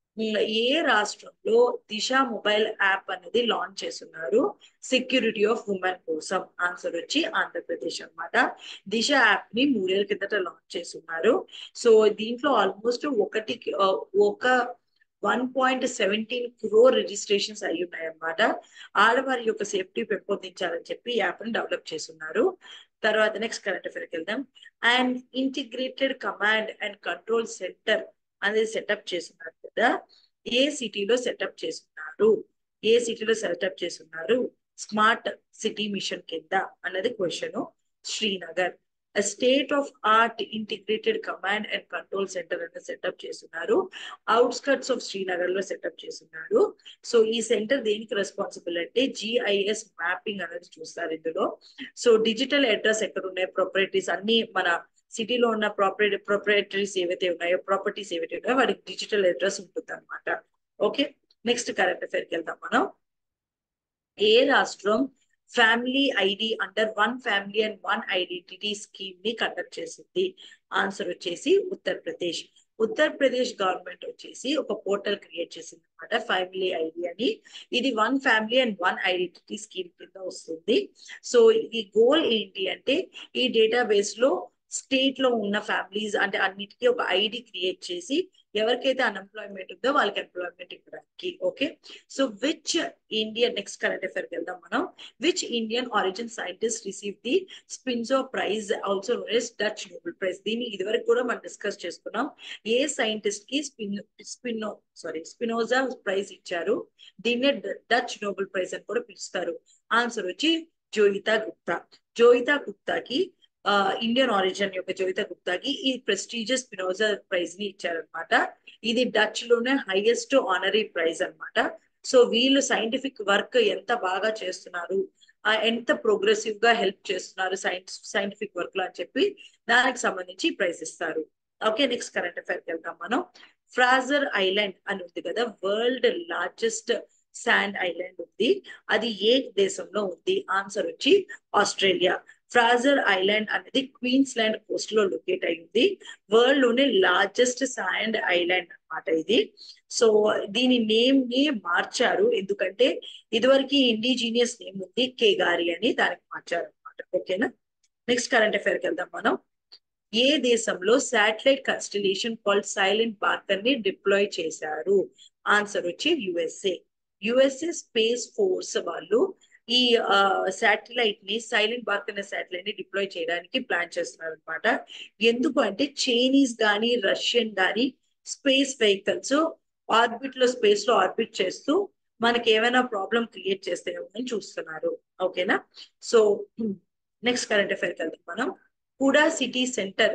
ఏ రాష్ట్రంలో దిశ మొబైల్ యాప్ అనేది లాంచ్ చేస్తున్నారు సెక్యూరిటీ ఆఫ్ ఉమెన్ కోసం ఆన్సర్ వచ్చి ఆంధ్రప్రదేశ్ అనమాట దిశ యాప్ ని మూడేళ్ల కిందట లాంచ్ చేస్తున్నారు సో దీంట్లో ఆల్మోస్ట్ ఒకటి ఒక one point seventeen crore registrations అయి ఉన్నాయి అన్నమాట ఆడవారి యొక్క సేఫ్టీ పెంపొందించాలని చెప్పి యాప్ ని డెవలప్ చేస్తున్నారు తర్వాత నెక్స్ట్ కరెంట్ అఫేర్కి వెళ్దాం and integrated command and control centre అనేది సెటప్ చేస్తున్నారు కదా ఏ సిటీలో సెటప్ చేస్తున్నారు ఏ సిటీలో సెటప్ చేస్తున్నారు స్మార్ట్ సిటీ మిషన్ కింద అన్నది question Srinagar state of art integrated command and control centre అనేది సెటప్ చేస్తున్నారు అవుట్స్కట్స్ ఆఫ్ శ్రీనగర్ లో సెటప్ చేస్తున్నారు సో ఈ సెంటర్ దేనికి రెస్పాన్సిబుల్ అంటే జిఐఎస్ మ్యాపింగ్ అనేది చూస్తారు ఇందులో సో డిజిటల్ అడ్రస్ ఎక్కడ ఉన్నాయి ప్రొపరేటరీస్ అన్ని మన సిటీలో ఉన్న ప్రాపర్టీ ప్రొపరేటరీస్ ఏవైతే ఉన్నాయో ప్రాపర్టీస్ ఏవైతే ఉన్నాయో వాటికి డిజిటల్ అడ్రస్ ఉంటుంది అనమాట ఓకే నెక్స్ట్ కరెంట్ అఫైర్కి వెళ్దాం మనం ఏ రాష్ట్రం family ID under one family and one identity scheme ని కండక్ట్ చేసింది ఆన్సర్ వచ్చేసి ఉత్తరప్రదేశ్ ఉత్తరప్రదేశ్ గవర్నమెంట్ వచ్చేసి ఒక పోర్టల్ క్రియేట్ చేసింది అనమాట ఫ్యామిలీ ఐడి అని ఇది one family and one identity scheme కింద వస్తుంది సో ఈ గోల్ ఏంటి అంటే ఈ డేటాబేస్ లో స్టేట్ లో ఉన్న ఫ్యామిలీస్ అంటే అన్నిటికీ ఒక ఐడి క్రియేట్ చేసి ఎవరికైతే అన్ఎంప్లాయ్మెంట్ ఉందో వాళ్ళకి ఎంప్లాయ్మెంట్ ఇవ్వడానికి okay so which Indian next current affair వెళ్దాం మనం which Indian origin scientist receive the Spinoza prize also Dutch Nobel prize దీన్ని ఇదివరకు కూడా మనం డిస్కస్ చేసుకున్నాం ఏ సైంటిస్ట్ కి spin spinno sorry Spinoza prize ఇచ్చారు దీన్నే డచ్ నోబెల్ ప్రైజ్ అని కూడా పిలుస్తారు ఆన్సర్ వచ్చి జోయితా గుప్తా జోయితా గుప్తాకి ఇండియన్ ఆరిజిన్ యొక్క జోయితా గుప్తాకి ఈ ప్రెస్టీజియస్ స్పినోజా ప్రైజ్ ని ఇచ్చారనమాట ఇది డచ్ లోనే హైయెస్ట్ ఆనరీ ప్రైజ్ అనమాట సో వీళ్ళు సైంటిఫిక్ వర్క్ ఎంత బాగా చేస్తున్నారు ఎంత ప్రోగ్రెసివ్ గా హెల్ప్ చేస్తున్నారు సైన్స్ సైంటిఫిక్ వర్క్ లో అని చెప్పి దానికి సంబంధించి ప్రైజ్ ఇస్తారు ఓకే నెక్స్ట్ కరెంట్ అఫైర్ వెళ్దాం మనం ఫ్రాజర్ ఐలాండ్ అని ఉంది కదా వరల్డ్ లార్జెస్ట్ శాండ్ ఐలాండ్ ఉంది అది ఏ దేశంలో ఉంది ఆన్సర్ వచ్చి ఆస్ట్రేలియా ఫ్రాజర్ ఐలాండ్ అనేది క్వీన్స్ ల్యాండ్ కోస్ట్ లో లొకేట్ అయింది వరల్డ్ లోనే లార్జెస్ట్ శాండ్ ఐలాండ్ అనమాట ఇది సో దీని నేమ్ ని మార్చారు ఎందుకంటే ఇదివరకు ఇండిజీనియస్ నేమ్ ఉంది కేగారి అని దానికి మార్చారు అనమాట ఓకేనా నెక్స్ట్ కరెంట్ అఫైర్కి వెళ్దాం మనం ఏ దేశంలో satellite constellation called silent barker ని డిప్లాయ్ చేశారు ఆన్సర్ వచ్చి యుఎస్ఏ యుఎస్ఏ స్పేస్ ఫోర్స్ వాళ్ళు ఈ శాటిలైట్ ని సైలెంట్ బార్క్ అనే శాటిలైట్ ని డిప్లాయ్ చేయడానికి ప్లాన్ చేస్తున్నారు అనమాట ఎందుకు అంటే చైనీస్ గాని రష్యన్ గాని స్పేస్ వెహికల్స్ ఆర్బిట్ లో స్పేస్ లో ఆర్బిట్ చేస్తూ మనకి ఏమైనా ప్రాబ్లం క్రియేట్ చేస్తేనేమో అని చూస్తున్నారు ఓకేనా సో నెక్స్ట్ కరెంట్ అఫైర్కి వెళ్తాం మనం Huda city centre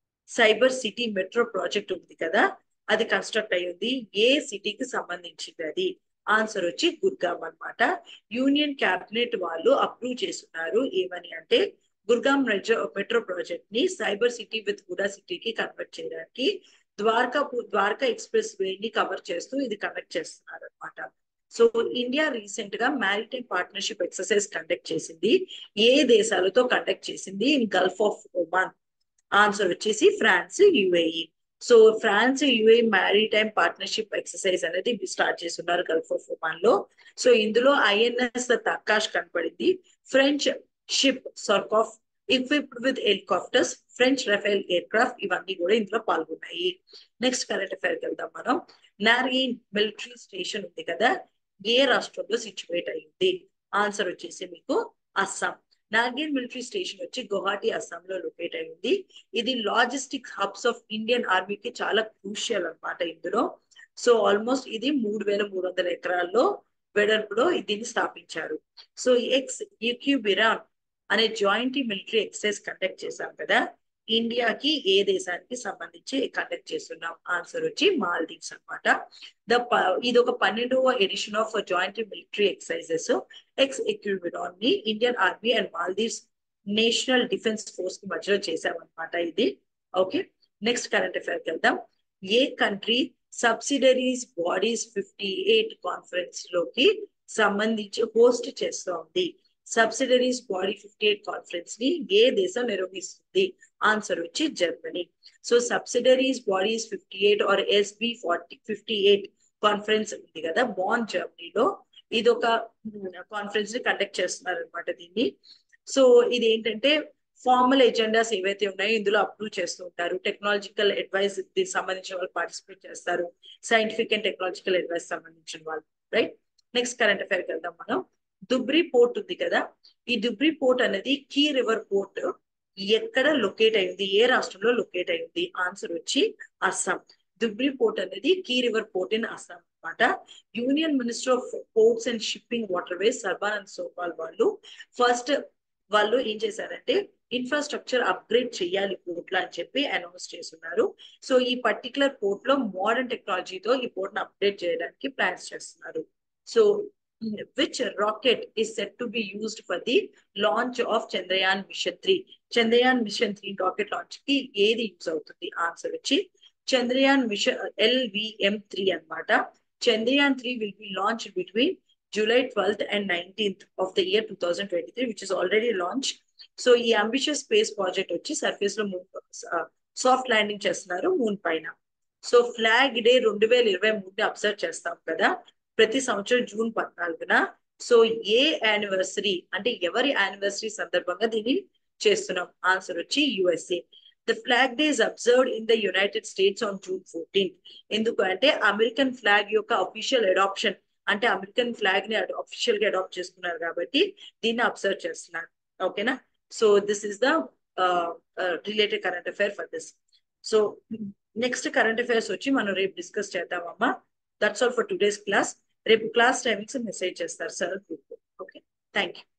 cyber city metro project ఉంది కదా అది కన్స్ట్రక్ట్ అయ్యింది ఏ సిటీకి సంబంధించింది అది ఆన్సర్ వచ్చి గుర్గాం అనమాట యూనియన్ క్యాబినెట్ వాళ్ళు అప్రూవ్ చేస్తున్నారు ఏమని అంటే గుర్గాం మెట్రో ప్రాజెక్ట్ ని సైబర్ సిటీ విత్ హుడా సిటీకి కన్వర్ట్ చేయడానికి ద్వారకా ద్వారకా ఎక్స్ప్రెస్ వే ని కవర్ చేస్తూ ఇది కండక్ట్ చేస్తున్నారు అనమాట సో ఇండియా రీసెంట్ గా మ్యారిటైమ్ పార్ట్నర్షిప్ ఎక్సర్సైజ్ కండక్ట్ చేసింది ఏ దేశాలతో కండక్ట్ చేసింది in gulf of Oman answer వచ్చేసి France UAE so France UA maritime partnership exercise అనేది స్టార్ట్ చేస్తున్నారు గల్ఫ్ ఆఫ్ ఒమాన్ లో సో ఇందులో ఐఎన్ఎస్ తక్కాష్ కనపడింది French ship Surcouf equipped with helicopters French Rafale aircraft ఇవన్నీ కూడా ఇందులో పాల్గొన్నాయి నెక్స్ట్ కరెంట్ అఫైర్కి వెళ్దాం మనం నార్గిన్ మిలిటరీ స్టేషన్ ఉంది కదా ఏ రాష్ట్రంలో సిచ్యువేట్ అయ్యింది ఆన్సర్ వచ్చేసి మీకు అస్సాం నార్గిన్ మిలిటరీ స్టేషన్ వచ్చి గువాహటి అస్సాం లో లొకేట్ అయింది ఇది లాజిస్టిక్ హబ్స్ ఆఫ్ ఇండియన్ ఆర్మీకి చాలా క్రూషియల్ అనమాట ఇందులో సో ఆల్మోస్ట్ ఇది మూడు వేల మూడు వందల ఎకరాల్లో వెడల్పులో దీన్ని స్థాపించారు సో ఎక్స్ యుక్యూబిరాన్ అనే జాయింట్ మిలిటరీ ఎక్సర్సైజ్ కండక్ట్ చేశాం కదా ఇండియాకి ఏ దేశానికి సంబంధించి కండక్ట్ చేస్తున్నాం ఆన్సర్ వచ్చి మాల్దీవ్స్ అనమాట ద ఇది ఒక పన్నెండవ edition of joint military exercises ex Ekuverin ని Indian army and Maldives national defence force కి మధ్యలో చేశామన్నమాట ఇది ఓకే నెక్స్ట్ కరెంట్ అఫైర్కి వెళ్దాం ఏ country subsidiaries bodies fifty eight conference లోకి సంబంధించి హోస్ట్ చేస్తోంది subsidiaries body fifty eight conference ని ఏ దేశం నిర్వహిస్తుంది ఆన్సర్ వచ్చి Germany so subsidiaries bodies fifty eight or SB forty fifty eight conference ఉంది కదా బాన్ జర్మనీలో ఇది ఒక కాన్ఫరెన్స్ ని కండక్ట్ చేస్తున్నారు అనమాట దీన్ని సో ఇది ఏంటంటే ఫార్మల్ ఎజెండాస్ ఏవైతే ఉన్నాయో ఇందులో అప్రూవ్ చేస్తూ ఉంటారు టెక్నాలజికల్ అడ్వైస్ దీనికి సంబంధించిన వాళ్ళు పార్టిసిపేట్ చేస్తారు సైంటిఫిక్ అండ్ టెక్నాలజికల్ అడ్వైస్ సంబంధించిన వాళ్ళు రైట్ నెక్స్ట్ కరెంట్ అఫైర్కి వెళ్దాం మనం దుబ్రి పోర్ట్ ఉంది కదా ఈ దుబ్రి పోర్ట్ అనేది కీ రివర్ పోర్ట్ ఎక్కడ లొకేట్ అయింది ఏ రాష్ట్రంలో లొకేట్ అయింది ఆన్సర్ వచ్చి అస్సాం దుబ్రి పోర్ట్ అనేది key river port in Assam అనమాట union minister of ports and shipping waterways Sarbananda Sonowal వాళ్ళు ఫస్ట్ వాళ్ళు ఏం చేశారంటే ఇన్ఫ్రాస్ట్రక్చర్ అప్గ్రేడ్ చేయాలి పోర్ట్ లో అని చెప్పి అనౌన్స్ చేస్తున్నారు సో ఈ పర్టికులర్ పోర్ట్ లో మోడర్న్ టెక్నాలజీతో ఈ పోర్ట్ ను అప్గ్రేడ్ చేయడానికి ప్లాన్స్ చేస్తున్నారు so which rocket is set to be used for the launch of Chandrayaan mission three Chandrayaan mission three rocket launch కి ఏది యూజ్ అవుతుంది ఆన్సర్ వచ్చి చంద్రయాన్ మిషన్ ఎల్విఎం త్రీ అనమాట Chandrayaan three will be launch between July twelfth and nineteenth of the year two thousand twenty three which is already launch so ఈ ambitious space project వచ్చి surface లో soft landing చేస్తున్నారు moon పైన so flag day రెండు వేల ఇరవై మూడు observe చేస్తాం కదా ప్రతి సంవత్సరం జూన్ పద్నాలుగున సో ఏ యానివర్సరీ అంటే ఎవరి యానివర్సరీ సందర్భంగా దీన్ని చేస్తున్నాం ఆన్సర్ వచ్చి USA the flag day is observed in the United States on June fourteenth ఎందుకు అంటే అమెరికన్ ఫ్లాగ్ యొక్క అఫీషియల్ అడాప్షన్ అంటే అమెరికన్ ఫ్లాగ్ ని అఫీషియల్ గా అడాప్ట్ చేసుకున్నారు కాబట్టి దీన్ని అబ్జర్వ్ చేస్తున్నారు ఓకేనా so this is the related current affair for this so next current affairs వచ్చి మనం రేపు డిస్కస్ చేద్దామమ్మా that's all for today's class రేపు క్లాస్ టైమింగ్స్ మెసేజ్ చేస్తారు sir group okay thank you